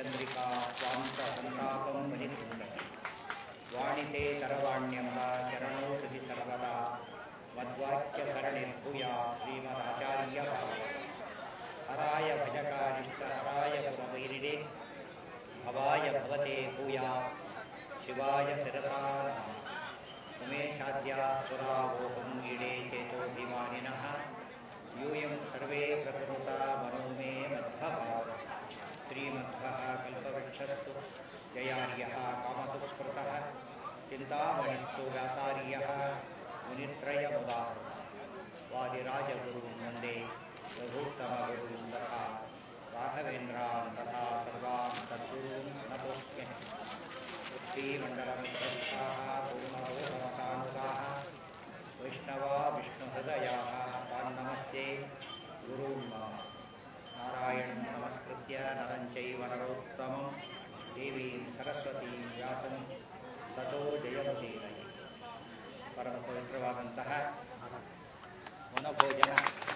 ಚಂದ್ರಿಕಾ ಸ್ವಾಂತ ಸಂತಾಪಂ ಪರಿಪುಂಡತಿ ವಾಣಿತೆ ತರವಾಣ್ಯಂಬ ಚರಣೋ ಕೃತಿ ಸರ್ವದಾ ಮದ್ವಾಕ್ಯ ಸರಣಿರ್ಭೂಯಾ ಶ್ರೀಮದಾಚಾರ್ಯ ಹರಾಯ ಭಜಕಾರಿಷ್ಟ ಹರಾಯ ಪುರವೈರಿಡೆ ಭವಾಯ ಭವತೆ ಭೂಯಾ ಶಿವಾಯ ಶಿರಸಾ ಉಮೇಶಾದ್ಯ ಸುರಾವೋಹಂ ಈಡೇ ಚೇತೋಭಿಮಾನಿನಃ ಯೂಯಂ ಸರ್ವೇ ಪ್ರಕೃತ ಮನೋ ಮೇ ಮಧ್ವಭಾವ ಶ್ರೀಮಧ್ವಃ ಕಲ್ಪವೃಕ್ಷಸ್ತು ಜಯಾರ್ಯಃ ಕಾಮತು ಸ್ಮೃತಃ ಚಿಂತಾಮಣಿಸ್ತು ವ್ಯಾಸಾರ್ಯಃ ಮುನಿತ್ರಯಮುದಾ ವಾದಿರಾಜಗುರುಂ ವಂದೇ ರಘುತ್ತಮಗುರುಂ ತಥಾ ರಾಘವೇಂದ್ರಾನ್ ತಥಾ ಸರ್ವಾನ್ ಸದ್ಗುರುಂ ನತೋಸ್ಮ್ಯಹಂ श्रीमण्डलमित्रस्थाः पूर्णरोहमतानुगाः वैष्णवा विष्णुहृदयाः तान् नमस्ते गुरून् मम नारायणं नमस्कृत्य नरं चैव नरोत्तमं देवीं सरस्वतीं व्यासं ततो जयमुदीरये ಪರಮ ಪವಿತ್ರವಾದಂತಹ ವನಭೋಜನ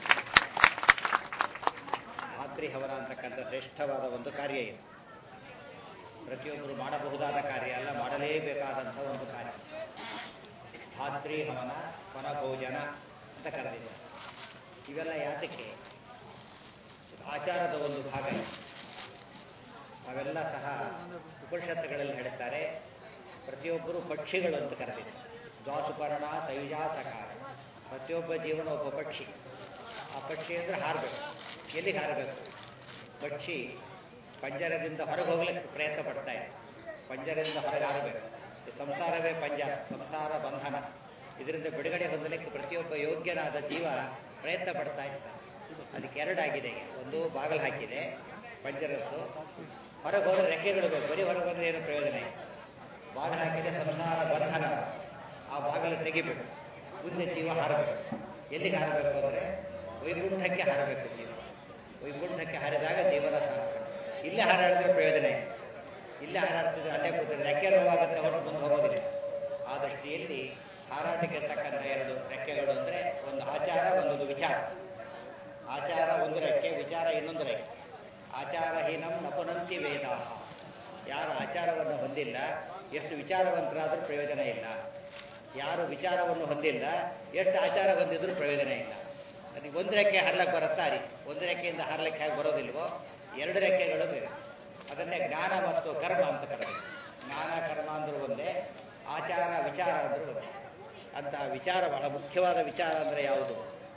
ರಾತ್ರಿ ಹವನ ಅಂತಕ್ಕಂಥ ಶ್ರೇಷ್ಠವಾದ ಒಂದು ಕಾರ್ಯ ಇದೆ ಪ್ರತಿಯೊಬ್ಬರು ಮಾಡಬಹುದಾದ ಕಾರ್ಯ ಅಲ್ಲ ಮಾಡಲೇಬೇಕಾದಂಥ ಒಂದು ಕಾರ್ಯ ಭಾದ್ರಿ ಹವನ ವನಭೋಜನ ಅಂತ ಕರೆದಿದೆ ಇವೆಲ್ಲ ಯಾತಕ್ಕೆ ಆಚಾರದ ಒಂದು ಭಾಗ ಇದೆ ಅವೆಲ್ಲ ಸಹ ಉಪನಿಷತ್ತುಗಳಲ್ಲಿ ಹೇಳ್ತಾರೆ ಪ್ರತಿಯೊಬ್ಬರು ಪಕ್ಷಿಗಳು ಅಂತ ಕರೆದಿದೆ ದ್ವಾಸುಪರ್ಣ ತೈಜಾ ಸಕಾರ ಪ್ರತಿಯೊಬ್ಬ ಜೀವನ ಒಬ್ಬ ಪಕ್ಷಿ ಆ ಪಕ್ಷಿ ಅಂದರೆ ಹಾರಬೇಕು ಎಲ್ಲಿಗೆ ಹಾರಬೇಕು ಪಕ್ಷಿ ಪಂಜರದಿಂದ ಹೊರಗೆ ಹೋಗ್ಲಿಕ್ಕೆ ಪ್ರಯತ್ನ ಪಡ್ತಾ ಇದೆ ಪಂಜರದಿಂದ ಹೊರಗೆ ಹಾರಬೇಕು ಸಂಸಾರವೇ ಪಂಜರ ಸಂಸಾರ ಬಂಧನ ಇದರಿಂದ ಬಿಡುಗಡೆ ಹೊಂದಲಿಕ್ಕೆ ಪ್ರತಿಯೊಬ್ಬ ಯೋಗ್ಯನಾದ ಜೀವ ಪ್ರಯತ್ನ ಪಡ್ತಾ ಇರ್ತಾನೆ ಅದಕ್ಕೆ ಎರಡಾಗಿದೆ ಒಂದು ಬಾಗಿಲು ಹಾಕಿದೆ ಪಂಜರದ್ದು ಹೊರಗೆ ಹೋದ್ರೆ ರೆಕ್ಕೆಗಳು ಬೇಕು ಬರೀ ಹೊರಗೆ ಹೋದ್ರೆ ಏನು ಪ್ರಯೋಜನ ಇಲ್ಲ ಬಾಗಿಲು ಹಾಕಿದೆ ಸಂಸಾರ ಬಂಧನ ಆ ಬಾಗಿಲು ತೆಗಿಬೇಕು ಮುಂದೆ ಜೀವ ಹಾರಬೇಕು ಎಲ್ಲಿಗೆ ಹಾರಬೇಕು ಅಂದರೆ ವೈಕುಂಠಕ್ಕೆ ಹಾರಬೇಕು ಜೀವ ವೈಕುಂಠಕ್ಕೆ ಹಾರಿದಾಗ ಜೀವನ ಸಾರ್ಥಕ ಇಲ್ಲೇ ಹಾರಾಡಿದ್ರೆ ಪ್ರಯೋಜನ ಇಲ್ಲ ಇಲ್ಲೇ ಹಾರಾಡ್ತಿದ್ರೆ ಅಲ್ಲೇ ಕೂತಿದ್ರೆ ರೆಕ್ಕೆ ನೋವಾಗುತ್ತೆ ಹೊರಟು ಮುಂದೆ ಹೋಗೋದಿಲ್ಲ ಆ ದೃಷ್ಟಿಯಲ್ಲಿ ಹಾರಾಟಕ್ಕೆ ತಕ್ಕಂಥ ಎರಡು ರೆಕ್ಕೆಗಳು ಅಂದರೆ ಒಂದು ಆಚಾರ ಒಂದೊಂದು ವಿಚಾರ ಆಚಾರ ಒಂದು ರೆಕ್ಕೆ ವಿಚಾರ ಇನ್ನೊಂದು ರೆಕ್ಕೆ ಆಚಾರಹೀನಂ ನಪುನಂತಿ ವೇದ ಯಾರು ಆಚಾರವನ್ನು ಹೊಂದಿಲ್ಲ ಎಷ್ಟು ವಿಚಾರವಂತರಾದರೂ ಪ್ರಯೋಜನ ಇಲ್ಲ ಯಾರು ವಿಚಾರವನ್ನು ಹೊಂದಿಲ್ಲ ಎಷ್ಟು ಆಚಾರ ಹೊಂದಿದ್ರೂ ಪ್ರಯೋಜನ ಇಲ್ಲ ಅದಕ್ಕೆ ಒಂದು ರೆಕ್ಕೆ ಹರ್ಲಕ್ಕೆ ಬರುತ್ತಾ ರೀ ಒಂದು ರೆಕ್ಕೆಯಿಂದ ಹರ್ಲಕ್ಕೆ ಹೇಗೆ ಬರೋದಿಲ್ವೋ ಎರಡು ರೆಕ್ಕೆಗಳು ಬೇಕು ಅದನ್ನೇ ಜ್ಞಾನ ಮತ್ತು ಕರ್ಮ ಅಂತ ಕರೆದರು ಜ್ಞಾನ ಕರ್ಮ ಅಂದ್ರೂ ಒಂದೇ ಆಚಾರ ವಿಚಾರ ಅಂದ್ರೂ ಒಂದೇ ಅಂತ ವಿಚಾರ ಬಹಳ ಮುಖ್ಯವಾದ ವಿಚಾರ ಅಂದರೆ ಯಾವುದು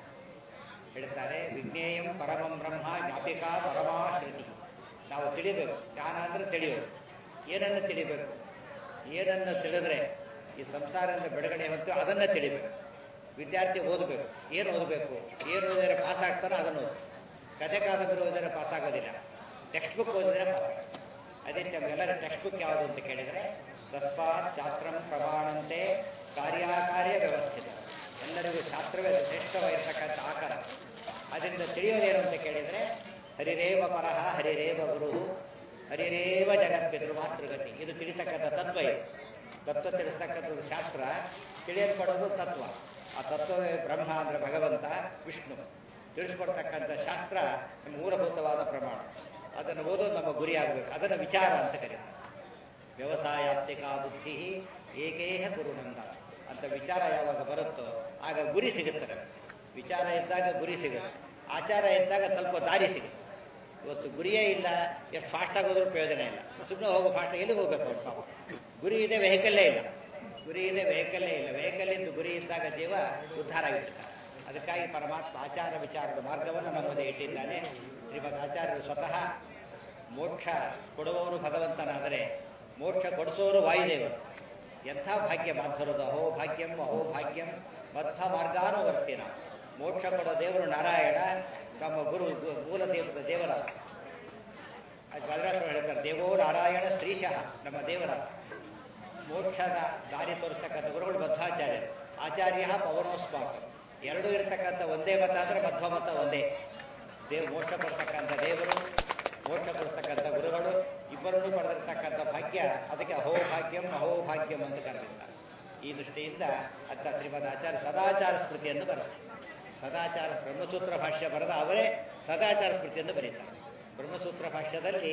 ಹೇಳ್ತಾರೆ ವಿಜ್ಞೇಯಂ ಪರಮಂ ಬ್ರಹ್ಮ ಜ್ಞಾಪಿಕಾ ಪರಮಾ ಶ್ರುತಿ ನಾವು ತಿಳಿಬೇಕು ಜ್ಞಾನ ಅಂದರೆ ತಿಳಿಯೋದು ಏನನ್ನು ತಿಳಿಬೇಕು ಏನನ್ನು ತಿಳಿದ್ರೆ ಈ ಸಂಸಾರದಿಂದ ಬಿಡುಗಡೆ ಹೊತ್ತು ಅದನ್ನು ತಿಳಿಬೇಕು ವಿದ್ಯಾರ್ಥಿ ಓದಬೇಕು ಏನು ಓದಬೇಕು ಏನು ಓದಿದ್ರೆ ಪಾಸ್ ಆಗ್ತಾರೋ ಅದನ್ನು ಓದು ಕಥೆ ಕಾದಂಬರಿ ಓದಿದ್ರೆ ಪಾಸ್ ಆಗೋದಿಲ್ಲ ಟೆಕ್ಸ್ಟ್ ಬುಕ್ ಓದಿದ್ರೆ ಪಾಸ್ ಅದೇ ನಮಗೆಲ್ಲರ ಟೆಕ್ಸ್ಟ್ ಬುಕ್ ಯಾವುದು ಅಂತ ಕೇಳಿದರೆ ತಸ್ಮಾತ್ ಶಾಸ್ತ್ರಂ ಪ್ರಮಾಣಂತೆ ಕಾರ್ಯಾಕಾರ್ಯ ವ್ಯವಸ್ಥಿತ ಎಲ್ಲರಿಗೂ ಶಾಸ್ತ್ರವೇ ಶ್ರೇಷ್ಠವಾಗಿರ್ತಕ್ಕಂಥ ಆಕಾರ ಅದರಿಂದ ತಿಳಿಯೋದೇನು ಅಂತ ಕೇಳಿದರೆ ಹರಿರೇವ ಪರಹ ಹರಿರೇವ ಗುರು ಹರಿರೇವ ಜಗತ್ಪಿತೃ ಮಾತೃಗತಿ ಇದು ತಿಳಿತಕ್ಕಂಥ ತತ್ವ ಇದು ತತ್ವ ತಿಳಿಸ್ತಕ್ಕಂಥದ್ದು ಶಾಸ್ತ್ರ ತಿಳಿಯಲ್ಪಡೋದು ತತ್ವ ಆ ತತ್ವವೇ ಬ್ರಹ್ಮ ಅಂದರೆ ಭಗವಂತ ವಿಷ್ಣು ತಿಳಿಸ್ಕೊಡ್ತಕ್ಕಂಥ ಶಾಸ್ತ್ರ ಮೂಲಭೂತವಾದ ಪ್ರಮಾಣ ಅದನ್ನು ಓದೋದು ನಮ್ಮ ಗುರಿ ಆಗಬೇಕು ಅದನ್ನು ವಿಚಾರ ಅಂತ ಕರೀತಾರೆ ವ್ಯವಸಾಯಾತ್ಮಿಕ ಬುದ್ಧಿ ಏಕೇಹ ಗುರುನಂದ ಅಂತ ವಿಚಾರ ಯಾವಾಗ ಬರುತ್ತೋ ಆಗ ಗುರಿ ಸಿಗುತ್ತದೆ ವಿಚಾರ ಇದ್ದಾಗ ಗುರಿ ಸಿಗುತ್ತೆ ಆಚಾರ ಇದ್ದಾಗ ಸ್ವಲ್ಪ ದಾರಿ ಸಿಗುತ್ತೆ ಇವತ್ತು ಗುರಿಯೇ ಇಲ್ಲ ಎಷ್ಟು ಫಾಸ್ಟಾಗಿ ಹೋದ್ರೂ ಪ್ರಯೋಜನ ಇಲ್ಲ ಸುಮ್ಮನೆ ಹೋಗೋ ಫಾಸ್ಟ್ ಎಲ್ಲಿಗೆ ಹೋಗ್ಬೇಕು ಅವ್ರು ಪಾಪ ಗುರಿ ಇದೆ ವೆಹಿಕಲ್ಲೇ ಇಲ್ಲ ಗುರಿ ಇದೆ ವೆಹಿಕಲ್ಲೇ ಇಲ್ಲ ವೆಹಿಕಲ್ ಇದ್ದು ಗುರಿ ಇದ್ದಾಗ ಜೀವ ಉದ್ಧಾರ ಆಗಿರ್ತಾರೆ ಅದಕ್ಕಾಗಿ ಪರಮಾತ್ಮ ಆಚಾರ ವಿಚಾರದ ಮಾರ್ಗವನ್ನು ನಮ್ಮದೇ ಇಟ್ಟಿದ್ದಾನೆ ಶ್ರೀಮದ್ ಆಚಾರ್ಯರು ಸ್ವತಃ ಮೋಕ್ಷ ಕೊಡುವವನು ಭಗವಂತನಾದರೆ ಮೋಕ್ಷ ಕೊಡಿಸೋರು ವಾಯುದೇವರು ಎಂಥ ಭಾಗ್ಯ ಮಾಧುರದ ಅಹೋ ಭಾಗ್ಯಂ ಅಹೋ ಭಾಗ್ಯಂ ಮಧ್ವ ಮಾರ್ಗಾನುವರ್ತಿನ ಮೋಕ್ಷ ಕೊಡೋ ದೇವರು ನಾರಾಯಣ ನಮ್ಮ ಗುರು ಮೂಲ ದೇವರ ದೇವರ ಬಲರಾಜರು ಹೇಳ್ತಾರೆ ದೇವೋ ನಾರಾಯಣ ಶ್ರೀಶಃ ನಮ್ಮ ದೇವರ ಮೋಕ್ಷದ ದಾರಿ ತೋರಿಸ್ತಕ್ಕಂಥ ಗುರುಗಳು ಮಧ್ವಾಚಾರ್ಯರು ಆಚಾರ್ಯ ಪವನೋಸ್ಮಾಕ ಎರಡೂ ಇರತಕ್ಕಂಥ ಒಂದೇ ಮತ ಅಂದರೆ ಮಧ್ವ ಮತ ಒಂದೇ ದೇವ್ ಮೋಕ್ಷ ಕೊಡ್ತಕ್ಕಂಥ ದೇವರು ಮೋಕ್ಷ ಕೊಡ್ತಕ್ಕಂಥ ಗುರುಗಳು ಇಬ್ಬರನ್ನು ಪಡೆದಿರ್ತಕ್ಕಂಥ ಭಾಗ್ಯ ಅದಕ್ಕೆ ಅಹೋ ಭಾಗ್ಯಂ ಅಹೋ ಭಾಗ್ಯಂ ಅಂತ ಕರೆದಿದ್ದಾರೆ ಈ ದೃಷ್ಟಿಯಿಂದ ಅಂತ ಶ್ರೀಮದ್ ಆಚಾರ್ಯ ಸದಾಚಾರ ಸ್ಮೃತಿಯನ್ನು ಬರುತ್ತೆ ಸದಾಚಾರ ಬ್ರಹ್ಮಸೂತ್ರ ಭಾಷ್ಯ ಬರೆದ ಅವರೇ ಸದಾಚಾರ ಸ್ಮೃತಿಯನ್ನು ಬರೀತಾರೆ ಬ್ರಹ್ಮಸೂತ್ರ ಭಾಷ್ಯದಲ್ಲಿ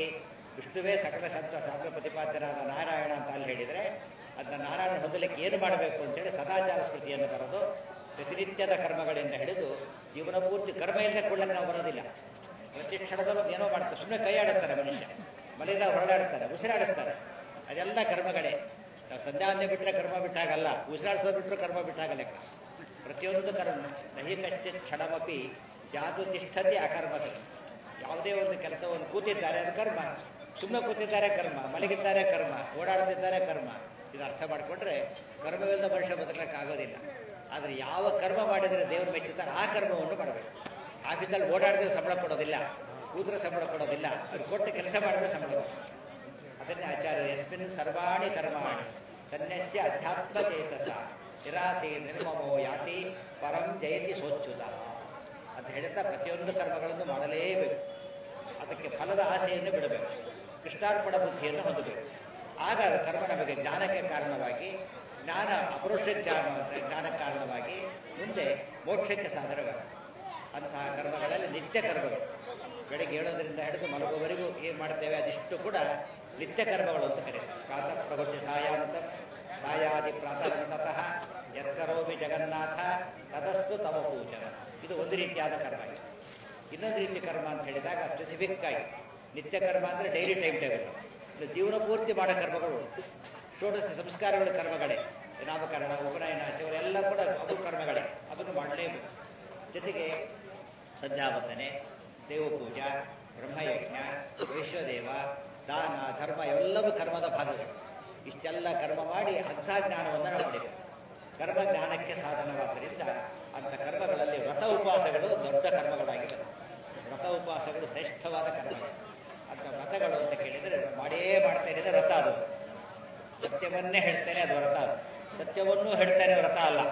ವಿಷ್ಣುವೇ ಸಕಲ ಶಬ್ದ ಶಾಸ್ತ್ರ ಪ್ರತಿಪಾದ್ಯರಾದ ನಾರಾಯಣ ಅಂತ ಅಲ್ಲಿ ಹೇಳಿದರೆ ಅದನ್ನ ನಾರಾಯಣ ಹೊಂದಲಿಕ್ಕೆ ಏನು ಮಾಡಬೇಕು ಅಂತೇಳಿ ಸದಾಚಾರ ಸ್ಮೃತಿಯನ್ನು ಬರೆದು ಪ್ರತಿನಿತ್ಯದ ಕರ್ಮಗಳಿಂದ ಹಿಡಿದು ಜೀವನ ಪೂರ್ತಿ ಕರ್ಮ ಇಲ್ಲದೆ ಕೊಳ್ಳಕ್ಕೆ ನಾವು ಬರೋದಿಲ್ಲ ಪ್ರತಿ ಕ್ಷಣದಲ್ಲೂ ಏನೋ ಮಾಡ್ತಾರೆ ಸುಮ್ಮನೆ ಕೈ ಆಡುತ್ತಾರೆ ಮನುಷ್ಯ ಮನೆಯಿಂದ ಹೊರಡಾಡ್ತಾರೆ ಉಸಿರಾಡುತ್ತಾರೆ ಅದೆಲ್ಲ ಕರ್ಮಗಳೇ ನಾವು ಸಂಧ್ಯಾವನ್ನೇ ಬಿಟ್ಟರೆ ಕರ್ಮ ಬಿಟ್ಟಾಗಲ್ಲ ಉಸಿರಾಡಿಸೋದು ಬಿಟ್ಟರು ಕರ್ಮ ಬಿಟ್ಟಾಗ ಲೆಕ್ಕ ಪ್ರತಿಯೊಂದು ಕರ್ಮ ನಹಿ ಕಶ್ಚಿತ್ ಕ್ಷಣಮಪಿ ಯಾವುದು ತಿಷ್ಠತೆ ಅಕರ್ಮತೆ ಯಾವುದೇ ಒಂದು ಕೆಲಸವನ್ನು ಕೂತಿದ್ದಾರೆ ಅದು ಕರ್ಮ ಸುಮ್ಮನೆ ಕೂತಿದ್ದಾರೆ ಕರ್ಮ ಮಲಗಿದ್ದಾರೆ ಕರ್ಮ ಓಡಾಡ್ತಿದ್ದಾರೆ ಕರ್ಮ ಇದು ಅರ್ಥ ಮಾಡಿಕೊಂಡ್ರೆ ಕರ್ಮವಿಲ್ಲದ ಮನುಷ್ಯ ಬದುಕಲಿಕ್ಕಾಗೋದಿಲ್ಲ ಆದರೆ ಯಾವ ಕರ್ಮ ಮಾಡಿದರೆ ದೇವರು ಮೆಚ್ಚುತ್ತಾರೆ ಆ ಕರ್ಮವನ್ನು ಮಾಡಬೇಕು ಆಫೀಸಲ್ಲಿ ಓಡಾಡಿದ್ರೆ ಸಂಬಳ ಕೊಡೋದಿಲ್ಲ ಕೂತ್ರೆ ಸಂಬಳ ಕೊಡೋದಿಲ್ಲ ಅದು ಕೊಟ್ಟು ಕೆಲಸ ಮಾಡಿದ್ರೆ ಸಂಬಳ ಕೊಡೋದು. ಅದನ್ನೇ ಆಚಾರ್ಯ ಯಸ್ಮಿನ್ ಸರ್ವಾಣಿ ಕರ್ಮಾಣಿ ತನ್ನಸ್ಯ ಅಧ್ಯಾತ್ಮ ಚೇತಸ ನಿರಾಸೆ ನಿರ್ಮಮೋ ಯಾತಿ ಪರಂ ಜಯತಿ ಸೋಚ್ಯುತ ಅಂತ ಹೇಳ್ತಾ ಪ್ರತಿಯೊಂದು ಕರ್ಮಗಳನ್ನು ಮಾಡಲೇಬೇಕು ಅದಕ್ಕೆ ಫಲದ ಆಸೆಯನ್ನು ಬಿಡಬೇಕು ಕೃಷ್ಣಾರ್ಪಣ ಬುದ್ಧಿಯನ್ನು ಹೊಂದಬೇಕು ಆಗ ಅದು ಕರ್ಮ ನಮಗೆ ಜ್ಞಾನಕ್ಕೆ ಕಾರಣವಾಗಿ ಜ್ಞಾನ ಅಪರೋಕ್ಷ ಜ್ಞಾನ ಜ್ಞಾನ ಕಾರಣವಾಗಿ ಮುಂದೆ ಮೋಕ್ಷಕ್ಕೆ ಸಾಧನವಾಗುತ್ತೆ ಅಂತಹ ಕರ್ಮಗಳಲ್ಲಿ ನಿತ್ಯ ಕರ್ಮಗಳು ಬೆಳಗ್ಗೆ ಏಳೋದ್ರಿಂದ ಹಿಡಿದು ಮಲಗುವವರೆಗೂ ಏನು ಮಾಡ್ತೇವೆ ಅದಿಷ್ಟು ಕೂಡ ನಿತ್ಯ ಕರ್ಮಗಳು ಅಂತ ಕರೀತಾರೆ ಪ್ರಾತಃ ಪ್ರಭುತ್ವ ಸಾಯಾಂತ ಸಾಯಾದಿ ಪ್ರಾತಃ ಯತ್ಕರೋಮಿ ಜಗನ್ನಾಥ ತದಸ್ತು ತವ ಪೂಜನ ಇದು ಒಂದು ರೀತಿಯಾದ ಕರ್ಮ ಇದೆ ಇನ್ನೊಂದು ರೀತಿ ಕರ್ಮ ಅಂತ ಹೇಳಿದಾಗ ಸ್ಪೆಸಿಫಿಕ್ ಆಗಿ ನಿತ್ಯ ಕರ್ಮ ಅಂದರೆ ಡೈಲಿ ಟೈಮ್ ಟೇಬಲ್ ಇದು ಜೀವನ ಪೂರ್ತಿ ಮಾಡೋ ಕರ್ಮಗಳು ಷೋಡಶ ಸಂಸ್ಕಾರಗಳು ಕರ್ಮಗಳೇ ನಾಮಕರಣ ಉಪನಯನ ಇವರೆಲ್ಲ ಕೂಡ ಅವು ಕರ್ಮಗಳೇ ಅದನ್ನು ಮಾಡಲೇಬೇಕು ಜೊತೆಗೆ ಸಂಧ್ಯಾವಂದನೆ ದೇವಪೂಜಾ ಬ್ರಹ್ಮಯಜ್ಞ ವೈಶ್ವದೇವ ದಾನ ಧರ್ಮ ಎಲ್ಲವೂ ಕರ್ಮದ ಭಾಗಗಳು ಇಷ್ಟೆಲ್ಲ ಕರ್ಮ ಮಾಡಿ ಅಂಥ ಜ್ಞಾನವನ್ನು ನಾವು ಪಡೆಯಬೇಕು ಕರ್ಮ ಜ್ಞಾನಕ್ಕೆ ಸಾಧನವಾದ್ದರಿಂದ ಅಂಥ ಕರ್ಮಗಳಲ್ಲಿ ವ್ರತ ಉಪವಾಸಗಳು ದೊಡ್ಡ ಕರ್ಮಗಳಾಗಿವೆ ವ್ರತ ಉಪವಾಸಗಳು ಶ್ರೇಷ್ಠವಾದ ಕರ್ಮಗಳು ಅಂಥ ವ್ರತಗಳು ಅಂತ ಕೇಳಿದರೆ ಮಾಡೇ ಮಾಡ್ತೇನೆ ಅಂದರೆ ವ್ರತ ಅದು ಸತ್ಯವನ್ನೇ ಹೇಳ್ತೇನೆ ಅದು ವ್ರತ ಅದು ಸತ್ಯವನ್ನೂ ಹೇಳ್ತೇನೆ ವ್ರತ ಅಲ್ಲ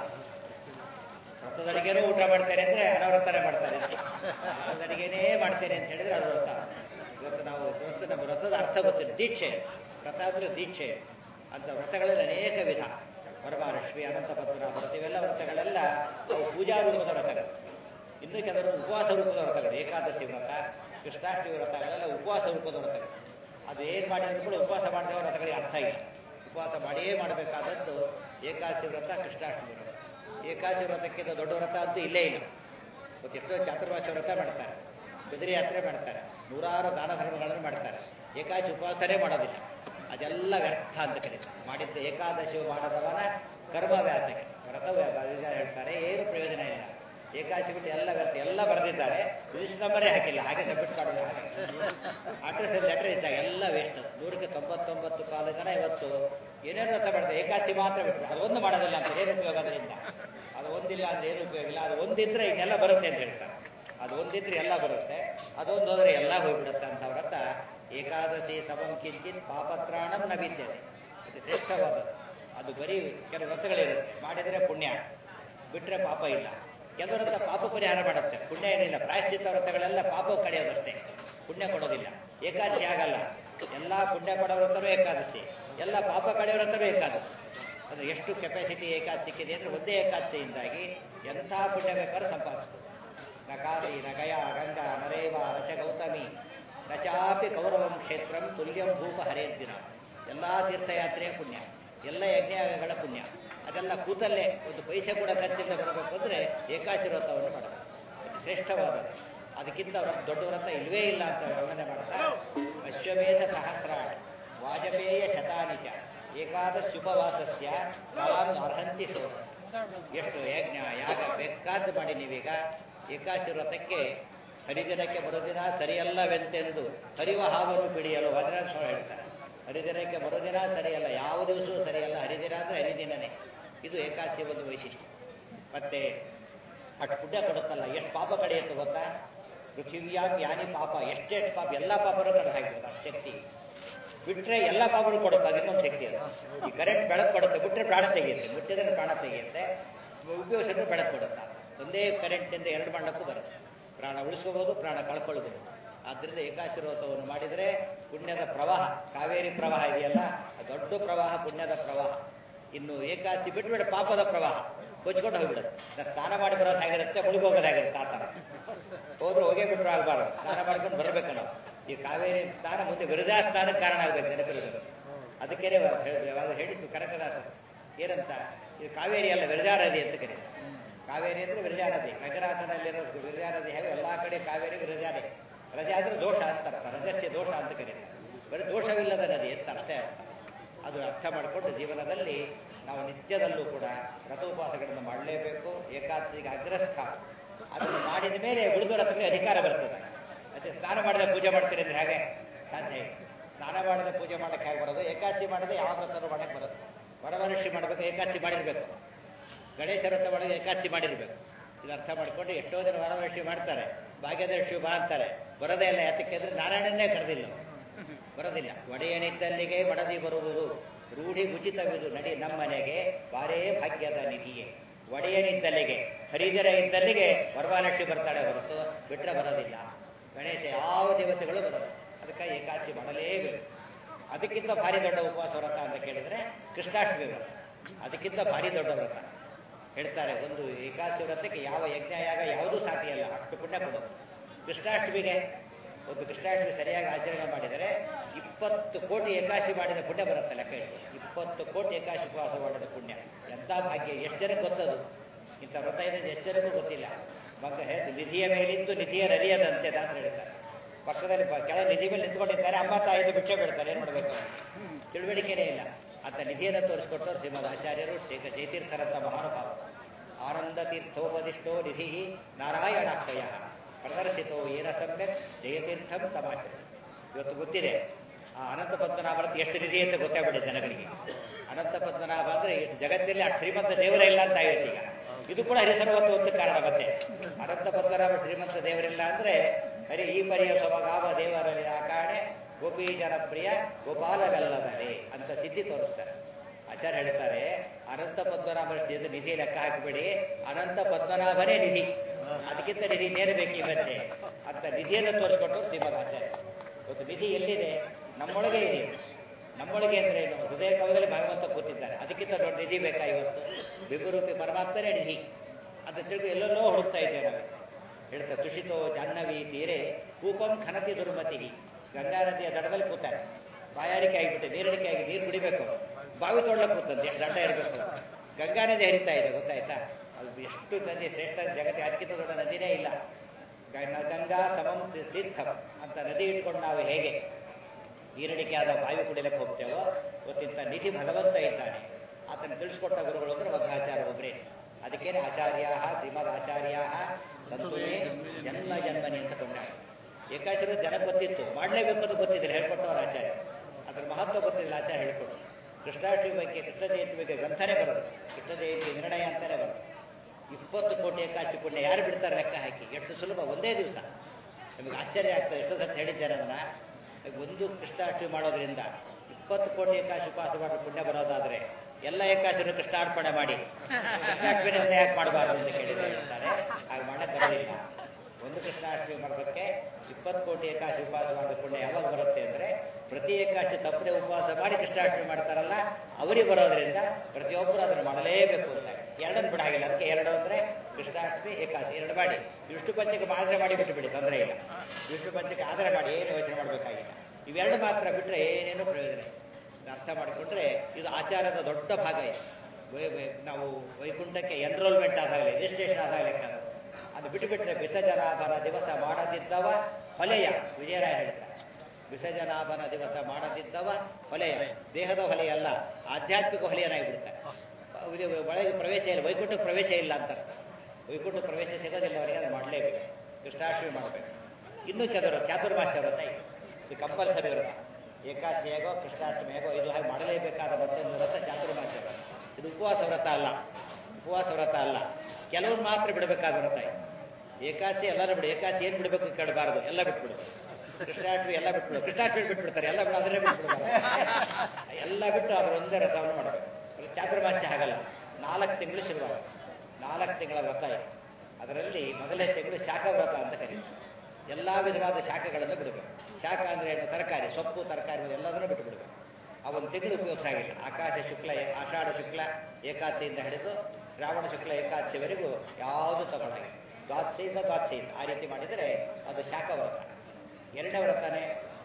ವ್ರತದಡಿಗೆನೂ ಊಟ ಮಾಡ್ತೇನೆ ಅಂದರೆ ಅನವ್ರತನೇ ಮಾಡ್ತಾರೆ ವ್ರತದಡಿಗೆನೇ ಮಾಡ್ತೇನೆ ಅಂತ ಹೇಳಿದ್ರೆ ಅದು ವ್ರತ ಇವತ್ತು ನಾವು ಇವತ್ತು ನಮ್ಮ ವ್ರತದ ಅರ್ಥ ಗೊತ್ತಿಲ್ಲ ದೀಕ್ಷೆ ವ್ರತ ಅಂದರೆ ದೀಕ್ಷೆ ಅಂತ ವ್ರತಗಳಲ್ಲಿ ಅನೇಕ ವಿಧ ಪರಮಾರಶ್ವಿ ಅನಂತ ಪದ್ಮನಾಭ ಇವೆಲ್ಲ ವ್ರತಗಳೆಲ್ಲ ಅವು ಪೂಜಾ ರೂಪದ ವ್ರತಗಳು ಇನ್ನು ಕೆಲವರು ಉಪವಾಸ ರೂಪದ ವ್ರತಗಳು ಏಕಾದಶಿ ವ್ರತ ಕೃಷ್ಣಾಷ್ಟಮಿ ವ್ರತಗಳೆಲ್ಲ ಉಪವಾಸ ರೂಪದ ವ್ರತಗಳು ಅದು ಏನು ಮಾಡಿದ್ರು ಕೂಡ ಉಪವಾಸ ಮಾಡಿದ ವ್ರತಗಳಿಗೆ ಅರ್ಥ ಇಲ್ಲ ಉಪವಾಸ ಮಾಡಿಯೇ ಮಾಡಬೇಕಾದದ್ದು ಏಕಾದಶಿ ವ್ರತ ಕೃಷ್ಣಾಷ್ಟಮಿ ವ್ರತ ಏಕಾದಶಿ ವ್ರತಕ್ಕಿಂತ ದೊಡ್ಡ ವ್ರತ ಅಂತೂ ಇಲ್ಲೇ ಇಲ್ಲ ಮತ್ತು ಎಷ್ಟೋ ಚಾತುರ್ಮಾಸ ವ್ರತ ಮಾಡ್ತಾರೆ ಕುದುರೆ ಯಾತ್ರೆ ಮಾಡ್ತಾರೆ ನೂರಾರು ದಾನ ಧರ್ಮಗಳನ್ನು ಮಾಡ್ತಾರೆ ಏಕಾದಶಿ ಉಪವಾಸನೇ ಮಾಡೋದಿಲ್ಲ ಅದೆಲ್ಲ ವ್ಯರ್ಥ ಅಂತ ಕರೀತಾರೆ ಮಾಡಿದ್ದ ಏಕಾದಶಿ ಮಾಡದವನ ಕರ್ಮ ವ್ಯಾಸಕ್ಕೆ ವ್ರತ ವ್ಯ- ಹೇಳ್ತಾರೆ ಏನು ಪ್ರಯೋಜನ ಇಲ್ಲ ಏಕಾದಶಿ ಬಿಟ್ಟು ಎಲ್ಲ ವ್ಯರ್ಥ ಎಲ್ಲ ಬರೆದಿದ್ದಾರೆ ರಿಜಿಸ್ಟರ್ ನಂಬರೇ ಹಾಕಿಲ್ಲ ಹಾಗೆ ಸಬ್ಮಿಟ್ ಮಾಡೋದು ಹಾಗೆ ಅಡ್ರೆಸ್ ಲೆಟರ್ ಇದ್ದಾಗ ಎಲ್ಲ ವೇಸ್ಟ್ ನೂರಕ್ಕೆ ತೊಂಬತ್ತೊಂಬತ್ತು ಕಾಲು ಜನ ಇವತ್ತು ಏನೇನು ವ್ರತ ಮಾಡ್ತಾರೆ ಏಕಾದಶಿ ಮಾತ್ರ ಬಿಟ್ಟರು ಅದು ಒಂದು ಮಾಡೋದಿಲ್ಲ ಅಂತ ಏನು ಉಪಯೋಗ ಅದರಿಂದ ಅದು ಒಂದಿಲ್ಲ ಅಂದ್ರೆ ಏನು ಉಪಯೋಗ ಇಲ್ಲ ಅದು ಒಂದಿದ್ರೆ ಇನ್ನೆಲ್ಲ ಬರುತ್ತೆ ಅಂತ ಹೇಳ್ತಾರೆ ಅದು ಒಂದಿದ್ರೆ ಎಲ್ಲ ಬರುತ್ತೆ ಅದೊಂದು ಹೋದ್ರೆ ಎಲ್ಲ ಹೋಗ್ಬಿಡುತ್ತೆ ಅಂತ ವ್ರತ ಏಕಾದಶಿ ಸಮಂ ಕಿಂಚಿತ್ ಪಾಪತ್ರಾಣಂ ನ ವಿದ್ಯತೆ ಅದು ಶ್ರೇಷ್ಠವಾದದ್ದು ಅದು ಬರೀ ಕೆಲವು ವ್ರತಗಳಿರುತ್ತೆ ಮಾಡಿದರೆ ಪುಣ್ಯ ಬಿಟ್ಟರೆ ಪಾಪ ಇಲ್ಲ ಕೆಲವು ವ್ರತ ಪಾಪ ಪರಿಹಾರ ಮಾಡುತ್ತೆ ಪುಣ್ಯ ಏನಿಲ್ಲ ಪ್ರಾಯಶ್ಚಿತ್ತ ವ್ರತಗಳೆಲ್ಲ ಪಾಪ ಕಳೆಯೋದಷ್ಟೇ ಪುಣ್ಯ ಕೊಡೋದಿಲ್ಲ ಏಕಾದಶಿ ಆಗಲ್ಲ ಎಲ್ಲ ಪುಣ್ಯ ಕೊಡೋ ವ್ರತನೂ ಏಕಾದಶಿ ಎಲ್ಲ ಪಾಪ ಕಳೆಯೋ ವ್ರತನೂ ಏಕಾದಶಿ ಅದು ಎಷ್ಟು ಕೆಪಾಸಿಟಿ ಏಕಾದಶಿಕ್ಕಿದೆ ಅಂದರೆ ಒಂದೇ ಏಕಾದಶಿಯಿಂದಾಗಿ ಎಂಥ ಪುಣ್ಯ ಬೇಕಾದ್ರೂ ಸಂಪಾದಿಸ್ತದೆ ನಕಾದಿ ನಗಯ ಗಂಗಾ ನರೇವ ರಚ ಗೌತಮಿ ನಚಾಪಿ ಕೌರವಂ ಕ್ಷೇತ್ರಂ ತುಲ್ಯಂ ಭೂಪ ಹರೇರ್ದಿನ ಎಲ್ಲ ತೀರ್ಥಯಾತ್ರೆಯ ಪುಣ್ಯ ಎಲ್ಲ ಯಜ್ಞಗಳ ಪುಣ್ಯ ಅದೆಲ್ಲ ಕೂತಲ್ಲೇ ಒಂದು ಪೈಸೆ ಕೂಡ ಖರ್ಚಿಂದ ಬರಬೇಕು ಅಂದರೆ ಏಕಾಶಿ ವ್ರತವನ್ನು ಮಾಡಬೇಕು ಅದು ಶ್ರೇಷ್ಠವಾದದ್ದು ಅದಕ್ಕಿಂತ ವ್ರತ ದೊಡ್ಡ ವ್ರತ ಇಲ್ವೇ ಇಲ್ಲ ಅಂತ ವರ್ಣನೆ ಮಾಡ್ತಾ ಅಶ್ವಮೇಧ ಸಹಸ್ರಾಣಿ ವಾಜಪೇಯ ಶತಾನಿಚ ಏಕಾದಶುಪವಾಸಸ್ಯ ಫಲಾನ್ ಅರ್ಹಂತಿ ಶೋಧ ಎಷ್ಟು ಯಜ್ಞ ಯಾಗ ಬೇಕಾದ್ದು ಮಾಡಿ ನೀವೀಗ ಏಕಾಶಿ ವ್ರತಕ್ಕೆ ಹರಿದಿನಕ್ಕೆ ಬರೋದಿನ ಸರಿಯಲ್ಲವೆಂತೆಂದು ಹರಿವ ಹಾವನ್ನು ಬಿಡಿಯಲು ವಜ್ರ ಸ್ವಾಮಿ ಹೇಳ್ತಾರೆ ಹರಿದಿನಕ್ಕೆ ಬರೋದಿನ ಸರಿಯಲ್ಲ ಯಾವ ದಿವಸವೂ ಸರಿಯಲ್ಲ ಹರಿದಿನ ಅಂದರೆ ಹರಿದಿನನೇ ಇದು ಏಕಾಶಿ ಒಂದು ವೈಶಿಷ್ಟ್ಯ ಮತ್ತೆ ಅಷ್ಟು ಪುಣ್ಯ ಕೊಡುತ್ತಲ್ಲ ಎಷ್ಟು ಪಾಪ ಕಡೆಯುತ್ತೆ ಗೊತ್ತಾ ಪೃಥಿವ್ಯಾಂ ಯಾನಿ ಪಾಪ ಎಷ್ಟೆಷ್ಟು ಪಾಪ ಎಲ್ಲ ಪಾಪನೂ ಕಡೆ ಹಾಕಿರೋದು ಅಷ್ಟು ಶಕ್ತಿ ಬಿಟ್ಟರೆ ಎಲ್ಲ ಪಾಪಗಳು ಕೊಡುತ್ತೆ ಅದಕ್ಕೊಂದು ಶಕ್ತಿ ಅದು ಈ ಕರೆಂಟ್ ಬೆಳಕು ಕೊಡುತ್ತೆ ಬಿಟ್ಟರೆ ಪ್ರಾಣ ತೆಗೆಯುತ್ತೆ ಮುಟ್ಟಿದ್ರೆ ಪ್ರಾಣ ತೆಗೆಯುತ್ತೆ ಉಪಯೋಗಿಸಿದ್ರೆ ಬೆಳಕು ಕೊಡುತ್ತೆ ಒಂದೇ ಕರೆಂಟಿಂದ ಎರಡು ಮಾಡಕ್ಕೂ ಬರುತ್ತೆ ಪ್ರಾಣ ಉಳಿಸ್ಕೋಬೋದು ಪ್ರಾಣ ಕಳ್ಕೊಳ್ಬೋದು ಆದ್ದರಿಂದ ಏಕಾಶೀರ್ವತವನ್ನು ಮಾಡಿದರೆ ಪುಣ್ಯದ ಪ್ರವಾಹ ಕಾವೇರಿ ಪ್ರವಾಹ ಇದೆಯಲ್ಲ ಅದು ದೊಡ್ಡ ಪ್ರವಾಹ ಪುಣ್ಯದ ಪ್ರವಾಹ ಇನ್ನು ಏಕಾದಶಿ ಬಿಟ್ಬಿಡ ಪಾಪದ ಪ್ರವಾಹ ಕೊಚ್ಕೊಂಡು ಹೋಗ್ಬಿಡುತ್ತೆ ನಾವು ಸ್ನಾನ ಮಾಡಿ ಬರೋದು ಹೇಗಿರುತ್ತೆ ಮುಳುಗೋಗೋದು ಹೇಗಿರುತ್ತೆ ಆ ಥರ ಹೋದ್ರೆ ಹೋಗೇ ಬಿಟ್ರು ಆಗಬಾರ್ದು ಸ್ನಾನ ಮಾಡ್ಕೊಂಡು ಬರಬೇಕು ನಾವು ಈ ಕಾವೇರಿ ಸ್ನಾನ ಮುಂದೆ ವಿರಜಾ ಸ್ನಾನಕ್ಕೆ ಕಾರಣ ಆಗ್ಬೇಕು ನೆನಪಿರೋದು ಅದಕ್ಕೇನೆ ಯಾವಾಗ ಹೇಳಿದ್ದು ಕನಕದಾಸ ಏನಂತ ಇದು ಕಾವೇರಿ ಅಲ್ಲ ವಿರಜಾ ನದಿ ಅಂತ ಕರೀತಾರೆ ಕಾವೇರಿ ಅಂದ್ರೆ ವಿರಜಾ ನದಿ ನಗರಾಸನಲ್ಲಿರೋ ವಿರಜಾ ನದಿ ಹೇಗೆ ಎಲ್ಲ ಕಡೆ ಕಾವೇರಿ ವಿರಜಾನೆ ರಜೆ ಅಂದ್ರೆ ದೋಷ ಅಂತ ಅರ್ಥ ರಜಸ್ಯ ದೋಷ ಅಂತ ಕರೀತಾರೆ ಬರೀ ದೋಷವಿಲ್ಲದ ನದಿ ಅಂತ ಅಷ್ಟೇ ಅರ್ಥ ಅದು ಅರ್ಥ ಮಾಡಿಕೊಂಡು ಜೀವನದಲ್ಲಿ ನಾವು ನಿತ್ಯದಲ್ಲೂ ಕೂಡ ವ್ರತೋಪವಾಸಗಳನ್ನು ಮಾಡಲೇಬೇಕು ಏಕಾದಶಿಗೆ ಅಗ್ರಸ್ಥ ಅದನ್ನು ಮಾಡಿದ ಮೇಲೆ ಉಳಿದ ವ್ರತಕ್ಕೆ ಅಧಿಕಾರ ಬರ್ತದೆ ಮತ್ತೆ ಸ್ನಾನ ಮಾಡಿದ ಪೂಜೆ ಮಾಡ್ತೀರಿ ಅಂದ್ರೆ ಹೇಗೆ ಸಾಧ್ಯ ಇಲ್ಲ ಸ್ನಾನ ಮಾಡದೆ ಪೂಜೆ ಮಾಡಕ್ಕೆ ಹೇಗೆ ಬರೋದು ಏಕಾದಶಿ ಮಾಡದೆ ಯಾವ ವ್ರತನೂ ಮಾಡಕ್ಕೆ ಬರುತ್ತೆ ವರಮನುಷ್ಯ ಮಾಡಬೇಕು ಏಕಾದಶಿ ಮಾಡಿರ್ಬೇಕು ಗಣೇಶ ವ್ರತ ಒಳಗೆ ಏಕಾದಶಿ ಮಾಡಿರ್ಬೇಕು ಇದು ಅರ್ಥ ಮಾಡ್ಕೊಂಡು ಎಷ್ಟೋ ಜನ ವರಮನುಷ್ಯ ಮಾಡ್ತಾರೆ ಭಾಗ್ಯದರ್ಶಿ ಬಾ ಅಂತಾರೆ ಬರೋದೇ ಇಲ್ಲ ಯಾತಕ್ಕೆ ಅಂದ್ರೆ ನಾರಾಯಣನ್ನೇ ಕರೆದಿಲ್ಲ ಬರೋದಿಲ್ಲ ಒಡೆಯನಿದ್ದಲ್ಲಿಗೆ ಮಡದಿ ಬರುವುದು ರೂಢಿ ಉಚಿತವಿದು ನಡಿ ನಮ್ಮನೆಗೆ ಬಾರೇ ಭಾಗ್ಯದ ನಿಧಿಯೇ ಒಡೆಯನಿದ್ದಲ್ಲಿಗೆ ಹರಿಜರ ಇದ್ದಲ್ಲಿಗೆ ವರಮಹಾಲಕ್ಷ್ಮಿ ಬರ್ತಾಳೆ ಹೊರತು ಬಿಟ್ಟರೆ ಬರೋದಿಲ್ಲ ಗಣೇಶ ಯಾವ ದೇವತೆಗಳು ಬರೋದು ಅದಕ್ಕೆ ಏಕಾದಶಿ ಮಾಡಲೇಬೇಕು ಅದಕ್ಕಿಂತ ಭಾರಿ ದೊಡ್ಡ ಉಪವಾಸ ವ್ರತ ಅಂತ ಕೇಳಿದ್ರೆ ಕೃಷ್ಣಾಷ್ಟಮಿ ವ್ರತ ಅದಕ್ಕಿಂತ ಭಾರಿ ದೊಡ್ಡ ವ್ರತ ಹೇಳ್ತಾರೆ ಒಂದು ಏಕಾದಶಿ ವ್ರತಕ್ಕೆ ಯಾವ ಯಜ್ಞ ಯಾಗ ಯಾವುದೂ ಸಾಟಿಯಲ್ಲ ಅಷ್ಟು ಪುಣ್ಯ ಕೊಡೋದು ಕೃಷ್ಣಾಷ್ಟಮಿಗೆ ಒಂದು ಕೃಷ್ಣಾಷ್ಟಮಿ ಸರಿಯಾಗಿ ಆಚರಣೆ ಮಾಡಿದರೆ ಇಪ್ಪತ್ತು ಕೋಟಿ ಏಕಾಶಿ ಮಾಡಿದ ಪುಣ್ಯ ಬರುತ್ತೆ ಲೆಕ್ಕ ಇಟ್ಟು ಇಪ್ಪತ್ತು ಕೋಟಿ ಏಕಾಶಿ ಉಪವಾಸ ಮಾಡಿದ ಪುಣ್ಯ ಎಂಥ ಭಾಗ್ಯ ಎಷ್ಟು ಜನಕ್ಕೆ ಗೊತ್ತದು ಇಂಥ ವ್ರತ ಇದೆ ಎಷ್ಟು ಜನಕ್ಕೂ ಗೊತ್ತಿಲ್ಲ ಮಗ ಹೇಳ್ತು ನಿಧಿಯ ಮೇಲಿದ್ದು ನಿಧಿಯ ನದಿಯದಂತೆ ಅಂತ ಹೇಳ್ತಾರೆ ಪಕ್ಕದಲ್ಲಿ ಪ- ಕೆಳ ನಿಧಿ ಮೇಲೆ ನಿಂತ್ಕೊಂಡಿದ್ದಾರೆ ಅಮ್ಮ ತಾಯಿದು ಭಿಕ್ಷೆ ಬಿಡ್ತಾರೆ ಏನು ಮಾಡಬೇಕು ತಿಳುವಳಿಕೆನೇ ಇಲ್ಲ ಅಂತ ನಿಧಿಯನ್ನು ತೋರಿಸ್ಕೊಟ್ಟರು ಶ್ರೀಮದ್ ಆಚಾರ್ಯರು ಶ್ರೀಕ ಜಯತೀರ್ಥರಂತ ಮಹಾನುಭಾವ ಆನಂದ ತೀರ್ಥೋಪದಿಷ್ಟೋ ನಿಧಿ ನಾರಾಯಣಾಕ್ಷಯ ಪ್ರದರ್ಶಿತೋ ಏನ ಸಮ್ಯಕ್ ಜಯತೀರ್ಥಂ ತಮಾಷೆ ಇವತ್ತು ಗೊತ್ತಿದೆ ಆ ಅನಂತ ಪದ್ಮನಾಭರದ್ದು ಎಷ್ಟು ನಿಧಿ ಅಂತ ಗೊತ್ತಾಗ್ಬಿಟ್ಟಿದೆ ಜನಗಳಿಗೆ ಅನಂತ ಪದ್ಮನಾಭ ಅಂದ್ರೆ ಈ ಜಗತ್ತಿನಲ್ಲಿ ಆ ಶ್ರೀಮಂತ ದೇವರೇ ಇಲ್ಲ ಅಂತ ಆಗುತ್ತೆ ಈಗ ಇದು ಕೂಡ ಹರಿಸರ್ವತ್ವ ಒಂದು ಕಾರಣ ಮತ್ತೆ ಅನಂತ ಪದ್ಮನಾಭ ಶ್ರೀಮಂತ ದೇವರಿಲ್ಲ ಅಂದ್ರೆ ಹರಿ ಈ ಪರಿಯ ಸೊಬಗಾವ ದೇವರಲ್ಲಿ ಆ ಕಾಣೆ ಗೋಪಿ ಜನಪ್ರಿಯ ಗೋಪಾಲಗಲ್ಲದರೆ ಅಂತ ಸಿದ್ಧಿ ತೋರಿಸ್ತಾರೆ ಆಚಾರ್ಯ ಹೇಳ್ತಾರೆ ಅನಂತ ಪದ್ಮನಾಭ ಇದು ನಿಧಿ ಲೆಕ್ಕ ಹಾಕಬೇಡಿ ಅನಂತ ಪದ್ಮನಾಭನೇ ನಿಧಿ ಅದಕ್ಕಿಂತ ನಿಧಿ ನೇರ ಬೇಕು ಇವತ್ತೆ ಅಂತ ನಿಧಿಯನ್ನು ತೋರಿಸ್ಕೊಟ್ಟು ಶ್ರೀಮದ್ ಆಚಾರ್ಯ ಇವತ್ತು ನಿಧಿ ಎಲ್ಲಿದೆ ನಮ್ಮೊಳಗೆ ಇದೆ ನಮ್ಮೊಳಗೆ ಅಂದ್ರೆ ಏನು ಹೃದಯ ಕವದಲ್ಲಿ ಭಗವಂತ ಕೂತಿದ್ದಾರೆ ಅದಕ್ಕಿಂತ ದೊಡ್ಡ ನಿಧಿ ಬೇಕಾ ಇವತ್ತು ವಿಭುರೂಪಿ ಪರಮಾತ್ಮನೇ ನಿಧಿ ಅಂತ ತಿರುಗಿ ಎಲ್ಲೆಲ್ಲೋ ಹುಡುಕ್ತಾ ಇದ್ದೇವೆ ನಾವು ಹೇಳ್ತಾ ತುಷಿತೋ ಜಾಹ್ನವಿ ತೀರೆ ಕೂಪಂ ಖನತಿ ದುರ್ಮತಿ ಗಂಗಾ ನದಿಯ ದಡದಲ್ಲಿ ಕೂತಾರೆ ಬಾಯಾರಿಕೆ ಆಗಿಬಿಟ್ಟು ನೀರಡಿಕೆ ಆಗಿ ನೀರು ಕುಡಿಬೇಕು ಬಾವಿ ತೊಳ್ಳಕ್ಕೆ ಕೂತಂತೆ ಎಷ್ಟು ದಂಡ ಇರಬೇಕು ಗಂಗಾ ನದಿ ಹರಿತಾ ಇದೆ ಗೊತ್ತಾಯ್ತಾ ಅದು ಎಷ್ಟು ನದಿ ಶ್ರೇಷ್ಠ ಜಗತ್ತಿಗೆ ಅದಕ್ಕಿಂತ ದೊಡ್ಡ ನದಿನೇ ಇಲ್ಲ ಗ- ಗಂಗಾ ಸಮಂ ತೀರ್ಥಂ ಅಂತ ನದಿ ಇಟ್ಕೊಂಡು ನಾವು ಹೇಗೆ ನೀರಡಿಕೆ ಆದ ಬಾವಿ ಕುಡಿಯಲಿಕ್ಕೆ ಹೋಗ್ತೇವೋ ಗೊತ್ತಿಂತ ನಿಧಿ ಭಗವಂತ ಇದ್ದಾನೆ ಆತನ ತಿಳಿಸ್ಕೊಟ್ಟ ಗುರುಗಳು ಅಂದ್ರೆ ಮಧ್ವಾಚಾರ್ಯ ಒಬ್ಬರೇ ಅದಕ್ಕೇನೆ ಆಚಾರ್ಯ ಶ್ರೀಮದ್ ಆಚಾರ್ಯ ಸಂತುಮೇ ಜನ್ಮ ಜನ್ಮನಿ ಅಂತ ಕೊಂಡಾಗ ಏಕಾಚರ ಜನ ಗೊತ್ತಿತ್ತು ಮಾಡಲೇಬೇಕು ಅಂತ ಗೊತ್ತಿದ್ರೆ ಹೇಳ್ಕೊಟ್ಟವ್ರ ಆಚಾರ್ಯ ಅದ್ರ ಮಹತ್ವ ಗೊತ್ತಿಲ್ಲ ಆಚಾರ್ಯ ಹೇಳ್ಕೊಟ್ಟು ಕೃಷ್ಣಾಷ್ಟಮಿ ಬಗ್ಗೆ ಕೃಷ್ಣ ಜಯಂತಿ ಬಗ್ಗೆ ಗ್ರಂಥನೇ ಬರೋದು ಕೃಷ್ಣ ಜಯಂತಿ ನಿರ್ಣಯ ಅಂತಾನೆ ಬರೋದು ಇಪ್ಪತ್ತು ಕೋಟಿ ಏಕಾಚಿ ಪುಣ್ಯ ಯಾರು ಬಿಡ್ತಾರೆ ಲೆಕ್ಕ ಹಾಕಿ ಎಷ್ಟು ಸುಲಭ ಒಂದೇ ದಿವಸ ನಿಮಗೆ ಆಶ್ಚರ್ಯ ಆಗ್ತದೆ ಎಷ್ಟೋ ಸತಿ ಹೇಳಿದ್ದೇನೆ ಅದನ್ನ ಒಂದು ಕೃಷ್ಣಾಷ್ಟಮಿ ಮಾಡೋದ್ರಿಂದ ಇಪ್ಪತ್ತು ಕೋಟಿ ಏಕಾಶಿ ಉಪವಾಸ ಮಾಡೋ ಪುಣ್ಯ ಬರೋದಾದ್ರೆ ಎಲ್ಲ ಏಕಾಶಿನೂ ಕೃಷ್ಣಾರ್ಪಣೆ ಮಾಡಿ ಕೃಷ್ಣಾಷ್ಟಮಿ ಯಾಕೆ ಮಾಡಬಾರ್ದು ಅಂತ ಕೇಳಿದ್ರೆ ಹೇಳ್ತಾರೆ ಹಾಗೆ ಮಾಡಕ್ಕೆ ಬರೋದಿಲ್ಲ ಒಂದು ಕೃಷ್ಣಾಷ್ಟಮಿ ಮಾಡೋದಕ್ಕೆ ಇಪ್ಪತ್ತು ಕೋಟಿ ಏಕಾಶಿ ಉಪವಾಸ ಮಾಡೋ ಪುಣ್ಯ ಯಾವಾಗ ಬರುತ್ತೆ ಅಂದ್ರೆ ಪ್ರತಿ ಏಕಾಶಿ ತಪ್ಪದೆ ಉಪವಾಸ ಮಾಡಿ ಕೃಷ್ಣಾಷ್ಟಮಿ ಮಾಡ್ತಾರಲ್ಲ ಅವರಿಗೆ ಬರೋದ್ರಿಂದ ಪ್ರತಿಯೊಬ್ಬರು ಅದನ್ನು ಮಾಡಲೇಬೇಕು ಅಂತ ಎರಡನ್ನು ಬಿಡಾಗಿಲ್ಲ ಅದಕ್ಕೆ ಎರಡು ಅಂದ್ರೆ ಕೃಷ್ಣಾಷ್ಟಮಿ ಏಕಾಶಿ ಎರಡು ಮಾಡಿ ವಿಷ್ಣು ಪಂಚಕ ಮಾತ್ರ ಮಾಡಿ ಬಿಟ್ಟು ಬಿಡಿ ತೊಂದರೆ ಇಲ್ಲ ವಿಷ್ಣು ಪಂಚಕ ಆಧಾರ ಮಾಡಿ ಏನು ಯೋಚನೆ ಮಾಡಬೇಕಾಗಿಲ್ಲ ಇವೆರಡು ಮಾತ್ರ ಬಿಟ್ಟರೆ ಏನೇನೂ ಪ್ರಯೋಜನ ಇಲ್ಲ ಇದನ್ನ ಅರ್ಥ ಮಾಡಿಕೊಂಡ್ರೆ ಇದು ಆಚಾರದ ದೊಡ್ಡ ಭಾಗ ಇದೆ ವೈ- ವೈ- ನಾವು ವೈಕುಂಠಕ್ಕೆ ಎನ್ರೋಲ್ಮೆಂಟ್ ಆದಾಗಲೇ ರಿಜಿಸ್ಟ್ರೇಷನ್ ಆದಾಗ ಲೆಕ್ಕ ಅದು. ಅದು ಬಿಟ್ಟುಬಿಟ್ರೆ ವಿಸರ್ಜನಾಭನ ದಿವಸ ಮಾಡದಿದ್ದವ ಹೊಲೆಯ ವಿಜಯರಾಯ ಹೇಳ್ತಾರೆ ವಿಸರ್ಜನಾಭನ ದಿವಸ ಮಾಡದಿದ್ದವ ಹೊಲೆಯ ದೇಹದ ಹೊಲೆಯ ಅಲ್ಲ ಆಧ್ಯಾತ್ಮಿಕ ಹೊಲೆಯನಾಗಿಬಿಡ್ತಾರೆ ಇದು ಒಳಗೆ ಪ್ರವೇಶ ಇಲ್ಲ ವೈಕುಂಠಕ್ಕೆ ಪ್ರವೇಶ ಇಲ್ಲ ಅಂತಾರೆ ವೈಕುಂಠ ಪ್ರವೇಶ ಸಿಗೋದಿಲ್ಲ ಅವರಿಗೆ ಅದು ಮಾಡಲೇಬೇಕು ಕೃಷ್ಣಾಷ್ಟಮಿ ಮಾಡಬೇಕು ಇನ್ನೂ ಚದುರ ಚಾತುರ್ಮಾಸ್ಯ ವ್ರತ ಇದೆ ಇದು ಕಂಪಲ್ಸರಿ ವ್ರತ ಏಕಾದಶಿ ಹೇಗೋ ಕೃಷ್ಣಾಷ್ಟಮಿ ಹೇಗೋ ಇದು ಹಾಗೆ ಮಾಡಲೇಬೇಕಾದ ಮತ್ತೊಂದು ವ್ರತ ಚಾತುರ್ಮಾಸ್ಯ ವ್ರತ ಇದು ಉಪವಾಸ ವ್ರತ ಅಲ್ಲ ಉಪವಾಸ ವ್ರತ ಅಲ್ಲ ಕೆಲವ್ರು ಮಾತ್ರ ಬಿಡಬೇಕಾದ ವ್ರತ ಇದು ಏಕಾದಶಿ ಎಲ್ಲರೂ ಬಿಡು ಏಕಾದಶಿ ಏನು ಬಿಡಬೇಕು ಕೇಳಬಾರದು ಎಲ್ಲ ಬಿಟ್ಬಿಡು ಕೃಷ್ಣಾಷ್ಟಮಿ ಎಲ್ಲ ಬಿಟ್ಬಿಡು ಕೃಷ್ಣಾಷ್ಟಮಿ ಬಿಟ್ಬಿಡ್ತಾರೆ ಎಲ್ಲ ಬಿಡು ಅದನ್ನೇ ಬಿಟ್ಬಿಡ್ತಾರೆ ಎಲ್ಲ ಬಿಟ್ಟು ಅವ್ರು ಒಂದೇ ವ್ರತವನ್ನು ಮಾಡಬೇಕು ಅದು ಚಾತುರ್ಮಾಸ್ಯ ಆಗಲ್ಲ ನಾಲ್ಕು ತಿಂಗಳು ಶುರುವಾಗ ನಾಲ್ಕು ತಿಂಗಳ ವ್ರತ ಇದೆ ಅದರಲ್ಲಿ ಮೊದಲನೇ ತಿಂಗಳು ಶಾಖ ವ್ರತ ಅಂತ ಕರೀತಾರೆ ಎಲ್ಲ ವಿಧವಾದ ಶಾಖಗಳನ್ನು ಬಿಡಬೇಕು ಶಾಖ ಅಂದರೆ ಏನು ತರಕಾರಿ ಸೊಪ್ಪು ತರಕಾರಿ ಎಲ್ಲದನ್ನು ಬಿಟ್ಟು ಬಿಡಬೇಕು ಆ ಒಂದು ತಿಂಗಳು ಉಪಯೋಗ ಆಗಿಲ್ಲ ಆಕಾಶ ಶುಕ್ಲ ಆಷಾಢ ಶುಕ್ಲ ಏಕಾದಶಿಯಿಂದ ಹಿಡಿದು ಶ್ರಾವಣ ಶುಕ್ಲ ಏಕಾದಶಿವರೆಗೂ ಯಾವುದು ತಗೊಳ್ಳಾಗಿಲ್ಲ ದ್ವಾದಶಿಯಿಂದ ದ್ವಾದಶಿಯಿಂದ ಆ ರೀತಿ ಮಾಡಿದರೆ ಅದು ಶಾಖ ವ್ರತ ಎರಡನೇ ವ್ರತನೇ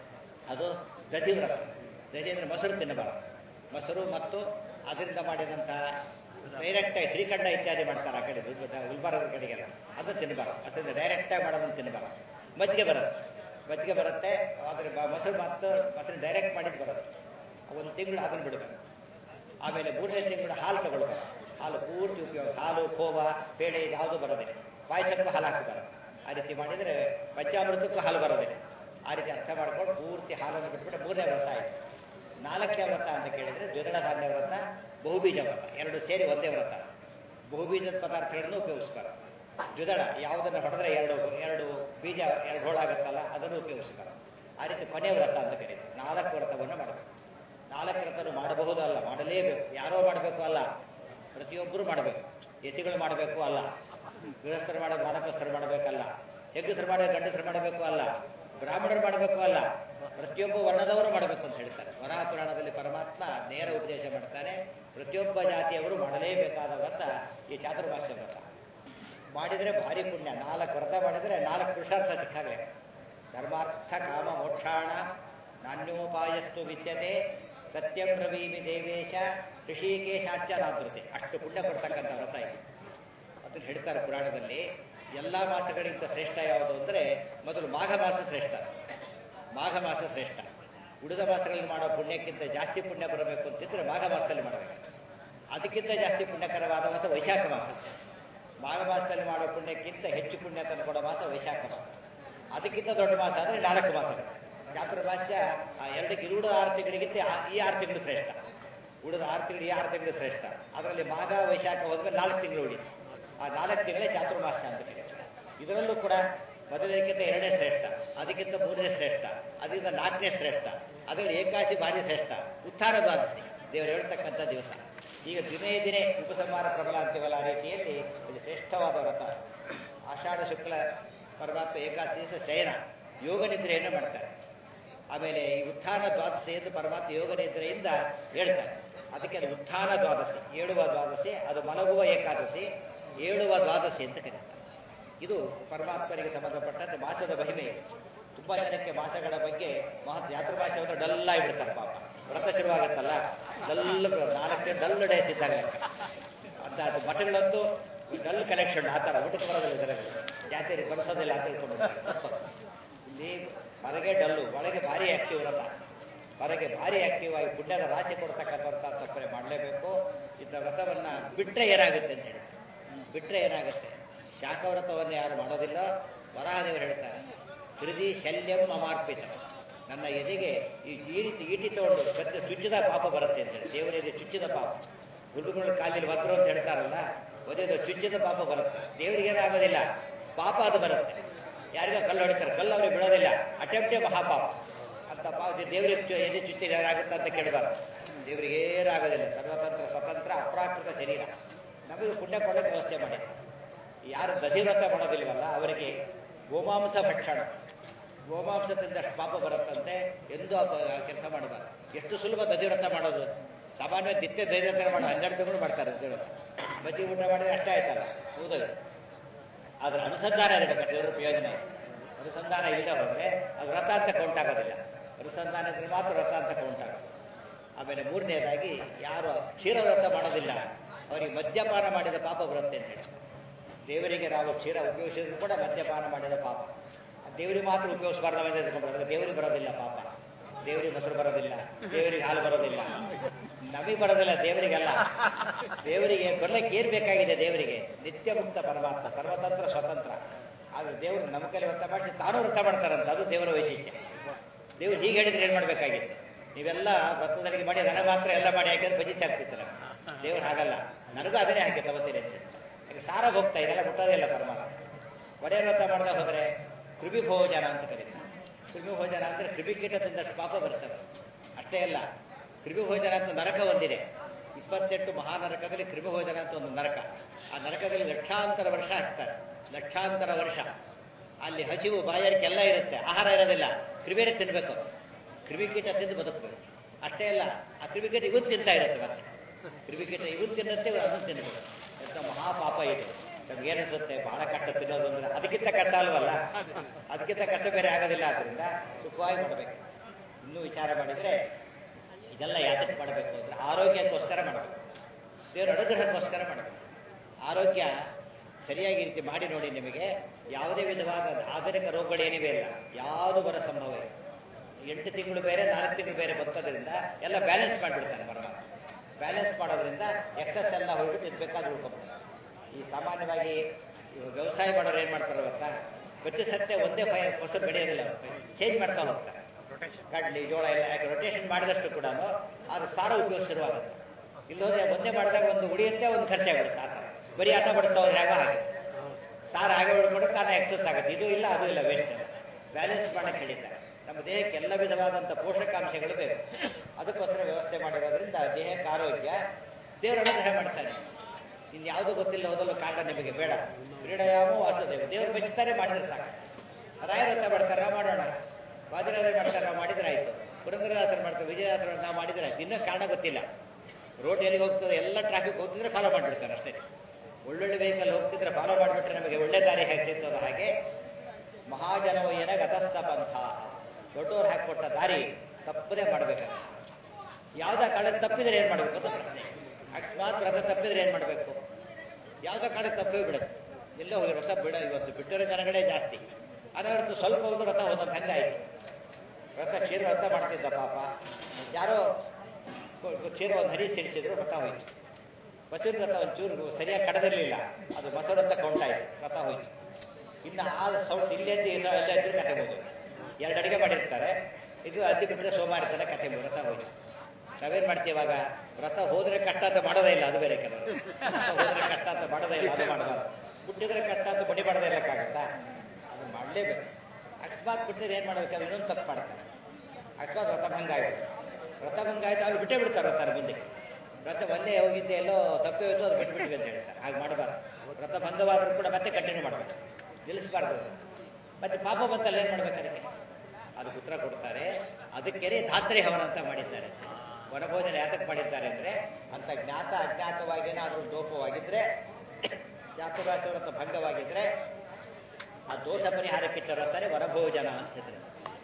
ಅದು ದಧಿ ವ್ರತ ದಧಿ ಅಂದರೆ ಮೊಸರು ತಿನ್ನಬಾರದು ಮೊಸರು ಮತ್ತು ಅದರಿಂದ ಮಾಡಿದಂಥ ಡೈರೆಕ್ಟಾಗಿ ಶ್ರೀಖಂಡ ಇತ್ಯಾದಿ ಮಾಡ್ತಾರೆ ಆ ಕಡೆ ಗುಲ್ಬರ್ಗದ ಕಡೆಗೆಲ್ಲ ಅದನ್ನು ತಿನ್ನಬಾರದು ಅದರಿಂದ ಡೈರೆಕ್ಟಾಗಿ ಮಾಡೋದನ್ನು ತಿನ್ನಬಾರದು ಮಜ್ಜಿಗೆ ಬರುತ್ತೆ ಮಜ್ಜಿಗೆ ಬರುತ್ತೆ ಅದ್ರ ಬ- ಮೊಸರು ಮತ್ತು ಮೊಸರು ಡೈರೆಕ್ಟ್ ಮಾಡಿದ್ದು ಬರುತ್ತೆ ಒಂದು ತಿಂಗಳು ಅದನ್ನು ಬಿಡಬೇಕು ಆಮೇಲೆ ಮೂರನೇ ತಿಂಗಳು ಹಾಲು ತಗೊಳ್ಬೇಕು ಹಾಲು ಪೂರ್ತಿ ಉಪಯೋಗ ಹಾಲು ಖೋವ ಬೇಳೆ ಇದು ಯಾವುದು ಬರೋದಿಲ್ಲ ಪಾಯಸಕ್ಕೂ ಹಾಲು ಹಾಕಿದ್ದಾರೆ ಆ ರೀತಿ ಮಾಡಿದರೆ ಪಂಚಾಮೃತಕ್ಕೂ ಹಾಲು ಬರೋದಿಲ್ಲ ಆ ರೀತಿ ಅರ್ಥ ಮಾಡ್ಕೊಂಡು ಪೂರ್ತಿ ಹಾಲನ್ನು ಬಿಟ್ಬಿಟ್ಟು ಮೂರನೇ ವ್ರತ ಆಯಿತು ನಾಲ್ಕನೇ ವ್ರತ ಅಂತ ಕೇಳಿದರೆ ದ್ವಿದಳ ಧಾನ್ಯ ವ್ರತ ಬಹುಬೀಜ ವ್ರತ ಎರಡು ಸೇರಿ ಒಂದೇ ವ್ರತ ಬಹುಬೀಜದ ಪದಾರ್ಥಗಳನ್ನು ಉಪಯೋಗಿಸ್ತಾರೆ ದ್ವಿದಳ ಯಾವುದನ್ನು ಹೊಡೆದ್ರೆ ಎರಡು ಎರಡು ಬೀಜ ಎರಡು ಹೋಳಾಗುತ್ತಲ್ಲ ಅದನ್ನು ಉಪಯೋಗಿಸ್ತಾರೆ ಆ ರೀತಿ ಕೊನೆ ವ್ರತ ಅಂತ ಕರೀತಾರೆ ನಾಲ್ಕು ವ್ರತವನ್ನು ಮಾಡಬೇಕು ನಾಲ್ಕು ವ್ರತನು ಮಾಡಬಹುದಲ್ಲ ಮಾಡಲೇಬೇಕು ಯಾರೋ ಮಾಡಬೇಕು ಅಲ್ಲ ಪ್ರತಿಯೊಬ್ಬರು ಮಾಡಬೇಕು ಯತಿಗಳು ಮಾಡಬೇಕು ಅಲ್ಲ ಗೃಹಸ್ಥರು ಮಾಡ ಮಾನಕಸ್ಥರು ಮಾಡಬೇಕಲ್ಲ ಹೆಂಗಸರು ಮಾಡಬೇಕು ಗಂಡಸರು ಮಾಡಬೇಕು ಅಲ್ಲ ಬ್ರಾಹ್ಮಣರು ಮಾಡಬೇಕು ಅಲ್ಲ ಪ್ರತಿಯೊಬ್ಬ ವರ್ಣದವರು ಮಾಡಬೇಕು ಅಂತ ಹೇಳ್ತಾರೆ ವರಾಹ ಪುರಾಣದಲ್ಲಿ ಪರಮಾತ್ಮ ನೇರ ಉಪದೇಶ ಮಾಡ್ತಾನೆ ಪ್ರತಿಯೊಬ್ಬ ಜಾತಿಯವರು ಮಾಡಲೇಬೇಕಾದ ವ್ರತ ಈ ಚಾತುರ್ಮಾಸ್ಯ ವ್ರತ ಮಾಡಿದರೆ ಭಾರಿ ಪುಣ್ಯ ನಾಲ್ಕು ವ್ರತ ಮಾಡಿದರೆ ನಾಲ್ಕು ಪುರುಷಾರ್ಥ ಸಿಕ್ಕಾಗಲೇ ಧರ್ಮಾರ್ಥ ಕಾಮ ಮೋಕ್ಷಾಣ ನಾಣ್ಯೋಪಾಯಸ್ತು ವಿದ್ಯತೆ ಸತ್ಯಂ ಬ್ರವೀಮಿ ದೇವೇಶ ಋಷಿಕೇಶಾಚ್ಯ ನಾದೃತೆ ಅಷ್ಟು ಪುಣ್ಯ ಕೊಡ್ತಕ್ಕಂಥ ವ್ರತ ಇದು ಅದನ್ನು ಹೇಳ್ತಾರೆ ಪುರಾಣದಲ್ಲಿ ಎಲ್ಲ ಮಾಸಗಳಿಗಿಂತ ಶ್ರೇಷ್ಠ ಯಾವುದು ಅಂದರೆ ಮೊದಲು ಮಾಘ ಮಾಸ ಶ್ರೇಷ್ಠ ಮಾಘ ಮಾಸ ಶ್ರೇಷ್ಠ ಉಳಿದ ಮಾಸಗಳಲ್ಲಿ ಮಾಡೋ ಪುಣ್ಯಕ್ಕಿಂತ ಜಾಸ್ತಿ ಪುಣ್ಯ ಬರಬೇಕು ಅಂತಿದ್ರೆ ಮಾಘ ಮಾಸದಲ್ಲಿ ಮಾಡಬೇಕು ಅದಕ್ಕಿಂತ ಜಾಸ್ತಿ ಪುಣ್ಯಕರವಾದ ಮಾಸ ವೈಶಾಖ ಮಾಸ ಮಾಘ ಮಾಸದಲ್ಲಿ ಮಾಡೋ ಪುಣ್ಯಕ್ಕಿಂತ ಹೆಚ್ಚು ಪುಣ್ಯ ತಂದುಕೊಡೋ ಮಾಸ ವೈಶಾಖ ಮಾಸ ಅದಕ್ಕಿಂತ ದೊಡ್ಡ ಮಾಸ ಅಂದರೆ ನಾಲ್ಕು ಮಾಸಗಳು ಚಾತುರ್ಮಾಸ್ಯ ಆ ಎರಡಕ್ಕೆ ಇರುವುದು ಆರು ತಿಂಗಳಿಗಿಂತ ಆ- ಈ ಆರು ತಿಂಗಳು ಶ್ರೇಷ್ಠ ಉಳಿದ ಆರು ತಿಂಗಳು ಈ ಆರು ತಿಂಗಳು ಶ್ರೇಷ್ಠ ಅದರಲ್ಲಿ ಮಾಘ ವೈಶಾಖ ಹೋದ್ಮೇಲೆ ನಾಲ್ಕು ತಿಂಗಳು ಉಳಿತು ಆ ನಾಲ್ಕು ತಿಂಗಳೇ ಚಾತುರ್ಮಾಸ್ಯ ಅಂತ ಕರೀತಾರೆ ಇದರಲ್ಲೂ ಕೂಡ ಮೊದಲಕ್ಕಿಂತ ಎರಡನೇ ಶ್ರೇಷ್ಠ ಅದಕ್ಕಿಂತ ಮೂರನೇ ಶ್ರೇಷ್ಠ ಅದರಿಂದ ನಾಲ್ಕನೇ ಶ್ರೇಷ್ಠ ಅದರಲ್ಲಿ ಏಕಾಶಿ ಭಾರಿ ಶ್ರೇಷ್ಠ ಉತ್ಥಾನ ದ್ವಾದಶಿ ದೇವರು ಹೇಳ್ತಕ್ಕಂಥ ದಿವಸ ಈಗ ದಿನೇ ದಿನೇ ಉಪಸಂಹಾರ ಪ್ರಬಲ ಅಂತೀವಲ್ಲ ಆ ರೀತಿಯಲ್ಲಿ ಇದು ಶ್ರೇಷ್ಠವಾದ ವ್ರತ ಆಷಾಢ ಶುಕ್ಲ ಪರಮಾತ್ಮ ಏಕಾದಶಿ ದಿವಸ ಶಯನ ಯೋಗ ನಿದ್ರೆಯನ್ನು ಮಾಡ್ತಾರೆ ಆಮೇಲೆ ಈ ಉತ್ಥಾನ ದ್ವಾದಶಿ ಎಂದು ಪರಮಾತ್ಮ ಯೋಗ ನಿದ್ರೆಯಿಂದ ಹೇಳ್ತಾರೆ ಅದಕ್ಕೆ ಅದು ಉತ್ಥಾನ ದ್ವಾದಶಿ ಏಳುವ ದ್ವಾದಶಿ ಅದು ಮಲಗುವ ಏಕಾದಶಿ ಏಳುವ ದ್ವಾದಶಿ ಅಂತ ಕರೀತಾರೆ ಇದು ಪರಮಾತ್ಮನಿಗೆ ಸಂಬಂಧಪಟ್ಟಂತೆ ಮಾಸದ ಮಹಿಮೆ ಇದು ತುಂಬ ಜನಕ್ಕೆ ಮಾಸಗಳ ಬಗ್ಗೆ ಮಹತ್ ಯಾತ್ರಾಭಾಷೆ ಅಂದ್ರೆ ಡಲ್ ಆಗಿಬಿಡ್ತಾರೆ ಪಾಪ ವ್ರತ ಶುರುವಾಗುತ್ತಲ್ಲ ಡಲ್ ನಾಲ್ಕನೇ ಡಲ್ ಡೇಸ್ ಇದ್ದಾಗ ಅಂತ ಅದು ಮಠಗಳಂತೂ ಡಲ್ ಕಲೆಕ್ಷನ್ ಆ ಥರ ಊಟಕ್ಕೆ ಬರೋದಿಲ್ಲ ಜನಗಳು ಜಾತಿಯಲ್ಲಿ ಬಡಿಸೋದಿಲ್ಲ ಅಂತ ತಿಳ್ಕೊಂಡ್ಬಿಡ್ತಾರೆ ತಪ್ಪು. ಇಲ್ಲಿ ಹೊರಗೆ ಡಲ್ಲು ಒಳಗೆ ಭಾರಿ ಆಕ್ಟಿವ್ ವ್ರತ ಹೊರಗೆ ಭಾರಿ ಆಕ್ಟಿವ್ ಆಗಿ ಪುಣ್ಯದ ರಾಶಿ ಕೊಡ್ತಕ್ಕಂಥ ವ್ರತ ತಪ್ಪರೆ ಮಾಡಲೇಬೇಕು ಇಂಥ ವ್ರತವನ್ನ ಬಿಟ್ಟರೆ ಏನಾಗುತ್ತೆ ಅಂತ ಹೇಳಿ ಬಿಟ್ಟರೆ ಏನಾಗುತ್ತೆ ಶಾಖವ್ರತವನ್ನು ಯಾರು ಮಾಡೋದಿಲ್ಲ ವರಾಹದೇವರು ಹೇಳ್ತಾರೆ ಹೃದಯ ಶಲ್ಯಂ ಅಮಾರ್ಪಿತ ನನ್ನ ಎದೆಗೆ ಈ ಈ ರೀತಿ ಈಟಿ ತಗೊಂಡು ಕತ್ತೆ ಚುಚ್ಚಿದ ಪಾಪ ಬರುತ್ತೆ ಅಂತ ಹೇಳಿ ದೇವರ ಎದೆ ಚುಚ್ಚಿದ ಪಾಪ ಗುರುಗಳು ಕಾಲಿൽ ವಕ್ರು ಅಂತ ಹೇಳ್ತಾರಲ್ಲ ಒದೆದು ಚುಚ್ಚಿದ ಪಾಪ ಬರುತ್ತೆ ದೇವರಿಗೆ ಏನಾಗೋದಿಲ್ಲ ಪಾಪ ಅದು ಬರುತ್ತೆ ಯಾರಿಗೋ ಕಲ್ಲು ಹೊಡಿತಾರೆ ಕಲ್ಲು ಅವ್ರಿಗೆ ಬಿಡೋದಿಲ್ಲ ಅಟೆಂಪ್ಟೇ ಮಹಾಪಾಪ ಅಂತ ಪಾಪ ದೇವರಿಗೆ ಚು- ಎದೆ ಚುಚ್ಚಿದ ಏನಾಗುತ್ತೆ ಅಂತ ಕೇಳಬಾರ್ದು ದೇವರಿಗೆ ಏನಾಗೋದಿಲ್ಲ ಸರ್ವತಂತ್ರ ಸ್ವತಂತ್ರ ಅಪ್ರಾಕೃತ ಶರೀರ ನಮಗೆ ಪುಣ್ಯ ಕೊಡೋಕೆ ವ್ಯವಸ್ಥೆ ಮಾಡಿ ಯಾರು ದಧಿವ್ರತ ಮಾಡೋದಿಲ್ವಲ್ಲ ಅವರಿಗೆ ಗೋಮಾಂಸ ಭಕ್ಷಣ ಗೋಮಾಂಸ ತಿಂದಷ್ಟು ಪಾಪ ಬರುತ್ತಂತೆ ಎಂದೂ ಕೆಲಸ ಮಾಡಬಾರ್ದು ಎಷ್ಟು ಸುಲಭ ದಧಿವ್ರತ ಮಾಡೋದು ಸಾಮಾನ್ಯ ನಿತ್ಯ ದಧಿವ್ರತ ಮಾಡೋ ಹನ್ನೆರಡು ತಿಂಗಳು ಮಾಡ್ತಾರೆ ದಧಿವ್ರತ ಬಜ್ಜಿ ಊಟ ಮಾಡಿದ್ರೆ ಅಷ್ಟೇ ಆಯ್ತಲ್ಲ ಹೌದಲ್ಲ ಆದ್ರೆ ಅನುಸಂಧಾನ ಇರಬೇಕು ದೇವರ ಪ್ರಯೋಜನ ಇದೆ. ಅನುಸಂಧಾನ ಇಲ್ಲದೆ ಹೋದರೆ ಅದು ವ್ರತ ಅಂತ ಕೌಂಟ್ ಆಗೋದಿಲ್ಲ ಅನುಸಂಧಾನ ಇದ್ರೆ ಮಾತ್ರ ವ್ರತ ಅಂತ ಕೌಂಟ್ ಆಗೋದು ಆಮೇಲೆ ಮೂರನೇದಾಗಿ ಯಾರು ಕ್ಷೀರ ವ್ರತ ಮಾಡೋದಿಲ್ಲ ಅವರಿಗೆ ಮದ್ಯಪಾನ ಮಾಡಿದ ಪಾಪ ಬರುತ್ತೆ ಅಂತ ಹೇಳಿ ದೇವರಿಗೆ ನಾವು ಕ್ಷೀರ ಉಪಯೋಗಿಸಿದ್ರು ಕೂಡ ಮದ್ಯಪಾನ ಮಾಡಿದ ಪಾಪ ದೇವರಿಗೆ ಮಾತ್ರ ಉಪಯೋಗಿಸಬಾರ್ದು ಅದಕ್ಕೆ ದೇವರಿಗೆ ಬರೋದಿಲ್ಲ ಪಾಪ ದೇವರಿಗೆ ಮೊಸರು ಬರೋದಿಲ್ಲ ದೇವರಿಗೆ ಹಾಲು ಬರೋದಿಲ್ಲ ನಮಗೆ ಬರೋದಿಲ್ಲ ದೇವರಿಗೆಲ್ಲ ದೇವರಿಗೆ ಬರ್ಲಿಕ್ಕೆ ಏನ್ ಬೇಕಾಗಿದೆ ದೇವರಿಗೆ ನಿತ್ಯ ಮುಕ್ತ ಪರಮಾತ್ಮ ಸರ್ವತಂತ್ರ ಸ್ವತಂತ್ರ ಆದ್ರೆ ದೇವರು ನಮ್ಮ ಕೈಲಿ ವ್ರತ ಮಾಡಿ ತಾನು ವ್ರತ ಮಾಡ್ತಾರಂತ ಅದು ದೇವರ ವೈಶಿಷ್ಟ್ಯ ದೇವ್ರು ಹೀಗೆ ಹೇಳಿದ್ರೆ ಏನ್ ಮಾಡ್ಬೇಕಾಗಿತ್ತು ನೀವೆಲ್ಲ ವ್ರತದಲ್ಲಿಗೆ ಮಾಡಿ ನನಗೆ ಮಾತ್ರ ಎಲ್ಲ ಮಾಡಿ ಹಾಕಿದ್ರೆ ಬಜಿತ್ ಆಗ್ತಿತ್ತು ನಮ್ಗೆ ದೇವ್ರು ಹಾಗಲ್ಲ ನನಗೂ ಅದನ್ನೇ ಹಾಕಿ ತಗೋತೀನಿ ಅಂತ ಯಾಕೆ ಸಾರ ಹೋಗ್ತಾ ಇದೆಲ್ಲ ಮುಟ್ಟೋದಿಲ್ಲ ಪರಮಾತ್ಮ ಒಡೆ ವ್ರತ ಮಾಡ್ದೆ ಹೋದರೆ ಕೃಮಿ ಭೋಜನ ಅಂತ ಕರೀತಾರೆ ಕೃಮಿ ಭೋಜನ ಅಂದ್ರೆ ಕೃಮಿ ಕೀಟ ತಿಂದಷ್ಟು ಪಾಪ ಬರ್ತದೆ ಅಷ್ಟೇ ಅಲ್ಲ ಕೃಮಿ ಭೋಜನ ಅಂತ ನರಕ ಒಂದಿದೆ ಇಪ್ಪತ್ತೆಂಟು ಮಹಾನರಕದಲ್ಲಿ ಕೃಮಿ ಭೋಜನ ಅಂತ ಒಂದು ನರಕ ಆ ನರಕದಲ್ಲಿ ಲಕ್ಷಾಂತರ ವರ್ಷ ಹಾಕ್ತಾರೆ ಲಕ್ಷಾಂತರ ವರ್ಷ ಅಲ್ಲಿ ಹಸಿವು ಬಾಯಾರಿಕೆ ಎಲ್ಲ ಇರುತ್ತೆ ಆಹಾರ ಇರೋದಿಲ್ಲ ಕ್ರಿಮಿನೇ ತಿನ್ಬೇಕು ಕ್ರಿಮಿಕೀಟ ತಿಂದು ಬದುಕಬೇಕು ಅಷ್ಟೇ ಅಲ್ಲ ಆ ಕ್ರಿಮಿಕೀಟ ಇವತ್ತು ತಿಂತಾ ಇರುತ್ತೆ ಮತ್ತೆ ಕ್ರಿಮಿಕೀಟ ಇವತ್ತು ತಿನ್ನುತ್ತೆ ಇವರು ಅದನ್ನು ತಿನ್ನಬೇಕು ಎಂಥ ಮಹಾಪಾಪ ಇದು ನಮ್ಗೆ ಏನಿಸುತ್ತೆ ಬಹಳ ಕಷ್ಟ ತಿನ್ನೋದು ಅಂದ್ರೆ ಅದಕ್ಕಿಂತ ಕಷ್ಟ ಅಲ್ವಲ್ಲ ಅದಕ್ಕಿಂತ ಕಷ್ಟ ಬೇರೆ ಆಗೋದಿಲ್ಲ ಆದ್ರಿಂದ ಸುಖವಾಗಿ ಮಾಡಬೇಕು ಇನ್ನೂ ವಿಚಾರ ಮಾಡಿದ್ರೆ ಇದೆಲ್ಲ ಯಾತಕ್ಕೆ ಮಾಡಬೇಕು ಅಂದ್ರೆ ಆರೋಗ್ಯಕ್ಕೋಸ್ಕರ ಮಾಡಬೇಕು ದೇವರ ಅನುಗ್ರಹಕ್ಕೋಸ್ಕರ ಮಾಡಬೇಕು ಆರೋಗ್ಯ ಸರಿಯಾಗಿ ರೀತಿ ಮಾಡಿ ನೋಡಿ ನಿಮಗೆ ಯಾವುದೇ ವಿಧವಾದ ಆಧುನಿಕ ರೋಗಗಳೇನಿವೆ ಇಲ್ಲ ಯಾವುದು ಬರೋ ಸಂಭವ ಇಲ್ಲ ಎಂಟು ತಿಂಗಳು ಬೇರೆ ನಾಲ್ಕು ತಿಂಗಳು ಬೇರೆ ಬರ್ತದ್ರಿಂದ ಎಲ್ಲ ಬ್ಯಾಲೆನ್ಸ್ ಮಾಡಿಬಿಡ್ತಾನೆ ಪರಮಾತ್ಮ ಬ್ಯಾಲೆನ್ಸ್ ಮಾಡೋದ್ರಿಂದ ಎಕ್ಸಸ್ ಎಲ್ಲ ಹೋಗ್ಬಿಟ್ಟು ಇದು ಬೇಕಾದ್ರೂ ಉಳ್ಕೊಂಡ್ಬಿಡ್ತಾರೆ ಈ ಸಾಮಾನ್ಯವಾಗಿ ಇವಾಗ ವ್ಯವಸಾಯ ಮಾಡೋರು ಏನು ಮಾಡ್ತಾರೆ ಗೊತ್ತಾ ಪ್ರತಿ ಸತ್ಯ ಒಂದೇ ಫೈ ಫಸಲು ಬೆಳೆಯೋದಿಲ್ಲ ಚೇಂಜ್ ಮಾಡ್ತಾ ಹೋಗ್ತಾರೆ ಕಡ್ಲಿ ಜೋಳ ಎಲ್ಲ ಯಾಕೆ ರೊಟೇಷನ್ ಮಾಡಿದಷ್ಟು ಕೂಡ ಅದು ಸಾರ ಉಪಯೋಗ ಶುರುವಾಗುತ್ತೆ ಇಲ್ಲೋದ್ರೆ ಒಂದೇ ಮಾಡಿದಾಗ ಒಂದು ಉಳಿಯುತ್ತೆ ಒಂದು ಖರ್ಚಾಗುತ್ತೆ ಆ ಥರ ಬರೀ ಆಟ ಬಿಡ್ತಾ ಹೋದ್ರೆ ಆಗ ಹಾಗೆ ಸಾರ ಹಾಗೆ ಬಿಡ್ಬಿಡುತ್ತೆ ಆಗ ಎಕ್ಸಸ್ ಆಗುತ್ತೆ ಇದು ಇಲ್ಲ ಅದು ಇಲ್ಲ ವೇಸ್ಟ್ ಬ್ಯಾಲೆನ್ಸ್ ಮಾಡಕ್ಕೆ ಹೇಳಿದ್ದಾರೆ ನಮ್ಮ ದೇಹಕ್ಕೆ ಎಲ್ಲ ವಿಧವಾದಂಥ ಪೋಷಕಾಂಶಗಳು ಬೇಕು ಅದಕ್ಕೋಸ್ಕರ ವ್ಯವಸ್ಥೆ ಮಾಡಿರೋದ್ರಿಂದ ದೇಹಕ್ಕೆ ಆರೋಗ್ಯ ದೇವರ ಅನುಗ್ರಹ ಮಾಡ್ತಾನೆ ಇನ್ಯಾವುದೂ ಗೊತ್ತಿಲ್ಲ ಓದಲು ಕಾರಣ ನಿಮಗೆ ಬೇಡ ಕ್ರೀಡಾಯಾಮ ವಾಸುದೇವ ದೇವರು ಮೆಚ್ಚುತ್ತಾರೆ ಮಾಡಿದ್ರೆ ಸಾಕು ರಾಯರಥ ಮಾಡ್ತಾರೆ ನಾವು ಮಾಡೋಣ ವಾದಿರಾಜ ಮಾಡ್ತಾರೆ ನಾವು ಮಾಡಿದ್ರೆ ಆಯ್ತು ಪುರಂದರದಾಸರು ಮಾಡ್ತಾರೆ ವಿಜಯದಾಸರು ನಾವು ಮಾಡಿದ್ರೆ ಆಯ್ತು ಇನ್ನೂ ಕಾರಣ ಗೊತ್ತಿಲ್ಲ ರೋಡ್ ಎಲ್ಲಿಗೆ ಹೋಗ್ತದೆ ಎಲ್ಲ ಟ್ರಾಫಿಕ್ ಹೋಗ್ತಿದ್ರೆ ಫಾಲೋ ಮಾಡಿಬಿಡ್ತಾರೆ ಅಷ್ಟೇ ಒಳ್ಳೊಳ್ಳೆ ವೆಹಿಕಲ್ ಹೋಗ್ತಿದ್ರೆ ಫಾಲೋ ಮಾಡಿಬಿಟ್ರೆ ನಮಗೆ ಒಳ್ಳೆ ದಾರಿ ಹೇಗೆ ಸಿಗ್ತದೆ ಹಾಗೆ ಮಹಾಜನವಯ್ಯನ ಗತಸ್ಥ ಪಂಥ ದೊಡ್ಡವರು ಹಾಕಿಕೊಟ್ಟ ದಾರಿ ತಪ್ಪದೇ ಮಾಡಬೇಕು ಯಾವುದೇ ಕಾಲಕ್ಕೆ ತಪ್ಪಿದ್ರೆ ಏನು ಮಾಡಬೇಕು ಅಂತ ಪ್ರಶ್ನೆ ಅಕಸ್ಮಾತ್ ವ್ರತ ತಪ್ಪಿದ್ರೆ ಏನು ಮಾಡಬೇಕು ಯಾವುದೇ ಕಾಲಕ್ಕೆ ತಪ್ಪೇ ಬಿಡುತ್ತೆ ಎಲ್ಲೋ ಹೋಗಿ ವ್ರತ ಬಿಡ ಇವತ್ತು ಬಿಟ್ಟಿರೋ ಜನಗಳೇ ಜಾಸ್ತಿ ಅದರರ್ಥ ಸ್ವಲ್ಪ ಒಂದು ವ್ರತ ಒಂದೊಂದು ಹಂಗಾಯ್ತು ವ್ರತ ಕ್ಷೀರ ವ್ರತ ಮಾಡ್ತಿದ್ದ ಪಾಪ ಯಾರೋ ಕ್ಷೀರ ಒಂದು ಹರಿ ಸೇರಿಸಿದ್ರು ವ್ರತ ಹೋಯ್ತು ಬಚ್ಚೂರು ವ್ರತ ಒಂಚೂರು ಸರಿಯಾಗಿ ಕಡದಿರಲಿಲ್ಲ ಅದು ಮೊಸರು ಅಂತ ಕೌಂಟಾಯ್ತು ವ್ರತ ಹೋಯ್ತು ಇನ್ನು ಆ ಸೌಟ್ ಇಲ್ಲೇ ಇಲ್ಲ ಇಲ್ಲೇ ಇದ್ರೆ ಕತೆ ಹೋದು ಎರಡು ಅಡಿಗೆ ಮಾಡಿರ್ತಾರೆ ಇದು ಅತಿ ಬಿಟ್ಟರೆ ಸೋಮವಾರ ತನಕ ಕತೆ ವ್ರತ ಹೋಯ್ತು ನಾವೇನ್ ಮಾಡ್ತೀವಿ ಇವಾಗ ವ್ರತ ಹೋದ್ರೆ ಕಷ್ಟ ಅಂತ ಮಾಡೋದೇ ಇಲ್ಲ ಅದು ಬೇರೆ ಕೆಲವರು ವ್ರತ ಹೋದ್ರೆ ಕಷ್ಟ ಅಂತ ಮಾಡೋದೇ ಇಲ್ಲ ಅದು ಮಾಡಬಾರ್ದು ಹುಟ್ಟಿದ್ರೆ ಕಷ್ಟ ಅಂತ ಬಡಿ ಮಾಡದೇ ಇರೋಕ್ಕಾಗತ್ತಾ ಅದು ಮಾಡಲೇಬೇಕು ಅಕಸ್ಮಾತ್ ಬಿಟ್ಟಿದ್ರೆ ಏನು ಮಾಡ್ಬೇಕು ಇನ್ನೊಂದು ತಪ್ಪು ಮಾಡ್ತಾರೆ ಅಕಸ್ಮಾತ್ ವ್ರತ ಭಂಗ ಆಯ್ತು ವ್ರತ ಭಂಗ ಆಯ್ತು ಅವ್ರು ಬಿಟ್ಟೇ ಬಿಡ್ತಾರೆ ವ್ರತ ಮುಂದೆ ವ್ರತ ಒಂದೇ ಹೋಗಿದ್ದೆ ಎಲ್ಲೋ ತಪ್ಪೇ ಹೋಯ್ತು ಅದು ಬಿಟ್ಬಿಟ್ವಿ ಅಂತ ಹೇಳ್ತಾರೆ ಹಾಗೆ ಮಾಡಬಾರ್ದು ವ್ರತ ಭಂಗವಾದರೂ ಕೂಡ ಮತ್ತೆ ಕಂಟಿನ್ಯೂ ಮಾಡಬೇಕು ನಿಲ್ಲಿಸಬಾರ್ದು ಮತ್ತೆ ಪಾಪ ಬಂತಲ್ಲ ಏನು ಮಾಡ್ಬೇಕು ಅದಕ್ಕೆ ಅದಕ್ಕೆ ಉತ್ತರ ಕೊಡ್ತಾರೆ ಅದಕ್ಕೆ ಧಾತ್ರಿ ಹವನ ಅಂತ ಮಾಡಿದ್ದಾರೆ ವನಭೋಜನ ಯಾತಕ್ಕೆ ಮಾಡಿದ್ದಾರೆ ಅಂದರೆ ಅಂತ ಜ್ಞಾತ ಅಜ್ಞಾತವಾಗಿ ಏನಾದರೂ ದೋಷವಾಗಿದ್ದರೆ ಜಾತುರಾಶವ್ರತ ಭಂಗವಾಗಿದ್ದರೆ ಆ ದೋಷ ಪರಿಹಾರಕ್ಕೆ ತರುತ್ತಾರೆ ವನಭೋಜನ ಅಂತ ಹೆಸರು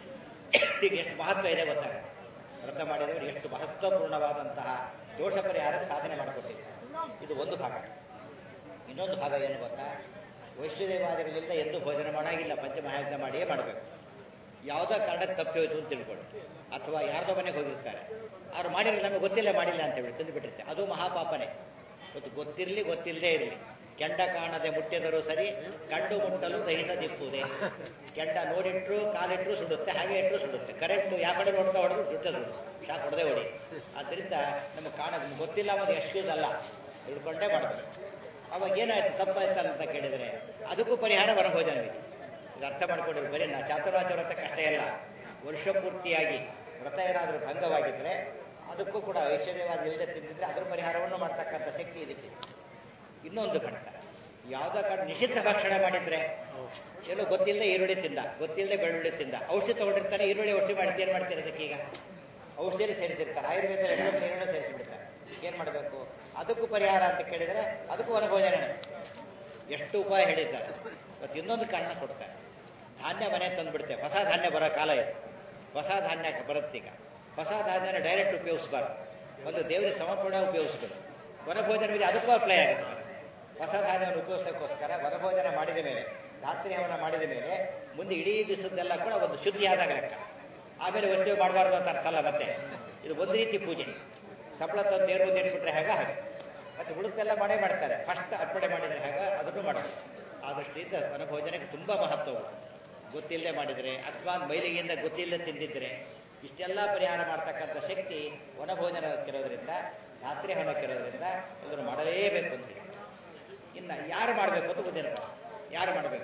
ಈಗ ಎಷ್ಟು ಮಹತ್ವ ಇದೆ ಗೊತ್ತಾಗ ವ್ರತ ಮಾಡಿದವರು ಎಷ್ಟು ಮಹತ್ವಪೂರ್ಣವಾದಂತಹ ದೋಷ ಪರಿಹಾರ ಸಾಧನೆ ಮಾಡಿಕೊಟ್ಟಿದ್ದಾರೆ ಇದು ಒಂದು ಭಾಗ ಇನ್ನೊಂದು ಭಾಗ ಏನು ಗೊತ್ತಾ ವೈಶ್ವದೇವಾದಿಗಳಿಂದ ಎಂದು ಭೋಜನ ಮಾಡಾಗಿಲ್ಲ ಪಂಚಮಹಾಯಜ್ಞ ಮಾಡಿಯೇ ಮಾಡಬೇಕು ಯಾವುದೋ ಕಾರಣಕ್ಕೆ ತಪ್ಪಿ ಹೋಯ್ತು ಅಂತ ತಿಳ್ಕೊಳ್ಳಿ ಅಥವಾ ಯಾರ್ದೋ ಮನೆಗೆ ಹೋಗಿರ್ತಾರೆ ಅವ್ರು ಮಾಡಿರಲಿಲ್ಲ ನಮಗೆ ಗೊತ್ತಿಲ್ಲ ಮಾಡಿಲ್ಲ ಅಂತ ಹೇಳಿ ತಂದು ಬಿಟ್ಟಿರ್ತೆ ಅದು ಮಹಾಪಾಪನೆ ಇವತ್ತು ಗೊತ್ತಿರಲಿ ಗೊತ್ತಿಲ್ಲದೆ ಇರಲಿ ಕೆಂಡ ಕಾಣದೆ ಮುಟ್ಟಿದರೂ ಸರಿ ಕಂಡು ಮುಟ್ಟಲು ದಹಿಸದಿಪ್ಪುವುದೇ ಕೆಂಡ ನೋಡಿಟ್ರು ಕಾಲಿಟ್ರು ಸುಡುತ್ತೆ ಹಾಗೆ ಇಟ್ಟರು ಸುಡುತ್ತೆ ಕರೆಂಟು ಯಾವ ಕಡೆ ನೋಡ್ತಾ ಹೊಡೆದು ಸುಟ್ಟೆ ಸುಡು ಶಾಕ್ ಹೊಡೆದೇ ಹೊಡಿ ಆದ್ದರಿಂದ ನಮಗೆ ಕಾಣ ಗೊತ್ತಿಲ್ಲ ಅನ್ನೋದು ಎಷ್ಟುದಲ್ಲ ತಿಳ್ಕೊಂಡೇ ಮಾಡಬೇಕು ಅವಾಗ ಏನಾಯ್ತು ತಪ್ಪಾಯ್ತಲ್ಲ ಅಂತ ಕೇಳಿದರೆ ಅದಕ್ಕೂ ಪರಿಹಾರ ವನಭೋಜನವಿದೆ ಇದು ಅರ್ಥ ಮಾಡ್ಕೊಂಡಿದ್ರು ಬರೀ ನಾ ಚಾತುರಾಜ ವ್ರತ ಕಷ್ಟ ಇಲ್ಲ ವರ್ಷ ಪೂರ್ತಿಯಾಗಿ ವ್ರತ ಏನಾದರೂ ಭಂಗವಾಗಿದ್ದರೆ ಅದಕ್ಕೂ ಕೂಡ ಐಶ್ವರ್ಯವಾದ ಇಲ್ಲದೆ ತಿಂದಿದ್ರೆ ಅದರ ಪರಿಹಾರವನ್ನು ಮಾಡ್ತಕ್ಕಂಥ ಶಕ್ತಿ ಇದಕ್ಕೆ ಇನ್ನೊಂದು ಖಂಡ ಯಾವುದೋ ಕಾರಣ ನಿಷಿದ್ಧ ಭಕ್ಷಣ ಮಾಡಿದ್ರೆ ಎಲ್ಲೋ ಗೊತ್ತಿಲ್ಲದೆ ಈರುಳ್ಳಿ ತಿಂದ ಗೊತ್ತಿಲ್ಲದೆ ಬೆಳ್ಳುಳ್ಳಿ ತಿಂದ ಔಷಧಿ ತಗೊಂಡಿರ್ತಾನೆ ಈರುಳ್ಳಿ ಔಷಧಿ ಮಾಡಿದ್ದು ಏನು ಮಾಡ್ತಾರೆ ಅದಕ್ಕೆ ಈಗ ಔಷಧಿಯಲ್ಲಿ ಸೇರಿಸಿರ್ತಾರೆ ಆಯುರ್ವೇದ ಎಲ್ಲರೂ ಈರುಳ್ಳಿ ಸೇರಿಸಿಬಿಡ್ತಾರೆ ಏನು ಮಾಡಬೇಕು ಅದಕ್ಕೂ ಪರಿಹಾರ ಅಂತ ಕೇಳಿದರೆ ಅದಕ್ಕೂ ವನಭೋಜನ ಎಷ್ಟು ಉಪಾಯ ಹೇಳಿದ್ದಾರೆ ಮತ್ತು ಇನ್ನೊಂದು ಕಾರಣ ಕೊಡ್ತಾರೆ ಧಾನ್ಯ ಮನೆ ತಂದುಬಿಡ್ತೇವೆ ಹೊಸ ಧಾನ್ಯ ಬರೋ ಕಾಲ ಇದೆ ಹೊಸ ಧಾನ್ಯ ಬರುತ್ತೀಗ ಹೊಸ ಧಾನ್ಯನ ಡೈರೆಕ್ಟ್ ಉಪಯೋಗಿಸ್ಬಾರ್ದು ಒಂದು ದೇವರಿಗೆ ಸಮರ್ಪಣೆ ಉಪಯೋಗಿಸ್ಬೇಕು ವನಭೋಜನವಿದೆ ಅದಕ್ಕೂ ಅಪ್ಲೈ ಆಗುತ್ತೆ ಹೊಸ ಧಾನ್ಯವನ್ನು ಉಪಯೋಗಿಸೋಕ್ಕೋಸ್ಕರ ವನಭೋಜನ ಮಾಡಿದ ಮೇಲೆ ರಾತ್ರಿ ಹವನ ಮಾಡಿದ ಮೇಲೆ ಮುಂದೆ ಇಡೀ ದಿವಸದ್ದೆಲ್ಲ ಕೂಡ ಒಂದು ಶುದ್ಧಿ ಆದಾಗ ಲೆಕ್ಕ ಆಮೇಲೆ ವಸ್ತುವು ಮಾಡಬಾರ್ದು ಅಂತ ಅರ್ಥ ಅಲ್ಲ ಮತ್ತೆ ಇದು ಒಂದು ರೀತಿ ಪೂಜೆ ಸಫಲ ತಂದು ದೇವ್ರ ಮುಂದೆ ಇಟ್ಬಿಟ್ರೆ ಹೇಗ ಹಾಗೆ ಮತ್ತೆ ಉಳಿದೆಲ್ಲ ಮಾಡೇ ಮಾಡ್ತಾರೆ ಫಸ್ಟ್ ಅರ್ಪಣೆ ಮಾಡಿದರೆ ಹೇಗ ಅದನ್ನು ಮಾಡೋದು ಆ ದೃಷ್ಟಿಯಿಂದ ವನಭೋಜನಕ್ಕೆ ತುಂಬ ಮಹತ್ವವು ಗೊತ್ತಿಲ್ಲದೆ ಮಾಡಿದರೆ ಅಕಸ್ಮಾತ್ ಮೈಲಿಗೆಯಿಂದ ಗೊತ್ತಿಲ್ಲದೆ ತಿಂದಿದ್ರೆ ಇಷ್ಟೆಲ್ಲ ಪರಿಹಾರ ಮಾಡ್ತಕ್ಕಂಥ ಶಕ್ತಿ ವನಭೋಜನಕ್ಕಿರೋದ್ರಿಂದ ರಾತ್ರಿ ಹವನಕ್ಕಿರೋದ್ರಿಂದ ಇದನ್ನು ಮಾಡಲೇಬೇಕು ಅಂತ ಹೇಳಿ ಇನ್ನು ಯಾರು ಮಾಡಬೇಕು ಅಂತ ಗೊತ್ತಿಲ್ಲ ಯಾರು ಮಾಡಬೇಕು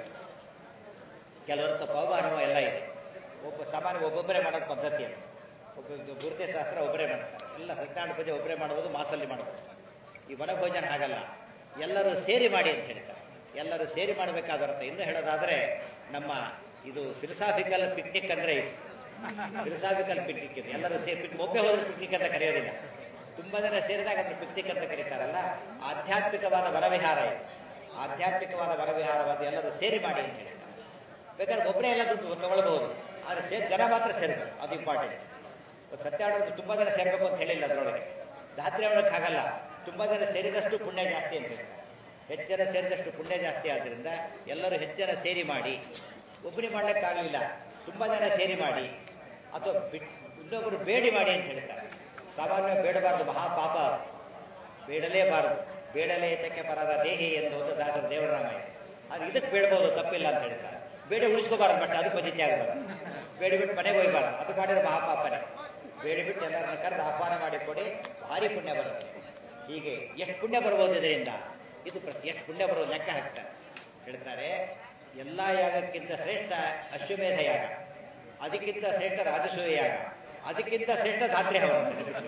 ಕೆಲವರು ತಪ್ಪ ಅನುಭವ ಎಲ್ಲ ಇದೆ ಒಬ್ಬ ಸಾಮಾನ್ಯ ಒಬ್ಬೊಬ್ಬರೇ ಮಾಡೋದು ಪದ್ಧತಿ ಅದು ಒಬ್ಬ ಗುರುತೆ ಶಾಸ್ತ್ರ ಒಬ್ಬರೇ ಮಾಡ್ತಾರೆ ಎಲ್ಲ ಸತ್ಯನಾರಾಯಣ ಪೂಜೆ ಒಬ್ಬರೇ ಮಾಡ್ಬೋದು ಮಾಸಲ್ಲಿ ಮಾಡ್ಬೋದು ಈ ವನಭೋಜನ ಹಾಗಲ್ಲ ಎಲ್ಲರೂ ಸೇರಿ ಮಾಡಿ ಅಂತ ಹೇಳ್ತಾರೆ ಎಲ್ಲರೂ ಸೇರಿ ಮಾಡಬೇಕಾದರ್ಥ ಇನ್ನು ಹೇಳೋದಾದರೆ ನಮ್ಮ ಇದು ಫಿಲಸಾಫಿಕಲ್ ಪಿಕ್ನಿಕ್ ಅಂದರೆ ಇದು ಫಿಲಸಾಫಿಕಲ್ ಪಿಕ್ನಿಕ್ ಇದು ಎಲ್ಲರೂ ಸೇರಿ ಪಿಕ್ ಒಬ್ಬೇ ಹೋದ್ರೆ ಪಿಕ್ನಿಕ್ ಅಂತ ಕರೆಯೋದಿಲ್ಲ ತುಂಬ ಜನ ಸೇರಿದಾಗ ಅದನ್ನು ಪಿಕ್ನಿಕ್ ಅಂತ ಕರೀತಾರಲ್ಲ ಆಧ್ಯಾತ್ಮಿಕವಾದ ವನವಿಹಾರ ಇದು ಆಧ್ಯಾತ್ಮಿಕವಾದ ವರವಿಹಾರವಾದ ಎಲ್ಲರೂ ಸೇರಿ ಮಾಡಿ ಅಂತ ಹೇಳ್ತಾರೆ ಬೇಕಾದ್ರೆ ಒಬ್ಬರೇ ಎಲ್ಲ ದುಡ್ಡು ತಗೊಳ್ಬಹುದು ಆದರೆ ಸೇರಿ ಜನ ಮಾತ್ರ ಸೇರಬೇಕು ಅದು ಇಂಪಾರ್ಟೆಂಟ್ ಸತ್ಯಾಡೋದು ತುಂಬ ಜನ ಸೇರಬೇಕು ಅಂತ ಹೇಳಿಲ್ಲ ಅದರೊಳಗೆ ಧಾತ್ರಿ ಆಗಲ್ಲ ತುಂಬ ಜನ ಸೇರಿದಷ್ಟು ಪುಣ್ಯ ಜಾಸ್ತಿ ಅಂತ ಹೇಳ್ತಾರೆ ಹೆಚ್ಚು ಜನ ಸೇರಿದಷ್ಟು ಪುಣ್ಯ ಜಾಸ್ತಿ ಆದ್ದರಿಂದ ಎಲ್ಲರೂ ಹೆಚ್ಚು ಜನ ಸೇರಿ ಮಾಡಿ ಒಬ್ಬನೇ ಮಾಡ್ಲಿಕ್ಕಾಗಲಿಲ್ಲ ತುಂಬ ಜನ ಸೇರಿ ಮಾಡಿ ಅಥವಾ ಬಿಟ್ ಇನ್ನೊಬ್ಬರು ಬೇಡಿ ಮಾಡಿ ಅಂತ ಹೇಳ್ತಾರೆ ಸಾಮಾನ್ಯ ಬೇಡಬಾರದು ಮಹಾಪಾಪ ಅದು. ಬೇಡಲೇಬಾರದು ಬೇಡಲೇ ಏತಕ್ಕೆ ಪರದ ದೇಹಿ ಎಂದು ಒಂದು ದಾಸರ ದೇವರಾಮಾಯ ಅದು ಇದಕ್ಕೆ ಬೇಡ್ಬೋದು ತಪ್ಪಿಲ್ಲ ಅಂತ ಹೇಳ್ತಾರೆ ಬೇಡಿ ಉಳಿಸ್ಕೋಬಾರ್ದು ಬಟ್ ಅದು ಪದ್ಧತಿ ಆಗಬಾರ್ದು ಬೇಡಿ ಬಿಟ್ಟು ಮನೆಗೆ ಹೋಗ್ಬಾರ್ದು ಅದು ಮಾಡಿದ್ರೆ ಮಹಾಪಾಪನೇ ಬೇಡಿ ಬಿಟ್ಟು ಎಲ್ಲರನ್ನ ಕರೆದು ಆಹ್ವಾನ ಮಾಡಿ ಕೊಡಿ ಭಾರಿ ಪುಣ್ಯ ಬರುತ್ತೆ ಹೀಗೆ ಎಷ್ಟು ಪುಣ್ಯ ಬರ್ಬೋದು ಇದರಿಂದ ಇದು ಪ್ರತಿ ಎಷ್ಟು ಪುಣ್ಯ ಬರೋದು ಲೆಕ್ಕ ಹಾಕ್ತಾರೆ ಹೇಳ್ತಾರೆ ಎಲ್ಲ ಯಾಗಕ್ಕಿಂತ ಶ್ರೇಷ್ಠ ಅಶ್ವಮೇಧ ಯಾಗ ಅದಕ್ಕಿಂತ ಶ್ರೇಷ್ಠ ರಾಜಸೂಯ ಯಾಗ ಅದಕ್ಕಿಂತ ಶ್ರೇಷ್ಠ ಧಾತ್ರಿ ಹವನ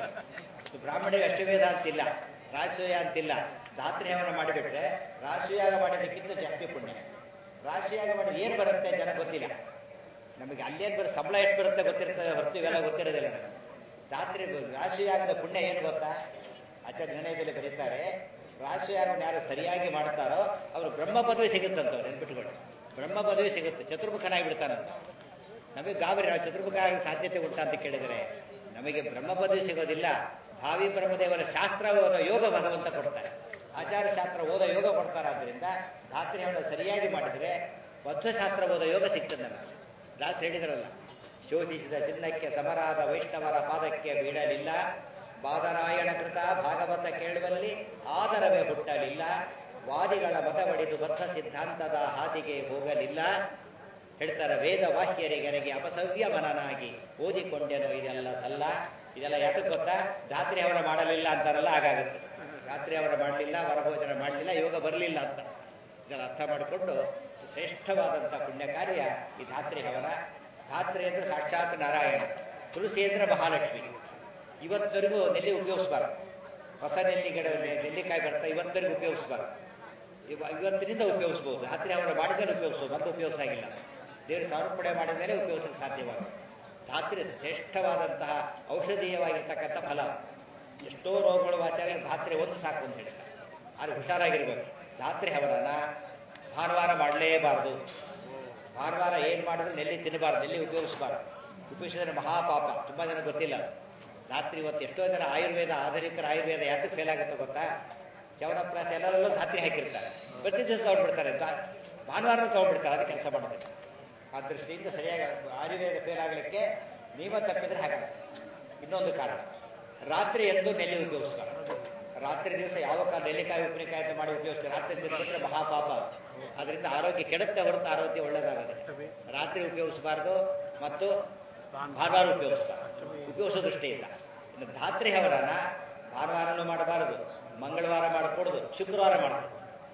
ಇದು ಬ್ರಾಹ್ಮಣಿಗೆ ಅಶ್ವಮೇಧ ಅಂತಿಲ್ಲ ರಾಜಸೂಯ ಅಂತಿಲ್ಲ ಧಾತ್ರಿ ಹವನ ಮಾಡಿಬಿಟ್ರೆ ರಾಜಸೂಯಾಗ ಮಾಡಿದ್ದಕ್ಕಿಂತ ಜಾಸ್ತಿ ಪುಣ್ಯ ರಾಜಸೂಯಾಗ ಮಾಡಿದ್ರೆ ಏನು ಬರುತ್ತೆ ಜನ ಗೊತ್ತಿಲ್ಲ ನಮಗೆ ಅಲ್ಲೇನು ಬರುತ್ತೆ ಸಂಬಳ ಎಷ್ಟು ಬರುತ್ತೆ ಗೊತ್ತಿರ್ತದೆ ಹೊರತು ಇವೆಲ್ಲ ಗೊತ್ತಿರೋದಿಲ್ಲ ನಮಗೆ ರಾತ್ರಿ ರಾಶಿಯಾಗದ ಪುಣ್ಯ ಏನು ಗೊತ್ತಾ ಆಚಾರ್ಯ ನಿರ್ಣಯದಲ್ಲಿ ಬರೀತಾರೆ ರಾಶಿಯಾಗವನ್ನು ಯಾರು ಸರಿಯಾಗಿ ಮಾಡ್ತಾರೋ ಅವರು ಬ್ರಹ್ಮ ಪದವಿ ಸಿಗುತ್ತಂತವ್ರು ನೆನ್ಪಿಟ್ಕೊಳ್ಳಿ ಬ್ರಹ್ಮ ಪದವಿ ಸಿಗುತ್ತೆ ಚತುರ್ಮುಖನಾಗಿ ಬಿಡ್ತಾನಂತ ನಮಗೆ ಗಾಬರಿ ನಾವು ಚತುರ್ಮುಖ ಆಗೋ ಸಾಧ್ಯತೆ ಉಂಟಾ ಅಂತ ಕೇಳಿದರೆ ನಮಗೆ ಬ್ರಹ್ಮ ಪದವಿ ಸಿಗೋದಿಲ್ಲ ಭಾವಿ ಬ್ರಹ್ಮದೇವರ ಶಾಸ್ತ್ರ ಓದೋ ಯೋಗ ಭಗವಂತ ಕೊಡ್ತಾರೆ ಆಚಾರ ಶಾಸ್ತ್ರ ಓದೋ ಯೋಗ ಕೊಡ್ತಾರಾದ್ರಿಂದ ಧಾತ್ರಿಯನ್ನು ಸರಿಯಾಗಿ ಮಾಡಿದರೆ ವಧ್ವಶಾಸ್ತ್ರ ಓದೋ ಯೋಗ ಸಿಗ್ತದೆ ನಮಗೆ ದಾಸ್ ಹೇಳಿದ್ರಲ್ಲ ಶೋಧಿಸಿದ ಚಿನ್ನಕ್ಕೆ ಸಮರಾದ ವೈಷ್ಣವರ ಪಾದಕ್ಕೆ ಬೀಳಲಿಲ್ಲ ಬಾದರಾಯಣ ಕೃತ ಭಾಗವತ ಕೇಳುವಲ್ಲಿ ಆದರವೇ ಹುಟ್ಟಲಿಲ್ಲ ವಾದಿಗಳ ಮತವಡಿದು ಬದ್ಧ ಸಿದ್ಧಾಂತದ ಹಾದಿಗೆ ಹೋಗಲಿಲ್ಲ ಹೇಳ್ತಾರೆ ವೇದ ವಾಕ್ಯರಿಗರಿಗೆ ಅಪಸವ್ಯ ಮನನಾಗಿ ಓದಿಕೊಂಡೆನೋ ಇದೆಲ್ಲ ಸಲ್ಲ ಇದೆಲ್ಲ ಯಾತಕ್ಕೆ ಗೊತ್ತಾ ಧಾತ್ರಿ ಅವರ ಮಾಡಲಿಲ್ಲ ಅಂತಾರಲ್ಲ ಹಾಗಾಗುತ್ತೆ ರಾತ್ರಿ ಅವರ ಮಾಡಲಿಲ್ಲ ವರಭೋಜನ ಮಾಡಲಿಲ್ಲ ಯೋಗ ಬರಲಿಲ್ಲ ಅಂತ ಇದನ್ನು ಅರ್ಥ ಮಾಡಿಕೊಂಡು ಶ್ರೇಷ್ಠವಾದಂಥ ಪುಣ್ಯ ಕಾರ್ಯ ಈ ಧಾತ್ರಿ ಹವನ ಧಾತ್ರಿ ಅಂದರೆ ಸಾಕ್ಷಾತ್ ನಾರಾಯಣ ತುಳಸಿ ಅಂದರೆ ಮಹಾಲಕ್ಷ್ಮಿ ಇವತ್ತವರೆಗೂ ನೆಲ್ಲಿ ಉಪಯೋಗಿಸ್ಬಾರ್ದು ಹೊಸ ನೆಲ್ಲಿ ಗಿಡ ನೆಲ್ಲಿಕಾಯಿ ಬರ್ತಾ ಇವತ್ತವರೆಗೂ ಉಪಯೋಗಿಸ್ಬಾರ್ದು ಇವ ಇವತ್ತಿನಿಂದ ಉಪಯೋಗಿಸ್ಬೋದು ಧಾತ್ರಿ ಅವರ ಮಾಡಿದರೆ ಉಪಯೋಗಿಸ್ಬೋದು ಮತ್ತೆ ಉಪಯೋಗಿಸಾಗಿಲ್ಲ ದೇವರು ಸಮರ್ಪಣೆ ಮಾಡಿದ ಮೇಲೆ ಉಪಯೋಗಿಸಲು ಸಾಧ್ಯವಾಗುತ್ತೆ ಧಾತ್ರಿ ಶ್ರೇಷ್ಠವಾದಂತಹ ಔಷಧೀಯವಾಗಿರ್ತಕ್ಕಂಥ ಫಲ ಎಷ್ಟೋ ರೋಗಗಳು ವಾಚಾಗ ಧಾತ್ರಿ ಒಂದು ಸಾಕು ಅಂತ ಹೇಳ್ತಾರೆ ಆದರೆ ಹುಷಾರಾಗಿರ್ಬೇಕು ಧಾತ್ರಿ ಹವನನ ಭಾನುವಾರ ಮಾಡಲೇಬಾರ್ದು ಭಾನುವಾರ ಏನು ಮಾಡಿದ್ರು ನೆಲ್ಲಿ ತಿನ್ನಬಾರ್ದು ನೆಲ್ಲಿ ಉಪಯೋಗಿಸಬಾರ್ದು ಉಪಯೋಗಿಸಿದ್ರೆ ಮಹಾಪಾಪ ತುಂಬ ಜನ ಗೊತ್ತಿಲ್ಲ ರಾತ್ರಿ ಇವತ್ತು ಎಷ್ಟೋ ಜನ ಆಯುರ್ವೇದ ಆಧುನಿಕರ ಆಯುರ್ವೇದ ಯಾಕೆ ಫೇಲ್ ಆಗುತ್ತೆ ಗೊತ್ತಾ ಚವನಪ್ರಾಸ ಎಲ್ಲರಲ್ಲೂ ಧಾತ್ರಿ ಹಾಕಿರ್ತಾರೆ ಪ್ರತಿ ದಿವಸ ತಗೊಂಡ್ಬಿಡ್ತಾರೆ ಅಂತ ಭಾನುವಾರ ತಗೊಂಡ್ಬಿಡ್ತಾರೆ ಅದು ಕೆಲಸ ಮಾಡೋದು ಆ ದೃಷ್ಟಿಯಿಂದ ಸರಿಯಾಗಿ ಆಯುರ್ವೇದ ಫೇಲ್ ಆಗಲಿಕ್ಕೆ ನಿಯಮ ತಪ್ಪಿದ್ರೆ ಹಾಗಾಗುತ್ತೆ ಇನ್ನೊಂದು ಕಾರಣ ರಾತ್ರಿ ಎಂದು ನೆಲ್ಲಿ ಉಪಯೋಗಿಸ್ಬಾರ್ದು ರಾತ್ರಿ ದಿವಸ ಯಾವ ಕಾಲ ನೆಲ್ಲಿಕಾಯಿ ಉಪ್ಪಿನಕಾಯಿ ಅಂತ ಮಾಡಿ ಉಪಯೋಗಿಸ್ತಾರೆ ರಾತ್ರಿ ತಿಂದ್ಬಿಟ್ರೆ ಮಹಾಪಾಪ ಅದರಿಂದ ಆರೋಗ್ಯ ಕೆಡುತ್ತೆ ಹೊರತು ಆರೋಗ್ಯ ಒಳ್ಳೆಯದಾಗುತ್ತೆ ರಾತ್ರಿ ಉಪಯೋಗಿಸಬಾರ್ದು ಮತ್ತು ಭಾನುವಾರ ಉಪಯೋಗಿಸಬಾರ್ದು ಉಪಯೋಗಿಸೋ ದೃಷ್ಟಿಯಿಂದ ಇನ್ನು ಧಾತ್ರಿ ಹವನನ ಭಾನುವಾರನೂ ಮಾಡಬಾರದು ಮಂಗಳವಾರ ಮಾಡಕೂಡದು ಶುಕ್ರವಾರ ಮಾಡಬೇಕು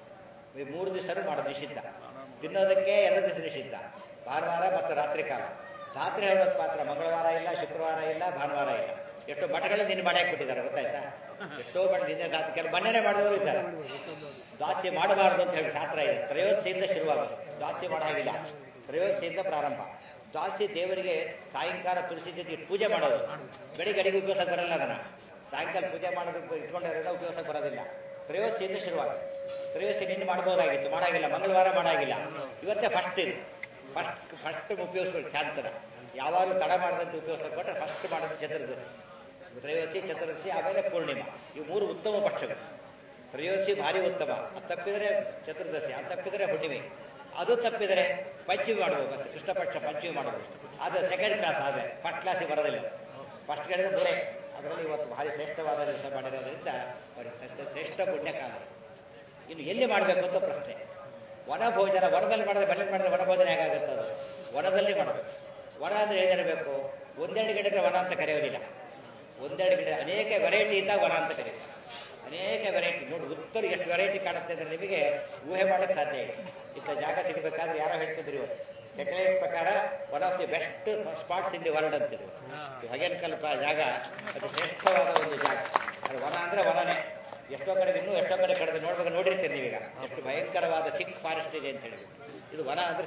ಈ ಮೂರು ದಿವಸನೂ ಮಾಡೋದು ನಿಷಿದ್ಧ ತಿನ್ನೋದಕ್ಕೆ ಎರಡು ದಿವಸ ನಿಷಿದ್ಧ ಭಾನುವಾರ ಮತ್ತು ರಾತ್ರಿ ಕಾಲ ರಾತ್ರಿ ಹವನದ ಮಾತ್ರ ಮಂಗಳವಾರ ಇಲ್ಲ ಶುಕ್ರವಾರ ಇಲ್ಲ ಭಾನುವಾರ ಇಲ್ಲ ಎಷ್ಟೋ ಮಠಗಳಲ್ಲಿ ನಿನ್ನ ಮಾಡಿ ಹಾಕ್ಬಿಟ್ಟಿದ್ದಾರೆ ಗೊತ್ತಾಯ್ತಾ ಎಷ್ಟೋ ಮಠ ನಿನ್ನೆ ದಾತಿ ಕೆಲವು ಮನೆಯೇ ಮಾಡಿದವರು ಇದ್ದಾರೆ ದಾಸ್ಯ ಮಾಡಬಾರ್ದು ಅಂತ ಹೇಳಿ ಶಾಸ್ತ್ರ ಇದೆ ತ್ರಯೋದಶಿಯಿಂದ ಶುರುವಾಗುತ್ತೆ ದಾಸ್ಯ ಮಾಡೋ ಹಾಗಿಲ್ಲ ತ್ರಯೋದಶಿಯಿಂದ ಪ್ರಾರಂಭ ದಾಸ್ಯ ದೇವರಿಗೆ ಸಾಯಂಕಾಲ ತುಳಸಿ ಜೊತೆ ಪೂಜೆ ಮಾಡೋದು ಬೆಳಿಗ್ಗೆ ಅಡಿಗೆ ಉಪಯೋಗ ಬರಲ್ಲ ನನ್ನ ಸಾಯಂಕಾಲ ಪೂಜೆ ಮಾಡೋದಕ್ಕೆ ಇಟ್ಕೊಂಡಿರೋದ ಉಪಯೋಗ ಬರೋದಿಲ್ಲ ತ್ರಯೋದಶಿಯಿಂದ ಶುರುವಾಗುತ್ತೆ ತ್ರಯೋದಶಿ ನಿನ್ನೆ ಮಾಡ್ಬೋದಾಗಿತ್ತು ಮಾಡಾಗಿಲ್ಲ ಮಂಗಳವಾರ ಮಾಡಾಗಿಲ್ಲ ಇವತ್ತೇ ಫಸ್ಟ್ ಇದು ಫಸ್ಟ್ ಫಸ್ಟ್ ಉಪಯೋಗಿಸ್ಬೇಕು ಚಾನ್ಸನ ಯಾವಾಗಲೂ ತಡ ಮಾಡಿದಂತೆ ಉಪಯೋಗಿಸಕ್ಕೆ ಕೊಟ್ಟರೆ ಫಸ್ಟ್ ಮಾಡೋದು ಚತುರ್ದಶಿ ತ್ರಯೋದಶಿ ಚತುರ್ದಶಿ ಆಮೇಲೆ ಪೂರ್ಣಿಮಾ ಇವು ಮೂರು ಉತ್ತಮ ಪಕ್ಷಗಳು ತ್ರಯೋದಶಿ ಭಾರಿ ಉತ್ತಮ ಅದು ತಪ್ಪಿದರೆ ಚತುರ್ದಶಿ ಅದು ತಪ್ಪಿದರೆ ಹುಣ್ಣಿಮೆ ಅದು ತಪ್ಪಿದರೆ ಪಂಚಮಿ ಮಾಡ್ಬೋದು ಮತ್ತೆ ಕೃಷ್ಣಪಕ್ಷ ಪಂಚಮಿ ಮಾಡ್ಬೋದು ಅದು ಸೆಕೆಂಡ್ ಕ್ಲಾಸ್ ಆದರೆ ಫಸ್ಟ್ ಕ್ಲಾಸಿಗೆ ಬರೋದಿಲ್ಲ ಫಸ್ಟ್ ಕೇಳಿದ್ರೆ ಬೇರೆ ಅದರಲ್ಲಿ ಇವತ್ತು ಭಾರಿ ಶ್ರೇಷ್ಠವಾದ ದಿವಸ ಮಾಡಿರೋದ್ರಿಂದ ಅವರಿಗೆ ಶ್ರೇಷ್ಠ ಶ್ರೇಷ್ಠ ಪುಣ್ಯಕಾಲ ಇನ್ನು ಎಲ್ಲಿ ಮಾಡಬೇಕು ಅಂತ ಪ್ರಶ್ನೆ ವನ ಭೋಜನ ವನದಲ್ಲಿ ಮಾಡಿದ್ರೆ ಮನೇಲಿ ಮಾಡಿದ್ರೆ ವನ ಭೋಜನ ಹೇಗಾಗುತ್ತೆ ಅದು ವನದಲ್ಲಿ ಮಾಡಬೇಕು ವನ ಅಂದರೆ ಏನಿರಬೇಕು ಒಂದೆರಡು ಗಿಡಕ್ಕೆ ವನ ಅಂತ ಕರೆಯೋದಿಲ್ಲ ಒಂದೆರಡು ಗಿಡ ಅನೇಕ ವೆರೈಟಿ ಇದ್ದಾಗ ವನ ಅಂತ ಕರೀತಾರೆ ಅನೇಕ ವೆರೈಟಿ ನೋಡಿ ಉತ್ತರ ಎಷ್ಟು ವೆರೈಟಿ ಕಾಣುತ್ತೆ ಅಂದರೆ ನಿಮಗೆ ಊಹೆ ಮಾಡೋಕ್ಕೆ ಸಾಧ್ಯ ಇಲ್ಲ ಇಂಥ ಜಾಗ ಸಿಗಬೇಕಾದ್ರೆ ಯಾರೋ ಹೇಳ್ತಿದ್ರು ಇವತ್ತು ಸೆಟಲೈಟ್ ಪ್ರಕಾರ one of the best spots in the world ಅಂತಿದ್ರು ಹಗೇನ್ಕಲ್ ಜಾಗ ಅದು ಶ್ರೇಷ್ಠವಾದ ಒಂದು ಜಾಗ ಅದು ವನ ಅಂದರೆ ವನನೇ ಎಷ್ಟೋ ಕಡೆ ಇನ್ನೂ ಎಷ್ಟೋ ಕಡೆ ಕಡೆದು ನೋಡ್ಬೇಕು ನೋಡಿರ್ತೀರಿ ನೀವೀಗ ಎಷ್ಟು ಭಯಂಕರವಾದ ಚಿಕ್ ಫಾರೆಸ್ಟ್ ಇದೆ ಅಂತ ಹೇಳಿ ಇದು ವನ ಅಂದರೆ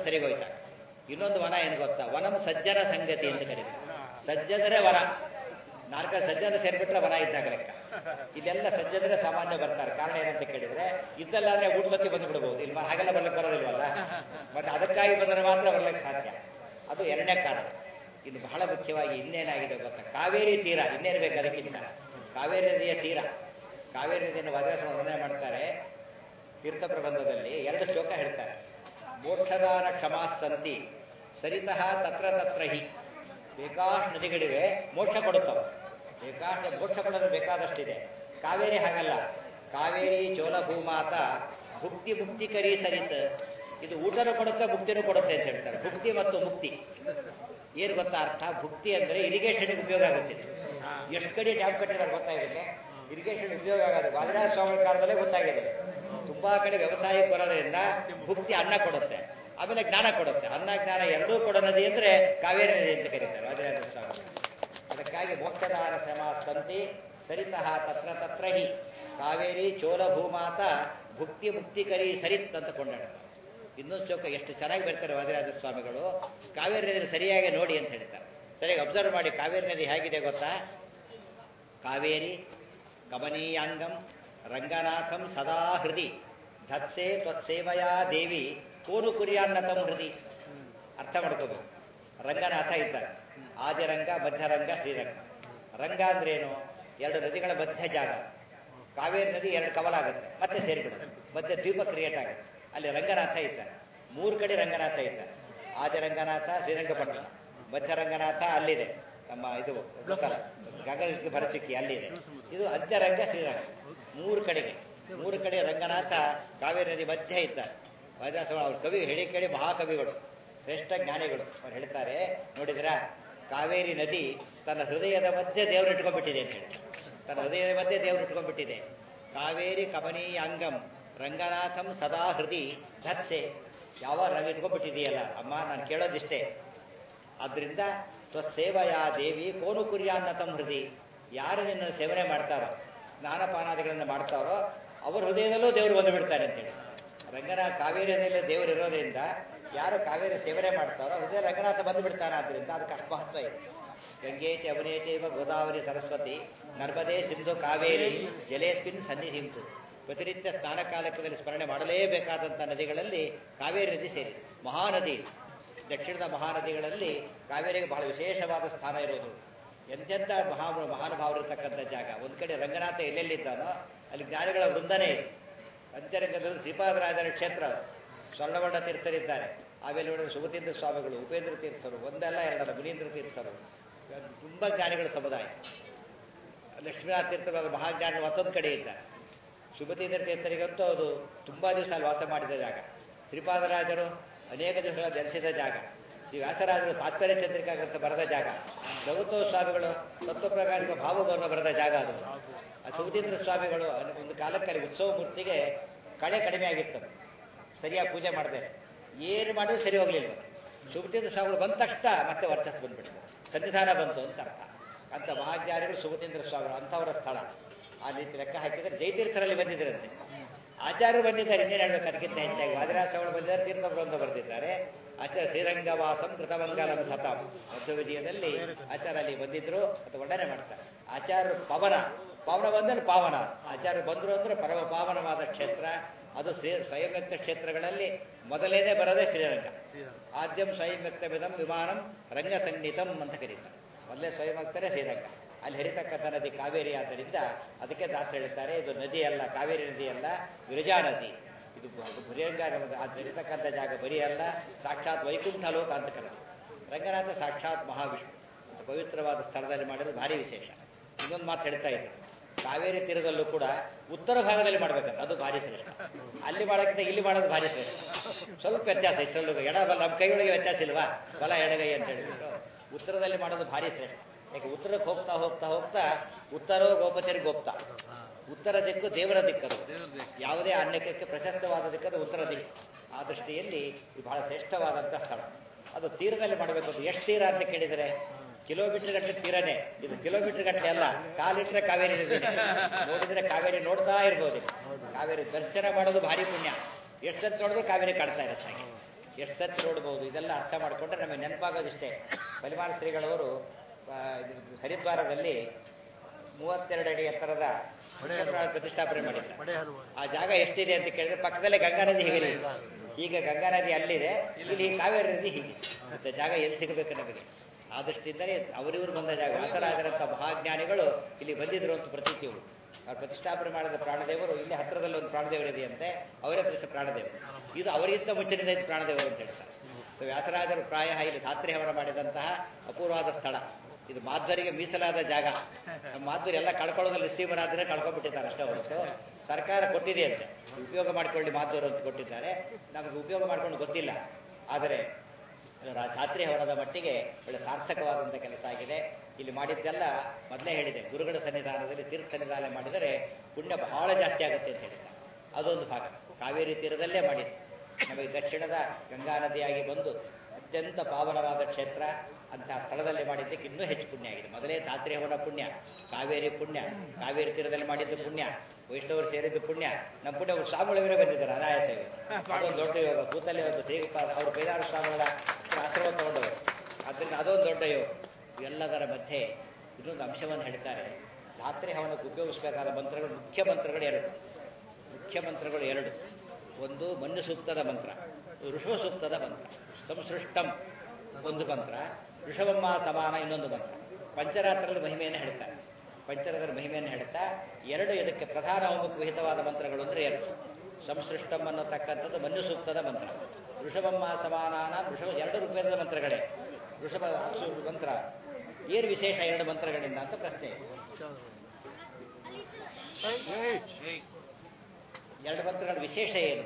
ನಾಲ್ಕು ಸಜ್ಜನ ಸೇರಿಬಿಟ್ರೆ ವನ ಇದ್ದಾಗ ಲೆಕ್ಕ ಇದೆಲ್ಲ ಸಜ್ಜನರೇ ಸಾಮಾನ್ಯ ಬರ್ತಾರೆ ಕಾರಣ ಏನಂತ ಕೇಳಿದ್ರೆ ಇದ್ದಲ್ಲಾದ್ರೆ ಊಟಕ್ಕೆ ಬಂದು ಬಿಡ್ಬೋದು ಇಲ್ಲಿ ಹಾಗೆಲ್ಲ ಬರ್ಲಿಕ್ಕೆ ಬರೋದಿಲ್ವಲ್ಲ ಮತ್ತೆ ಅದಕ್ಕಾಗಿ ಬಂದರೆ ಮಾತ್ರ ಬರ್ಲಿಕ್ಕೆ ಸಾಧ್ಯ ಅದು ಎರಡನೇ ಕಾರಣ ಇನ್ನು ಬಹಳ ಮುಖ್ಯವಾಗಿ ಇನ್ನೇನಾಗಿದೆ ಗೊತ್ತಾ ಕಾವೇರಿ ತೀರ ಇನ್ನೇನು ಬೇಕು ಅದಕ್ಕಿಂತ ಕಾವೇರಿ ನದಿಯ ತೀರ ಕಾವೇರಿ ನದಿಯನ್ನು ವದರಸ ವರ್ಣನೆ ಮಾಡ್ತಾರೆ ತೀರ್ಥ ಪ್ರಬಂಧದಲ್ಲಿ ಎರಡು ಶ್ಲೋಕ ಹೇಳ್ತಾರೆ ಮೋಕ್ಷದಾನ ಕ್ಷಮಾ ಸಂತಿ ಸರಿತಃ ತತ್ರ ತತ್ರ ಹಿ ಬೇಕಾಷ್ಟು ನದಿಗಳಿವೆ ಮೋಕ್ಷ ಕೊಡುತ್ತವೆ ಬೇಕಾಷ್ಟು ಮೋಕ್ಷ ಕೊಡೋದು ಬೇಕಾದಷ್ಟಿದೆ ಕಾವೇರಿ ಹಾಗಲ್ಲ ಕಾವೇರಿ ಚೋಲಭೂಮಾತ ಭುಕ್ತಿ ಮುಕ್ತಿಕರಿ ಸರಿತ ಇದು ಊಟನೂ ಕೊಡುತ್ತೆ ಮುಕ್ತಿನೂ ಕೊಡುತ್ತೆ ಅಂತ ಹೇಳ್ತಾರೆ ಭುಕ್ತಿ ಮತ್ತು ಮುಕ್ತಿ ಏನು ಗೊತ್ತಾ ಅರ್ಥ ಭುಕ್ತಿ ಅಂದರೆ ಇರಿಗೇಷನ್ಗೆ ಉಪಯೋಗ ಆಗುತ್ತೆ ಎಷ್ಟು ಕಡೆ ಡ್ಯಾಮ್ ಕಟ್ಟಿದ್ದಾರೆ ಗೊತ್ತಾಗಿದೆ ಇರಿಗೇಷನ್ ಉಪಯೋಗ ಆಗೋದು ವಾದಿರಾಜ ಸ್ವಾಮಿ ಕಾಲದಲ್ಲೇ ಗೊತ್ತಾಗಿದೆ ತುಂಬಾ ಕಡೆ ವ್ಯವಸಾಯಕ್ಕೆ ಬರೋದ್ರಿಂದ ಭುಕ್ತಿ ಅನ್ನ ಕೊಡುತ್ತೆ ಆಮೇಲೆ ಜ್ಞಾನ ಕೊಡುತ್ತೆ ಅನ್ನ ಜ್ಞಾನ ಎರಡೂ ಕೊಡೋ ನದಿ ಅಂದ್ರೆ ಕಾವೇರಿ ನದಿ ಅಂತ ಕರೀತಾರೆ ವಾದಿರಾಜ ಸ್ವಾಮಿ ಅದಕ್ಕಾಗಿ ಮೋಕ್ಷದಾನ ಶ್ರಮ ಸಂತಿ ಸರಿತಃ ತತ್ರ ತತ್ರ ಹಿ ಕಾವೇರಿ ಚೋಲಭೂಮಾತ ಭುಕ್ತಿ ಮುಕ್ತಿಕರಿ ಸರಿತ್ ಅಂತ ಕೊಂಡಾಡ ಇನ್ನೊಂದು ಚೌಕ ಎಷ್ಟು ಚೆನ್ನಾಗಿ ಬರ್ತಾರೆ ವಾದಿರಾಜ ಸ್ವಾಮಿಗಳು ಕಾವೇರಿ ನದಿನ ಸರಿಯಾಗಿ ನೋಡಿ ಅಂತ ಹೇಳ್ತಾರೆ ಸರಿಯಾಗಿ ಅಬ್ಸರ್ವ್ ಮಾಡಿ ಕಾವೇರಿ ನದಿ ಹೇಗಿದೆ ಗೊತ್ತಾ ಕಾವೇರಿ ಕಮನೀಯಾಂಗಂ ರಂಗನಾಥಂ ಸದಾ ಹೃದಿ ಧತ್ಸೆ ತ್ವತ್ಸೇವಯಾ ದೇವಿ ಕೋನು ಕುರಿಯಾನ್ನತಂ ಹೃದಿ ಅರ್ಥ ಮಾಡ್ಕೋಬೇಕು ರಂಗನಾಥ ಇದ್ದಾರೆ ಆದಿರಂಗ ಮಧ್ಯರಂಗ ಶ್ರೀರಂಗ ರಂಗ ಅಂದ್ರೇನು ಎರಡು ನದಿಗಳ ಮಧ್ಯ ಜಾಗ ಕಾವೇರಿ ನದಿ ಎರಡು ಕವಲಾಗುತ್ತೆ ಮತ್ತೆ ಸೇರಿಬಿಡುತ್ತೆ ಮಧ್ಯೆ ದ್ವೀಪ ಕ್ರಿಯೇಟ್ ಆಗುತ್ತೆ ಅಲ್ಲಿ ರಂಗನಾಥ ಇದ್ದಾರೆ ಮೂರು ಕಡೆ ರಂಗನಾಥ ಇದ್ದಾರೆ ಆದಿರಂಗನಾಥ ಶ್ರೀರಂಗಪಟ್ಟಣ ಮಧ್ಯರಂಗನಾಥ ಅಲ್ಲಿದೆ ನಮ್ಮ ಇದು ಲೋಕಲ ಗಗನಕ್ಕೆ ಭರಚುಕ್ಕಿ ಅಲ್ಲಿದೆ ಇದು ಅಧ್ಯರಂಗ ಶ್ರೀರಂಗ ಮೂರು ಕಡೆಗೆ ಮೂರು ಕಡೆ ರಂಗನಾಥ ಕಾವೇರಿ ನದಿ ಮಧ್ಯೆ ಇದ್ದಾರೆ ವೈದಾಸ ಅವ್ರ ಕವಿ ಹೇಳಿ ಕೇಳಿ ಮಹಾಕವಿಗಳು ಶ್ರೇಷ್ಠ ಜ್ಞಾನಿಗಳು ಅವ್ರು ಹೇಳ್ತಾರೆ ನೋಡಿದ್ರ ಕಾವೇರಿ ನದಿ ತನ್ನ ಹೃದಯದ ಮಧ್ಯೆ ದೇವರು ಇಟ್ಕೊಂಡ್ಬಿಟ್ಟಿದೆ ಅಂತ ಹೇಳಿ ತನ್ನ ಹೃದಯದ ಮಧ್ಯೆ ದೇವರು ಇಟ್ಕೊಂಡ್ಬಿಟ್ಟಿದೆ ಕಾವೇರಿ ಕಮನೀಯ ಅಂಗಂ ರಂಗನಾಥಂ ಸದಾ ಹೃದಿ ಧತ್ಸೆ ಯಾವ ರಂಗ ಇಟ್ಕೊಂಡ್ಬಿಟ್ಟಿದೆಯಲ್ಲ ಅಮ್ಮ ನಾನು ಕೇಳೋದಿಷ್ಟೇ ಆದ್ರಿಂದ ತ್ವತ್ಸೇವಯ ದೇವಿ ಕೋನು ಕುರಿಯಾನ್ನತಂ ಹೃದಿ ಯಾರು ನಿನ್ನ ಸೇವನೆ ಮಾಡ್ತಾರೋ ಸ್ನಾನಪಾನಾದಿಗಳನ್ನು ಮಾಡ್ತಾರೋ ಅವ್ರ ಹೃದಯದಲ್ಲೂ ದೇವರು ಬಂದು ಬಿಡ್ತಾರೆ ಅಂತೇಳಿ ರಂಗನ ಕಾವೇರಿ ನದಿಯಲ್ಲಿ ದೇವರು ಇರೋದ್ರಿಂದ ಯಾರು ಕಾವೇರಿ ಸೇವನೆ ಮಾಡ್ತಾರೋ ಹೃದಯ ರಂಗನಾಥ ಬಂದು ಬಿಡ್ತಾನೆ ಆದ್ರಿಂದ ಅದಕ್ಕೆ ಅಷ್ಟು ಮಹತ್ವ ಇದೆ ಗಂಗೇತಿ ಅಮನೇತೇವ ಗೋದಾವರಿ ಸರಸ್ವತಿ ನರ್ಮದೇ ಸಿಂಧು ಕಾವೇರಿ ಜಲೇಸ್ಮಿನ್ ಸನ್ನಿಧಿಂತು ಪ್ರತಿನಿತ್ಯ ಸ್ನಾನ ಕಾಲಕದಲ್ಲಿ ಸ್ಮರಣೆ ಮಾಡಲೇಬೇಕಾದಂಥ ನದಿಗಳಲ್ಲಿ ಕಾವೇರಿ ನದಿ ಸೇರಿ ಮಹಾನದಿ ದಕ್ಷಿಣದ ಮಹಾನದಿಗಳಲ್ಲಿ ಕಾವೇರಿಗೆ ಬಹಳ ವಿಶೇಷವಾದ ಸ್ಥಾನ ಇರೋದು ಎಂತೆಂಥ ಮಹಾ ಮಹಾನುಭಾವರಿರ್ತಕ್ಕಂಥ ಜಾಗ ಒಂದು ಕಡೆ ರಂಗನಾಥ ಎಲ್ಲೆಲ್ಲಿದ್ದಾನೋ ಅಲ್ಲಿ ಜ್ಞಾನಿಗಳ ವೃಂದನೇ ಇದೆ ಅಂತ್ಯರಂಗದಲ್ಲಿ ಶ್ರೀಪಾದರಾಜರ ಕ್ಷೇತ್ರ ಸ್ವರ್ಣಗೊಂಡ ತೀರ್ಥರಿದ್ದಾರೆ ಆಮೇಲೆ ನೋಡಿದ್ರೆ ಸುಗತೀಂದ್ರ ಸ್ವಾಮಿಗಳು ಉಪೇಂದ್ರ ತೀರ್ಥರು ಒಂದಲ್ಲ ಎರಡಲ್ಲ ಮುನೀಂದ್ರ ತೀರ್ಥರು ತುಂಬ ಜ್ಞಾನಿಗಳ ಸಮುದಾಯ ಲಕ್ಷ್ಮೀನಾಥ ತೀರ್ಥರು ಮಹಾಜ್ಞಾನಿ ಮತ್ತೊಂದು ಕಡೆ ಇದ್ದಾರೆ ಸುಗತೀಂದ್ರ ತೀರ್ಥರಿಗಂತೂ ಅದು ತುಂಬ ದಿವಸ ಅಲ್ಲಿ ವಾಸ ಮಾಡಿದ ಜಾಗ ಶ್ರೀಪಾದರಾಜರು ಅನೇಕ ದಿವಸ ಧರಿಸಿದ ಜಾಗ ಈ ವ್ಯಾಸರಾಜರು ತಾತ್ಪರ್ಯ ಚಂದ್ರಿಕಾಗಂತ ಬರೆದ ಜಾಗ ಲಘುತೋ ಸ್ವಾಮಿಗಳು ತತ್ವಪ್ರಕಾಶಕ ಭಾವವನ್ನು ಬರೆದ ಜಾಗ ಅದು ಆ ಸುಗತೀಂದ್ರ ಸ್ವಾಮಿಗಳು ಒಂದು ಕಾಲಕ್ಕೆ ಅಲ್ಲಿ ಉತ್ಸವ ಮೂರ್ತಿಗೆ ಕಳೆ ಕಡಿಮೆ ಆಗಿತ್ತು ಸರಿಯಾಗಿ ಪೂಜೆ ಮಾಡಿದೆ ಏನು ಮಾಡಿದ್ರು ಸರಿ ಹೋಗ್ಲಿಲ್ಲ ಸುಗತೀಂದ್ರ ಸ್ವಾಮಿಗಳು ಬಂದ ತಕ್ಷಣ ಮತ್ತೆ ವರ್ಚಸ್ ಬಂದ್ಬಿಡ್ತು ಸನ್ನಿಧಾನ ಬಂತು ಅಂತ ಅರ್ಥ ಅಂತ ಮಹಾಜ್ಞಾನಿಗಳು ಸುಗತೀಂದ್ರ ಸ್ವಾಮಿಗಳು ಅಂಥವರ ಸ್ಥಳ ಆ ರೀತಿ ಲೆಕ್ಕ ಹಾಕಿದರೆ ಜಯತೀರ್ಥರಲ್ಲಿ ಬಂದಿದ್ದರಂತೆ ಆಚಾರ್ಯರು ಬಂದಿದ್ದಾರೆ ಇನ್ನೇನು ಹೇಳ್ಬೇಕು ಅದಕ್ಕಿಂತ ಹೆಚ್ಚಾಗಿ ವಾದಿರಾಸಗಳು ಬಂದಿದ್ದಾರೆ ತೀರ್ಥರು ಅಂತ ಬರೆದಿದ್ದಾರೆ ಆಚಾರ್ಯ ಶ್ರೀರಂಗವಾಸಂ ಕೃತಮಂಗಲಂ ಸತಾಂ ಮಧ್ವವಿಜಯದಲ್ಲಿ ಆಚಾರ್ಯ ಅಲ್ಲಿ ಬಂದಿದ್ರು ಅಥವಾ ವರ್ಣನೆ ಮಾಡ್ತಾರೆ ಆಚಾರ್ಯರು ಪವನ ಪವನ ಬಂದರೆ ಪಾವನ ಆಚಾರ್ಯರು ಬಂದರು ಅಂದ್ರೆ ಪರಮ ಪಾವನವಾದ ಕ್ಷೇತ್ರ ಅದು ಶ್ರೀ ಸ್ವಯಂವ್ಯಕ್ತ ಕ್ಷೇತ್ರಗಳಲ್ಲಿ ಮೊದಲೇನೆ ಬರೋದೇ ಶ್ರೀರಂಗ ಆದ್ಯಂ ಸ್ವಯಂವ್ಯಕ್ತವಿದಂ ವಿಮಾನಂ ರಂಗ ಸಂಗೀತಂ ಅಂತ ಕರೀತಾರೆ ಮೊದಲೇ ಸ್ವಯಂವ್ಯಕ್ತರೇ ಶ್ರೀರಂಗ ಅಲ್ಲಿ ಹರಿತಕ್ಕಂಥ ನದಿ ಕಾವೇರಿ ಆದ್ದರಿಂದ ಅದಕ್ಕೆ ದಾಸ ಹೇಳ್ತಾರೆ ಇದು ನದಿ ಅಲ್ಲ ಕಾವೇರಿ ನದಿ ಅಲ್ಲ ವಿರಜಾ ನದಿ ಇದು ಬುರಿಯಂಗ ಅದು ಹರಿತಕ್ಕಂಥ ಜಾಗ ಬರೀ ಅಲ್ಲ ಸಾಕ್ಷಾತ್ ವೈಕುಂಠ ಲೋಕ ಅಂತ ಕರೆದು ರಂಗನಾಥ ಸಾಕ್ಷಾತ್ ಮಹಾವಿಷ್ಣು ಅಂತ ಪವಿತ್ರವಾದ ಸ್ಥಳದಲ್ಲಿ ಮಾಡಿರೋದು ಭಾರಿ ವಿಶೇಷ ಇನ್ನೊಂದು ಮಾತು ಹೇಳ್ತಾ ಇದ್ರು ಕಾವೇರಿ ತೀರದಲ್ಲೂ ಕೂಡ ಉತ್ತರ ಭಾಗದಲ್ಲಿ ಮಾಡ್ಬೇಕಂತ ಅದು ಭಾರಿ ಶ್ರೇಷ್ಠ ಅಲ್ಲಿ ಮಾಡೋಕ್ಕಿಂತ ಇಲ್ಲಿ ಮಾಡೋದು ಭಾರಿ ಶ್ರೇಷ್ಠ ಸ್ವಲ್ಪ ವ್ಯತ್ಯಾಸ ಇಷ್ಟರಲ್ಲೂ ಎಡ ಬಲ ನಮ್ಮ ಕೈಯೊಳಗೆ ವ್ಯತ್ಯಾಸ ಇಲ್ವಾ ಬಲ ಎಡಗೈ ಅಂತ ಹೇಳಿಬಿಟ್ಟು ಉತ್ತರದಲ್ಲಿ ಮಾಡೋದು ಭಾರಿ ಶ್ರೇಷ್ಠ ಯಾಕೆ ಉತ್ತರಕ್ಕೆ ಹೋಗ್ತಾ ಹೋಗ್ತಾ ಹೋಗ್ತಾ ಉತ್ತರೋ ಗೋಪಚರಿ ಗೋಪ್ತ ಉತ್ತರ ದಿಕ್ಕು ದೇವರ ದಿಕ್ಕದು ಯಾವುದೇ ಅನ್ಯಕ್ಕೆ ಪ್ರಶಸ್ತವಾದ ದಿಕ್ಕದು ಉತ್ತರ ದಿಕ್ಕು ಆ ದೃಷ್ಟಿಯಲ್ಲಿ ಇದು ಬಹಳ ಶ್ರೇಷ್ಠವಾದಂಥ ಸ್ಥಳ ಅದು ತೀರದಲ್ಲಿ ಮಾಡಬೇಕು ಅದು ಎಷ್ಟು ತೀರ ಅಂತ ಕೇಳಿದರೆ ಕಿಲೋಮೀಟರ್ ಗಟ್ಟಲೆ ತೀರನೇ ಇದು ಕಿಲೋಮೀಟರ್ ಗಟ್ಟಲೆ ಅಲ್ಲ ಕಾಲಿಟ್ರೆ ಕಾವೇರಿ ನದಿ ನೋಡಿದ್ರೆ ಕಾವೇರಿ ನೋಡ್ತಾ ಇರ್ಬೋದು ಕಾವೇರಿ ದರ್ಶನ ಮಾಡೋದು ಭಾರಿ ಪುಣ್ಯ ಎಷ್ಟೊತ್ತು ನೋಡಿದ್ರು ಕಾವೇರಿ ಕಾಡ್ತಾ ಇರುತ್ತೆ ಹಾಗೆ ಎಷ್ಟೊತ್ತು ನೋಡ್ಬೋದು ಇದೆಲ್ಲ ಅರ್ಥ ಮಾಡಿಕೊಂಡ್ರೆ ನಮಗೆ ನೆನಪಾಗೋದಿಷ್ಟೇ ಪರಿಮಾಣ ಶ್ರೀಗಳವರು ಆ, ಇದು ಹರಿದ್ವಾರದಲ್ಲಿ ಮೂವತ್ತೆರಡು ಅಡಿ ಎತ್ತರದ ನಕ್ಷತ್ರಾಳ ಪ್ರತಿಷ್ಠಾಪನೆ ಮಾಡಿದ್ದಾರೆ ಮಡೆ ಹಲವು ಆ ಜಾಗ ಎಷ್ಟಿದೆ ಅಂತ ಕೇಳಿದ್ರೆ ಪಕ್ಕದಲ್ಲೇ ಗಂಗಾ ನದಿ ಹೀಗೆ ಈಗ ಗಂಗಾ ನದಿ ಅಲ್ಲಿದೆ ಇಲ್ಲಿ ಕಾವೇರಿ ನದಿ ಹೀಗೆ ಮತ್ತೆ ಜಾಗ ಎಲ್ಲಿ ಸಿಗಬೇಕು ನಮಗೆ ಆ ದೃಷ್ಟಿಯಿಂದಲೇ ಅವರಿವರು ಬಂದ ಜಾಗ ವ್ಯಾಸರಾಜರಂಥ ಮಹಾಜ್ಞಾನಿಗಳು ಇಲ್ಲಿ ಬಂದಿದ್ರು ಅಂತ ಪ್ರತೀತಿ ಇವು ಅವ್ರು ಪ್ರತಿಷ್ಠಾಪನೆ ಮಾಡಿದ ಪ್ರಾಣದೇವರು ಇಲ್ಲಿ ಹತ್ತಿರದಲ್ಲಿ ಒಂದು ಪ್ರಾಣದೇವರು ಇದೆಯಂತೆ ಅವರೇ ಪ್ರತಿಷ್ಠ ಪ್ರಾಣದೇವರು ಇದು ಅವರಿಗಿಂತ ಮುಂಚಿನಿಂದ ಇದು ಪ್ರಾಣದೇವರು ಅಂತ ಹೇಳ್ತಾರೆ ಸೊ ವ್ಯಾಸರಾಜರು ಪ್ರಾಯ ಇಲ್ಲಿ ಧಾತ್ರಿ ಹವನ ಮಾಡಿದಂತಹ ಅಪೂರ್ವವಾದ ಸ್ಥಳ ಇದು ಮಾಧ್ವರಿಗೆ ಮೀಸಲಾದ ಜಾಗ ನಮ್ಮ ಮಾಧ್ವರಿ ಎಲ್ಲ ಕಳ್ಕೊಳ್ಳೋದ್ರಲ್ಲಿ ಶ್ರೀಮರಾದ್ರೆ ಕಳ್ಕೊಂಡ್ಬಿಟ್ಟಿದ್ದಾರೆ ಅಷ್ಟೇ ಹೊರತು ಸರ್ಕಾರ ಕೊಟ್ಟಿದೆ ಅಂತೆ ಉಪಯೋಗ ಮಾಡ್ಕೊಳ್ಳಿ ಮಾಧ್ವರು ಅಂತ ಕೊಟ್ಟಿದ್ದಾರೆ ನಮಗೆ ಉಪಯೋಗ ಮಾಡ್ಕೊಂಡು ಗೊತ್ತಿಲ್ಲ ಆದರೆ ರಾ- ಧಾತ್ರಿ ಹವನದ ಮಟ್ಟಿಗೆ ಒಳ್ಳೆ ಸಾರ್ಥಕವಾದಂಥ ಕೆಲಸ ಆಗಿದೆ ಇಲ್ಲಿ ಮಾಡಿದ್ದೆಲ್ಲ ಮೊದಲೇ ಹೇಳಿದೆ ಗುರುಗಳ ಸನ್ನಿಧಾನದಲ್ಲಿ ತೀರ್ಥ ಸನ್ನಿಧಾನ ಮಾಡಿದರೆ ಪುಣ್ಯ ಬಹಳ ಜಾಸ್ತಿ ಆಗುತ್ತೆ ಅಂತ ಹೇಳಿದ್ದಾರೆ ಅದೊಂದು ಭಾಗ ಕಾವೇರಿ ತೀರದಲ್ಲೇ ಮಾಡಿದ್ದು ನಮಗೆ ದಕ್ಷಿಣದ ಗಂಗಾ ನದಿಯಾಗಿ ಬಂದು ಅತ್ಯಂತ ಪಾವನವಾದ ಕ್ಷೇತ್ರ ಅಂತಹ ಸ್ಥಳದಲ್ಲಿ ಮಾಡಿದ್ದಕ್ಕೆ ಇನ್ನೂ ಹೆಚ್ಚು ಪುಣ್ಯ ಆಗಿದೆ ಮೊದಲೇ ಧಾತ್ರಿ ಹವನ ಪುಣ್ಯ ಕಾವೇರಿ ಪುಣ್ಯ ಕಾವೇರಿ ತೀರದಲ್ಲಿ ಮಾಡಿದ್ದು ಪುಣ್ಯ ವೈಷ್ಣವರು ಸೇರಿದ್ದು ಪುಣ್ಯ ನಮ್ಮ ಪುಣ್ಯ ಅವ್ರು ಸ್ವಾಮಿಗಳವರೇ ಬಂದಿದ್ದಾರೆ ಅನಾಯಾಸ ಇವರು. ಅದೊಂದು ದೊಡ್ಡ ಯೋಗ ಕೂತಲ್ಲೇ ಒಂದು ಶ್ರೀಪಾದ ಅವರು ಕೈದಾರ ಸ್ವಾಮಿಗಳ ಆಶ್ರಮ ತಗೊಂಡವರು ಅದರಿಂದ ಅದೊಂದು ದೊಡ್ಡ ಯೋಗ ಇವೆಲ್ಲದರ ಮಧ್ಯೆ ಇನ್ನೊಂದು ಅಂಶವನ್ನು ಹೇಳ್ತಾರೆ ಧಾತ್ರಿ ಹವನಕ್ಕೆ ಉಪಯೋಗಿಸಬೇಕಾದ ಮಂತ್ರಗಳು ಮುಖ್ಯ ಮಂತ್ರಗಳು ಎರಡು ಮುಖ್ಯ ಮಂತ್ರಗಳು ಎರಡು ಒಂದು ಮನ್ಯು ಸೂಕ್ತದ ಮಂತ್ರ ಋಷಭ ಸೂಕ್ತದ ಮಂತ್ರ ಸಂಸೃಷ್ಟಂ ಒಂದು ಮಂತ್ರ ಋಷಭಮ್ಮ ಸಮಾನ ಇನ್ನೊಂದು ಮಂತ್ರ ಪಂಚರಾತ್ರದ ಮಹಿಮೆಯನ್ನು ಹೇಳ್ತಾರೆ ಪಂಚರಾತ್ರದ ಮಹಿಮೆಯನ್ನು ಹೇಳ್ತಾ ಎರಡು ಇದಕ್ಕೆ ಪ್ರಧಾನ ಹೋಮಕ್ಕೆ ವಿಹಿತವಾದ ಮಂತ್ರಗಳು ಅಂದರೆ ಎರಡು ಸಂಸೃಷ್ಟಂ ಅನ್ನತಕ್ಕಂಥದ್ದು ಮನ್ಯು ಸೂಕ್ತದ ಮಂತ್ರ ಋಷಭಮ್ಮ ಸಮಾನಾನ ಋಷಭ ಎರಡು ರೂಪದ ಮಂತ್ರಗಳೇ ಋಷಭ ಮಂತ್ರ ಏನು ವಿಶೇಷ ಎರಡು ಮಂತ್ರಗಳಿಂದ ಅಂತ ಪ್ರಶ್ನೆ ಎರಡು ಮಂತ್ರಗಳ ವಿಶೇಷ ಏನು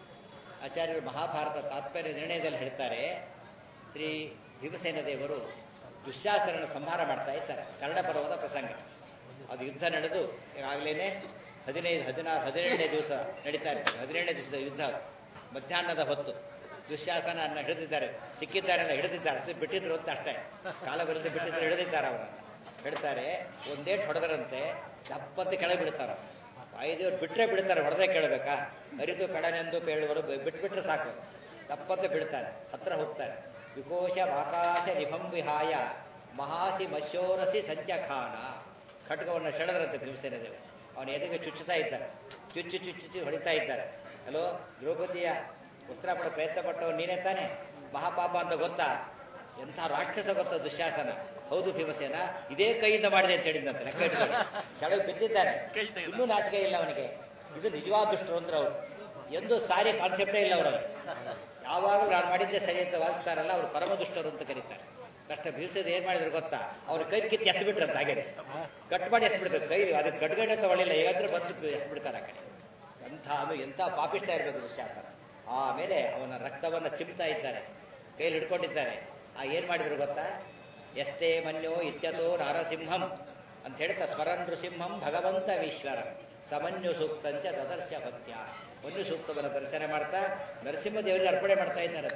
ಆಚಾರ್ಯರು ಮಹಾಭಾರತ ತಾತ್ಪರ್ಯ ನಿರ್ಣಯದಲ್ಲಿ ಹೇಳ್ತಾರೆ ಶ್ರೀ ಭೀಮಸೇನ ದೇವರು ದುಶ್ಯಾಸನನ ಸಂಹಾರ ಮಾಡ್ತಾ ಇದ್ದಾರೆ ಕನ್ನಡ ಪರ್ವದ ಪ್ರಸಂಗ ಅದು ಯುದ್ಧ ನಡೆದು ಈಗಾಗಲೇ ಹದಿನೈದು ಹದಿನಾರು ಹದಿನೇಳನೇ ದಿವಸ ನಡೀತಾ ಇರ್ತಾರೆ ಹದಿನೇಳನೇ ದಿವಸದ ಯುದ್ಧ ಮಧ್ಯಾಹ್ನದ ಹೊತ್ತು ದುಶ್ಯಾಸನ ಹಿಡಿದಿದ್ದಾರೆ ಸಿಕ್ಕಿದ್ದಾರೆ ಅಂತ ಹಿಡಿದಿದ್ದಾರೆ ಅಷ್ಟೇ ಬಿಟ್ಟಿದ್ರು ಅಂತ ಅಷ್ಟೇ ಕಾಲ ಬರೆದು ಬಿಟ್ಟಿದ್ರು ಹಿಡಿದಿದ್ದಾರೆ ಅವರನ್ನು ಹೇಳ್ತಾರೆ ಒಂದೇಟ್ ಹೊಡೆದರಂತೆ ದಪ್ಪಂತ ಕೆಳಗೆ ಬಿಡ್ತಾರೆ ಐದೇವ್ರು ಬಿಟ್ಟರೆ ಬಿಡ್ತಾರೆ ಹೊಡೆದೇ ಕೇಳಬೇಕಾ ಅರಿತು ಕಡನೆಂದು ಕೇಳುವರು ಬಿಟ್ಬಿಟ್ರೆ ಸಾಕು ತಪ್ಪತ್ತೆ ಬಿಡ್ತಾರೆ ಹತ್ರ ಹೋಗ್ತಾರೆ ವಿಕೋಶ ಆಕಾಶ ನಿಭಂ ವಿಹಾಯ ಮಹಾಸಿ ಮಶೋರಸಿ ಸಂಚಖಾನ ಖಡ್ಗವನ್ನು ಸೆಳೆದ್ರಂತೆ ಭೀಮಸೇನ ದೇವರು ಅವನ ಎದೆಗೆ ಚುಚ್ಚುತ್ತಾ ಇದ್ದಾರೆ ಚುಚ್ಚು ಚುಚ್ಚು ಚುಚ್ಚು ಹೊಡಿತಾ ಇದ್ದಾರೆ ಹಲೋ ದ್ರೌಪದಿಯ ಉತ್ತರ ಪಡೋ ಪ್ರಯತ್ನ ಪಟ್ಟವ್ ನೀನೇ ತಾನೆ ಮಹಾಪಾಪ ಅಂತ ಗೊತ್ತಾ ಎಂಥ ರಾಕ್ಷಸ ಗೊತ್ತ ದುಶ್ಯಾಸನ ಹೌದು ಭೀಮಸೇನ ಇದೇ ಕೈಯಿಂದ ಮಾಡಿದೆ ಅಂತ ಹೇಳಿದಂತೆ ಲೆಕ್ಕ ಇಟ್ಕೊಳ್ಳಿ ಕೆಳಗೆ ಬಿದ್ದಿದ್ದಾನೆ ಇನ್ನೂ ನಾಚಿಕೆ ಇಲ್ಲ ಅವನಿಗೆ ಇದು ನಿಜವಾದ ದುಷ್ಟರು ಅಂದ್ರೆ ಅವರು ಎಂದು ಸಾರಿ ಕಾನ್ಸೆಪ್ಟೇ ಇಲ್ಲ ಅವರಲ್ಲಿ ಯಾವಾಗಲೂ ನಾನು ಮಾಡಿದ್ದೆ ಸರಿ ಅಂತ ವಾದಿಸ್ತಾರಲ್ಲ ಅವರು ಪರಮ ದುಷ್ಟರು ಅಂತ ಕರೀತಾರೆ ಕಷ್ಟ ಬೀಳ್ಸೋದು ಏನ್ ಮಾಡಿದ್ರು ಗೊತ್ತಾ ಅವ್ರ ಕೈ ಕಿತ್ತು ಎತ್ತು ಬಿಟ್ರಂತ ಹಾಗೆ ಕಟ್ ಮಾಡಿ ಎತ್ತು ಬಿಡ್ಬೇಕು ಕೈ ಅದಕ್ಕೆ ಗಡ್ಗಡೆ ತಗೊಳ್ಳಿಲ್ಲ ಹೇಗಾದ್ರೆ ಬಂದು ಎತ್ತು ಬಿಡ್ತಾರೆ ಆ ಕಡೆ ಎಂಥ ಅದು ಎಂಥ ಪಾಪಿಷ್ಟ ಇರಬೇಕು ದುಶ್ಯಾಸನ ಆಮೇಲೆ ಅವನ ರಕ್ತವನ್ನು ಚಿಮ್ತಾ ಇದ್ದಾರೆ ಕೈಲಿ ಹಿಡ್ಕೊಂಡಿದ್ದಾರೆ ಆ ಏನ್ ಮಾಡಿದ್ರು ಗೊತ್ತಾ ಎಷ್ಟೇ ಮನ್ಯೋ ಇತ್ಯತೋ ನಾರಸಿಂಹಂ ಅಂತ ಹೇಳ್ತಾ ಸ್ಮರನ್ ನೃಸಿಂಹಂ ಭಗವಂತ ಈಶ್ವರ ಸಮನ್ಯು ಸೂಕ್ತಂಚ ದದರ್ಶ ಭಕ್ತ್ಯ ಮನ್ಯು ಸೂಕ್ತವನ್ನು ದರ್ಶನ ಮಾಡ್ತಾ ನರಸಿಂಹದೇವರಿಗೆ ಅರ್ಪಣೆ ಮಾಡ್ತಾ ಇದ್ದಾರೆ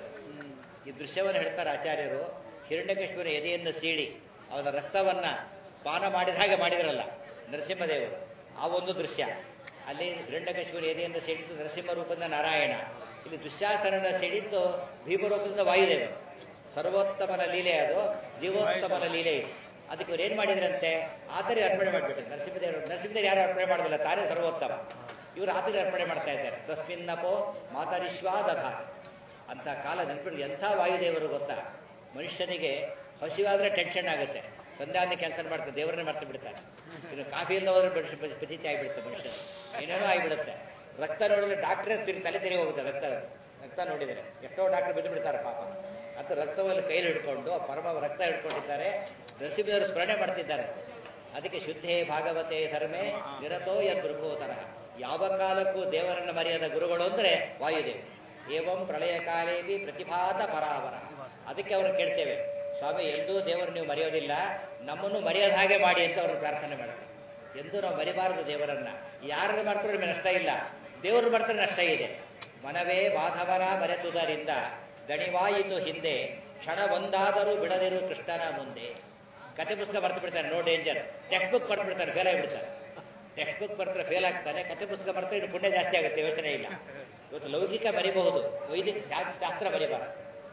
ಈ ದೃಶ್ಯವನ್ನು ಹೇಳ್ತಾರೆ ಆಚಾರ್ಯರು ಹಿರಣ್ಯಕೇಶ್ವರ ಎದೆಯನ್ನು ಸೀಳಿ ಅವನ ರಕ್ತವನ್ನ ಪಾನ ಮಾಡಿದ ಹಾಗೆ ಮಾಡಿದ್ರಲ್ಲ ನರಸಿಂಹದೇವರು ಆ ಒಂದು ದೃಶ್ಯ ಅಲ್ಲಿ ಹಿರಣ್ಯಕೇಶ್ವರ ಎದೆಯನ್ನು ಸೀಳಿದ್ದು ನರಸಿಂಹ ರೂಪದ ನಾರಾಯಣ ಇಲ್ಲಿ ದುಶ್ಯಾಸನನ ಸೀಳಿದ್ದು ಭೀಮರೂಪದಿಂದ ವಾಯುದೇವರು ಸರ್ವೋತ್ತಮನ ಲೀಲೆ ಅದು ಜೀವೋತ್ತಮನ ಲೀಲೆ ಇದು ಅದಕ್ಕೆ ಇವ್ರು ಏನ್ ಮಾಡಿದ್ರಂತೆ ಆತರಿ ಅರ್ಪಣೆ ಮಾಡಿಬಿಟ್ರು ನರಸಿಂಹದೇವರು ನರಸಿಂಹದೇವರು ಯಾರು ಅರ್ಪಣೆ ಮಾಡೋದಿಲ್ಲ ತಾನೇ ಸರ್ವೋತ್ತಮ ಇವರು ಆತರಿ ಅರ್ಪಣೆ ಮಾಡ್ತಾ ಇದ್ದಾರೆ ತಸ್ಮಿನ್ನಪೋ ಮಾತರಿಶ್ವಾದಧ ಅಂತ ಕಾಲ ನೆನಪಿಟ್ಟು ಎಂಥ ವಾಯುದೇವರು ಗೊತ್ತಾ ಮನುಷ್ಯನಿಗೆ ಹಸಿವಾದ್ರೆ ಟೆನ್ಷನ್ ಆಗುತ್ತೆ ಸಂಧ್ಯಾನೆ ಕ್ಯಾನ್ಸಲ್ ಮಾಡ್ತಾರೆ ದೇವರನ್ನೇ ಮಾಡ್ತಾ ಬಿಡ್ತಾರೆ ಇನ್ನು ಕಾಫಿ ಇಲ್ಲ ಹೋದ್ರೆ ಪ್ರತೀತಿ ಆಗಿಬಿಡುತ್ತೆ ಮನುಷ್ಯ ಏನೇನೋ ಆಗಿಬಿಡುತ್ತೆ ರಕ್ತ ನೋಡಿದ್ರೆ ಡಾಕ್ಟ್ರೇ ತಿರುಗಿ ತಲೆ ತಿರುಗಿ ಹೋಗುತ್ತೆ ರಕ್ತ ರಕ್ತ ನೋಡಿದರೆ ಎಷ್ಟೋ ಡಾಕ್ಟರ್ ಬಿದ್ದು ಬಿಡ್ತಾರೆ ಪಾಪ ಅಂತ ರಕ್ತವನ್ನು ಕೈಲಿ ಹಿಡ್ಕೊಂಡು ಆ ಪರಮ ರಕ್ತ ಹಿಡ್ಕೊಂಡಿದ್ದಾರೆ ನರಸಿಂಹದೇವರು ಸ್ಮರಣೆ ಮಾಡ್ತಿದ್ದಾರೆ ಅದಕ್ಕೆ ಶುದ್ಧೇ ಭಾಗವತೆ ಧರ್ಮೇ ನಿರತೋ ಯದೃಕೋತರ ಯಾವ ಕಾಲಕ್ಕೂ ದೇವರನ್ನ ಮರೆಯದ ಗುರುಗಳು ಅಂದ್ರೆ ವಾಯುದೇವ್ ಏವಂ ಪ್ರಳಯ ಕಾಲೇವಿ ಪ್ರತಿಭಾತ ಪರಾವರ ಅದಕ್ಕೆ ಅವರು ಕೇಳ್ತೇವೆ ಸ್ವಾಮಿ ಎಂದೂ ದೇವರು ನೀವು ಮರೆಯೋದಿಲ್ಲ ನಮ್ಮನ್ನು ಮರೆಯೋದ ಹಾಗೆ ಮಾಡಿ ಅಂತ ಅವರು ಪ್ರಾರ್ಥನೆ ಮಾಡ್ತಾರೆ ಎಂದೂ ನಾವು ಮರಿಬಾರದು ದೇವರನ್ನ ಯಾರನ್ನು ಮಾಡ್ತಾರೆ ನಿಮಗೆ ನಷ್ಟ ಇಲ್ಲ ದೇವರು ಮಾಡ್ತಾರೆ ನಷ್ಟ ಇದೆ ಮನವೇ ಮಾಧವನ ಮರೆತುದರಿಂದ ದಣಿವಾಯಿತು ಹಿಂದೆ ಕ್ಷಣ ಒಂದಾದರೂ ಬಿಡದಿರು ಕೃಷ್ಣನ ಮುಂದೆ ಕತೆ ಪುಸ್ತಕ ಬರ್ತು ಬಿಡ್ತಾರೆ ನೋ ಡೇಂಜರ್ ಟೆಕ್ಸ್ಟ್ ಬುಕ್ ಬರ್ತು ಬಿಡ್ತಾರೆ ಫೇಲ್ ಆಗಿಬಿಡ್ತಾರೆ ಟೆಕ್ಸ್ಟ್ ಬುಕ್ ಬರ್ತಾರೆ ಫೇಲ್ ಆಗ್ತಾನೆ ಕತೆ ಪುಸ್ತಕ ಬರ್ತಾರೆ ಇನ್ನು ಪುಣ್ಯ ಜಾಸ್ತಿ ಆಗುತ್ತೆ ಯೋಚನೆ ಇಲ್ಲ ಇವತ್ತು ಲೌಕಿಕ ಬರಿಬಹುದು ವೈದಿಕ ಶಾ- ಶಾಸ್ತ್ರ ಬರಿಬಾರದು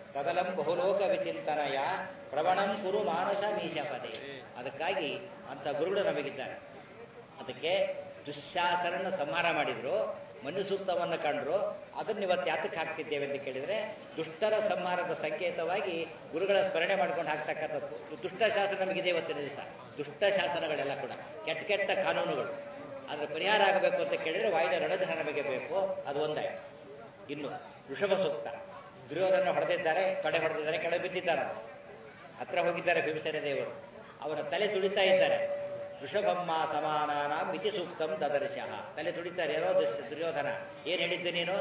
ತದಲಂ ಬಹುಲೋಕ ವಿಚಿಂತನಯ ಪ್ರವಣಂ ಕುರು ಮಾನಸ ಮೀಶಪದೆ ಅದಕ್ಕಾಗಿ ಅಂಥ ಗುರುಗಳು ನಮಗಿದ್ದಾರೆ ಅದಕ್ಕೆ ದುಶ್ಯಾಸನನ ಸಂಹಾರ ಮಾಡಿದ್ರು ಮನು ಸೂಕ್ತವನ್ನು ಕಂಡ್ರು ಅದನ್ನು ಇವತ್ತು ಯಾತಕ್ಕೆ ಹಾಕ್ತಿದ್ದೇವೆ ಅಂತ ಕೇಳಿದರೆ ದುಷ್ಟರ ಸಂಹಾರದ ಸಂಕೇತವಾಗಿ ಗುರುಗಳ ಸ್ಮರಣೆ ಮಾಡ್ಕೊಂಡು ಹಾಕ್ತಕ್ಕಂಥದ್ದು ದುಷ್ಟ ಶಾಸನ ನಮಗಿದೆ ಇವತ್ತಿನ ದಿವಸ ದುಷ್ಟ ಶಾಸನಗಳೆಲ್ಲ ಕೂಡ ಕೆಟ್ಟ ಕೆಟ್ಟ ಕಾನೂನುಗಳು ಅದರ ಪರಿಹಾರ ಆಗಬೇಕು ಅಂತ ಕೇಳಿದರೆ ವಾಯುದ ರಣಧನ ನಮಗೆ ಬೇಕು ಅದು ಒಂದೇ ಇನ್ನು ವೃಷಭ ಸೂಕ್ತ ದುರ್ಯೋಧನ ಹೊಡೆದಿದ್ದಾರೆ ತೊಡೆ ಹೊಡೆದಿದ್ದಾರೆ ಕೆಳಗೆ ಬಿದ್ದಿದ್ದಾರೆ ಅವರು. ಹತ್ರ ಹೋಗಿದ್ದಾರೆ ಭೀಮಸೇನ ದೇವರು ಅವರ ತಲೆ ತುಳಿತಾ ಇದ್ದಾರೆ ವೃಷಭಮ್ಮ ಸಮಾನಾನ ಮಿತಿ ಸೂಕ್ತಂ ದದರ್ಶಃ ತಲೆ ತುಳಿತಾರೆ ಯಾರೋ ದುಷ್ಟ- ದುರ್ಯೋಧನ ಏನು ಹೇಳಿದ್ದೆ ನೀನು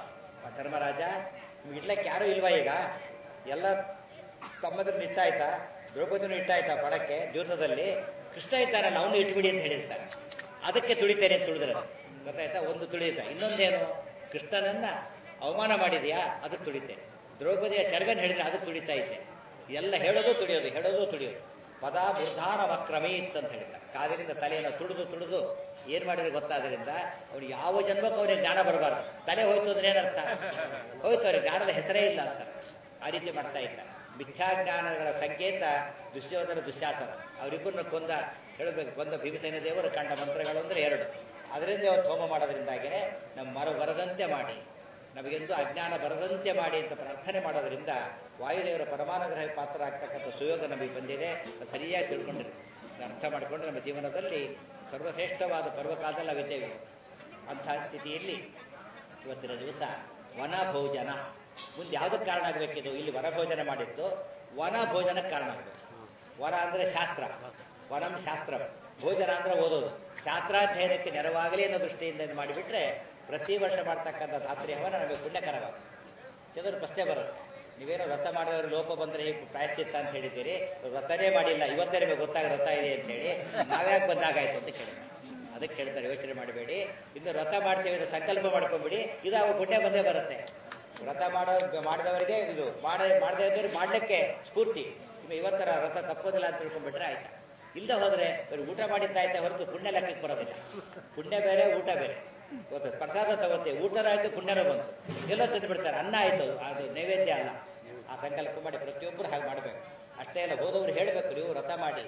ಧರ್ಮರಾಜ ನಿಮ್ಗೆ ಇಡ್ಲಕ್ಕೆ ಯಾರೂ ಇಲ್ವಾ ಈಗ ಎಲ್ಲ ತಮ್ಮದ್ರನ್ನ ಇಟ್ಟಾಯ್ತಾ ದ್ರೌಪದಿನೂ ಇಟ್ಟಾಯ್ತಾ ಪಡಕ್ಕೆ ಜೂತದಲ್ಲಿ ಕೃಷ್ಣ ಇದ್ದಾನಲ್ಲ ಅವನು ಇಟ್ಬಿಡಿ ಅಂತ ಹೇಳಿರ್ತಾರೆ ಅದಕ್ಕೆ ತುಳಿತೇನೆ ಅಂತ ತುಳಿದ್ರೆ ಗೊತ್ತಾಯ್ತಾ ಒಂದು ತುಳಿತ ಇನ್ನೊಂದೇನು ಕೃಷ್ಣನನ್ನ ಅವಮಾನ ಮಾಡಿದ್ಯಾ ಅದಕ್ಕೆ ತುಳಿತೇನೆ ದ್ರೌಪದಿಯ ಶರ್ಗನ್ ಹೇಳಿದ್ರೆ ಅದಕ್ಕೆ ತುಳಿತಾ ಇದ್ದೆ ಎಲ್ಲ ಹೇಳೋದು ತುಳಿಯೋದು ಹೇಳೋದು ತುಳಿಯೋದು ಪದ ಬುರ್ಧಾನ ವಕ್ರಮೀತ್ ಅಂತ ಹೇಳ್ತಾರೆ ಕಾದಿನಿಂದ ತಲೆಯನ್ನು ತುಳಿದು ತುಳಿದು ಏನ್ ಮಾಡಿದ್ರೆ ಗೊತ್ತಾದ್ರಿಂದ ಅವ್ರು ಯಾವ ಜನ್ಮಕ್ಕೂ ಅವನಿಗೆ ಜ್ಞಾನ ಬರಬಾರ್ದು ತಲೆ ಹೋಯ್ತು ಅಂದ್ರೆ ಏನರ್ಥ ಹೋಯ್ತು ಅವ್ರಿಗೆ ಜ್ಞಾನದ ಹೆಸರೇ ಇಲ್ಲ ಅಂತ ಆ ರೀತಿ ಮಾಡ್ತಾ ಇದ್ದ ಮಿಥ್ಯಾಜ್ಞಾನಗಳ ಸಂಕೇತ ದುಶ್ಯೋಧನ ದುಶ್ಯಾಸನ ಅವರಿಬ್ಬರನ್ನ ಕೊಂದ ಹೇಳಬೇಕು ಕೊಂದ ಭೀಮಸೇನ ದೇವರು ಕಂಡ ಮಂತ್ರಗಳು ಅಂದ್ರೆ ಎರಡು ಅದರಿಂದ ಅವತ್ತು ಹೋಮ ಮಾಡೋದ್ರಿಂದಾಗಿನೇ ನಮ್ಮ ಮರ ಬರದಂತೆ ಮಾಡಿ ನಮಗೆಂದು ಅಜ್ಞಾನ ಬರದಂತೆ ಮಾಡಿ ಅಂತ ಪ್ರಾರ್ಥನೆ ಮಾಡೋದ್ರಿಂದ ವಾಯುದೇವರ ಪರಮಾನುಗ್ರಹ ಪಾತ್ರ ಆಗ್ತಕ್ಕಂಥ ಸುಯೋಗ ನಮಗೆ ಬಂದಿದೆ ಅದು ಸರಿಯಾಗಿ ತಿಳ್ಕೊಂಡಿರಿ ಅದನ್ನ ಅರ್ಥ ಮಾಡಿಕೊಂಡು ನಮ್ಮ ಜೀವನದಲ್ಲಿ ಸರ್ವಶ್ರೇಷ್ಠವಾದ ಪರ್ವಕಾಲದಲ್ಲಿ ನಾವಿದ್ದೇವೆ ಅಂಥ ಸ್ಥಿತಿಯಲ್ಲಿ ಇವತ್ತಿನ ದಿವಸ ವನ ಭೋಜನ ಮುಂದೆ ಯಾವುದಕ್ಕೆ ಕಾರಣ ಆಗಬೇಕಿದು ಇಲ್ಲಿ ವನಭೋಜನ ಮಾಡಿದ್ದು ವನ ಭೋಜನಕ್ಕೆ ಕಾರಣ ಆಗಬೇಕು ವನ ಅಂದರೆ ಶಾಸ್ತ್ರ ವನಂ ಶಾಸ್ತ್ರ ಭೋಜನ ಅಂದ್ರೆ ಓದೋದು ಶಾಸ್ತ್ರಾಧ್ಯಯನಕ್ಕೆ ನೆರವಾಗಲಿ ಅನ್ನೋ ದೃಷ್ಟಿಯಿಂದ ಇದು ಮಾಡಿಬಿಟ್ರೆ ಪ್ರತಿ ವರ್ಷ ಮಾಡ್ತಕ್ಕಂಥ ಧಾತ್ರಿ ಹವನ ನಮಗೆ ಪುಣ್ಯಕರವಾಗುತ್ತೆ ಕೆಲವರು ಪ್ರಶ್ನೆ ಬರುತ್ತೆ ನೀವೇನೋ ವ್ರತ ಮಾಡಿದವರು ಲೋಪ ಬಂದರೆ ಹೀಗೆ ಪ್ರಾಯಶ್ಚಿತ್ತ ಅಂತ ಹೇಳಿದ್ದೀರಿ ವ್ರತನೇ ಮಾಡಿಲ್ಲ ಇವತ್ತೇ ನಿಮಗೆ ಗೊತ್ತಾಗ ವ್ರತ ಇದೆ ಅಂತ ಹೇಳಿ ನಾವ್ಯಾಕೆ ಬಂದಾಗಾಯ್ತು ಅಂತ ಕೇಳಿದ್ರೆ ಅದಕ್ಕೆ ಕೇಳ್ತಾರೆ ಯೋಚನೆ ಮಾಡಬೇಡಿ ಇನ್ನು ವ್ರತ ಮಾಡ್ತೇವೆ ಅಂತ ಸಂಕಲ್ಪ ಮಾಡ್ಕೊಂಬಿಡಿ ಇದು ಅವ ಪುಣ್ಯ ಬಂದೇ ಬರುತ್ತೆ ವ್ರತ ಮಾಡೋ ಮಾಡಿದವರಿಗೆ ಇದು ಮಾಡ ಮಾಡದೇ ಇದ್ದವ್ರಿಗೆ ಮಾಡಲಿಕ್ಕೆ ಸ್ಫೂರ್ತಿ ಇನ್ನು ಇವತ್ತರ ವ್ರತ ತಪ್ಪೋದಿಲ್ಲ ಅಂತ ತಿಳ್ಕೊಂಡ್ಬಿಟ್ರೆ ಆಯ್ತಾ ಇಲ್ಲದೆ ಹೋದ್ರೆ ಬರೀ ಊಟ ಮಾಡಿದ್ದಾಯ್ತಾ ಹೊರತು ಪುಣ್ಯ ಲೆಕ್ಕಕ್ಕೆ ಬರೋದಿಲ್ಲ ಪುಣ್ಯ ಬೇರೆ ಊಟ ಬೇರೆ ಇವತ್ತು ಪ್ರಸಾದ ತಗೋತೆ ಊಟನೂ ಆಯ್ತು ಪುಣ್ಯನೂ ಬಂತು ಎಲ್ಲೋ ತಿಂದ್ಬಿಡ್ತಾರೆ ಅನ್ನ ಆಯ್ತು ಅದು ನೈವೇದ್ಯ ಅಲ್ಲ ಆ ಸಂಕಲ್ಪ ಮಾಡಿ ಪ್ರತಿಯೊಬ್ಬರು ಹಾಗೆ ಮಾಡಬೇಕು ಅಷ್ಟೇ ಅಲ್ಲ ಹೋದವರು ಹೇಳಬೇಕು ನೀವು ವ್ರತ ಮಾಡಿ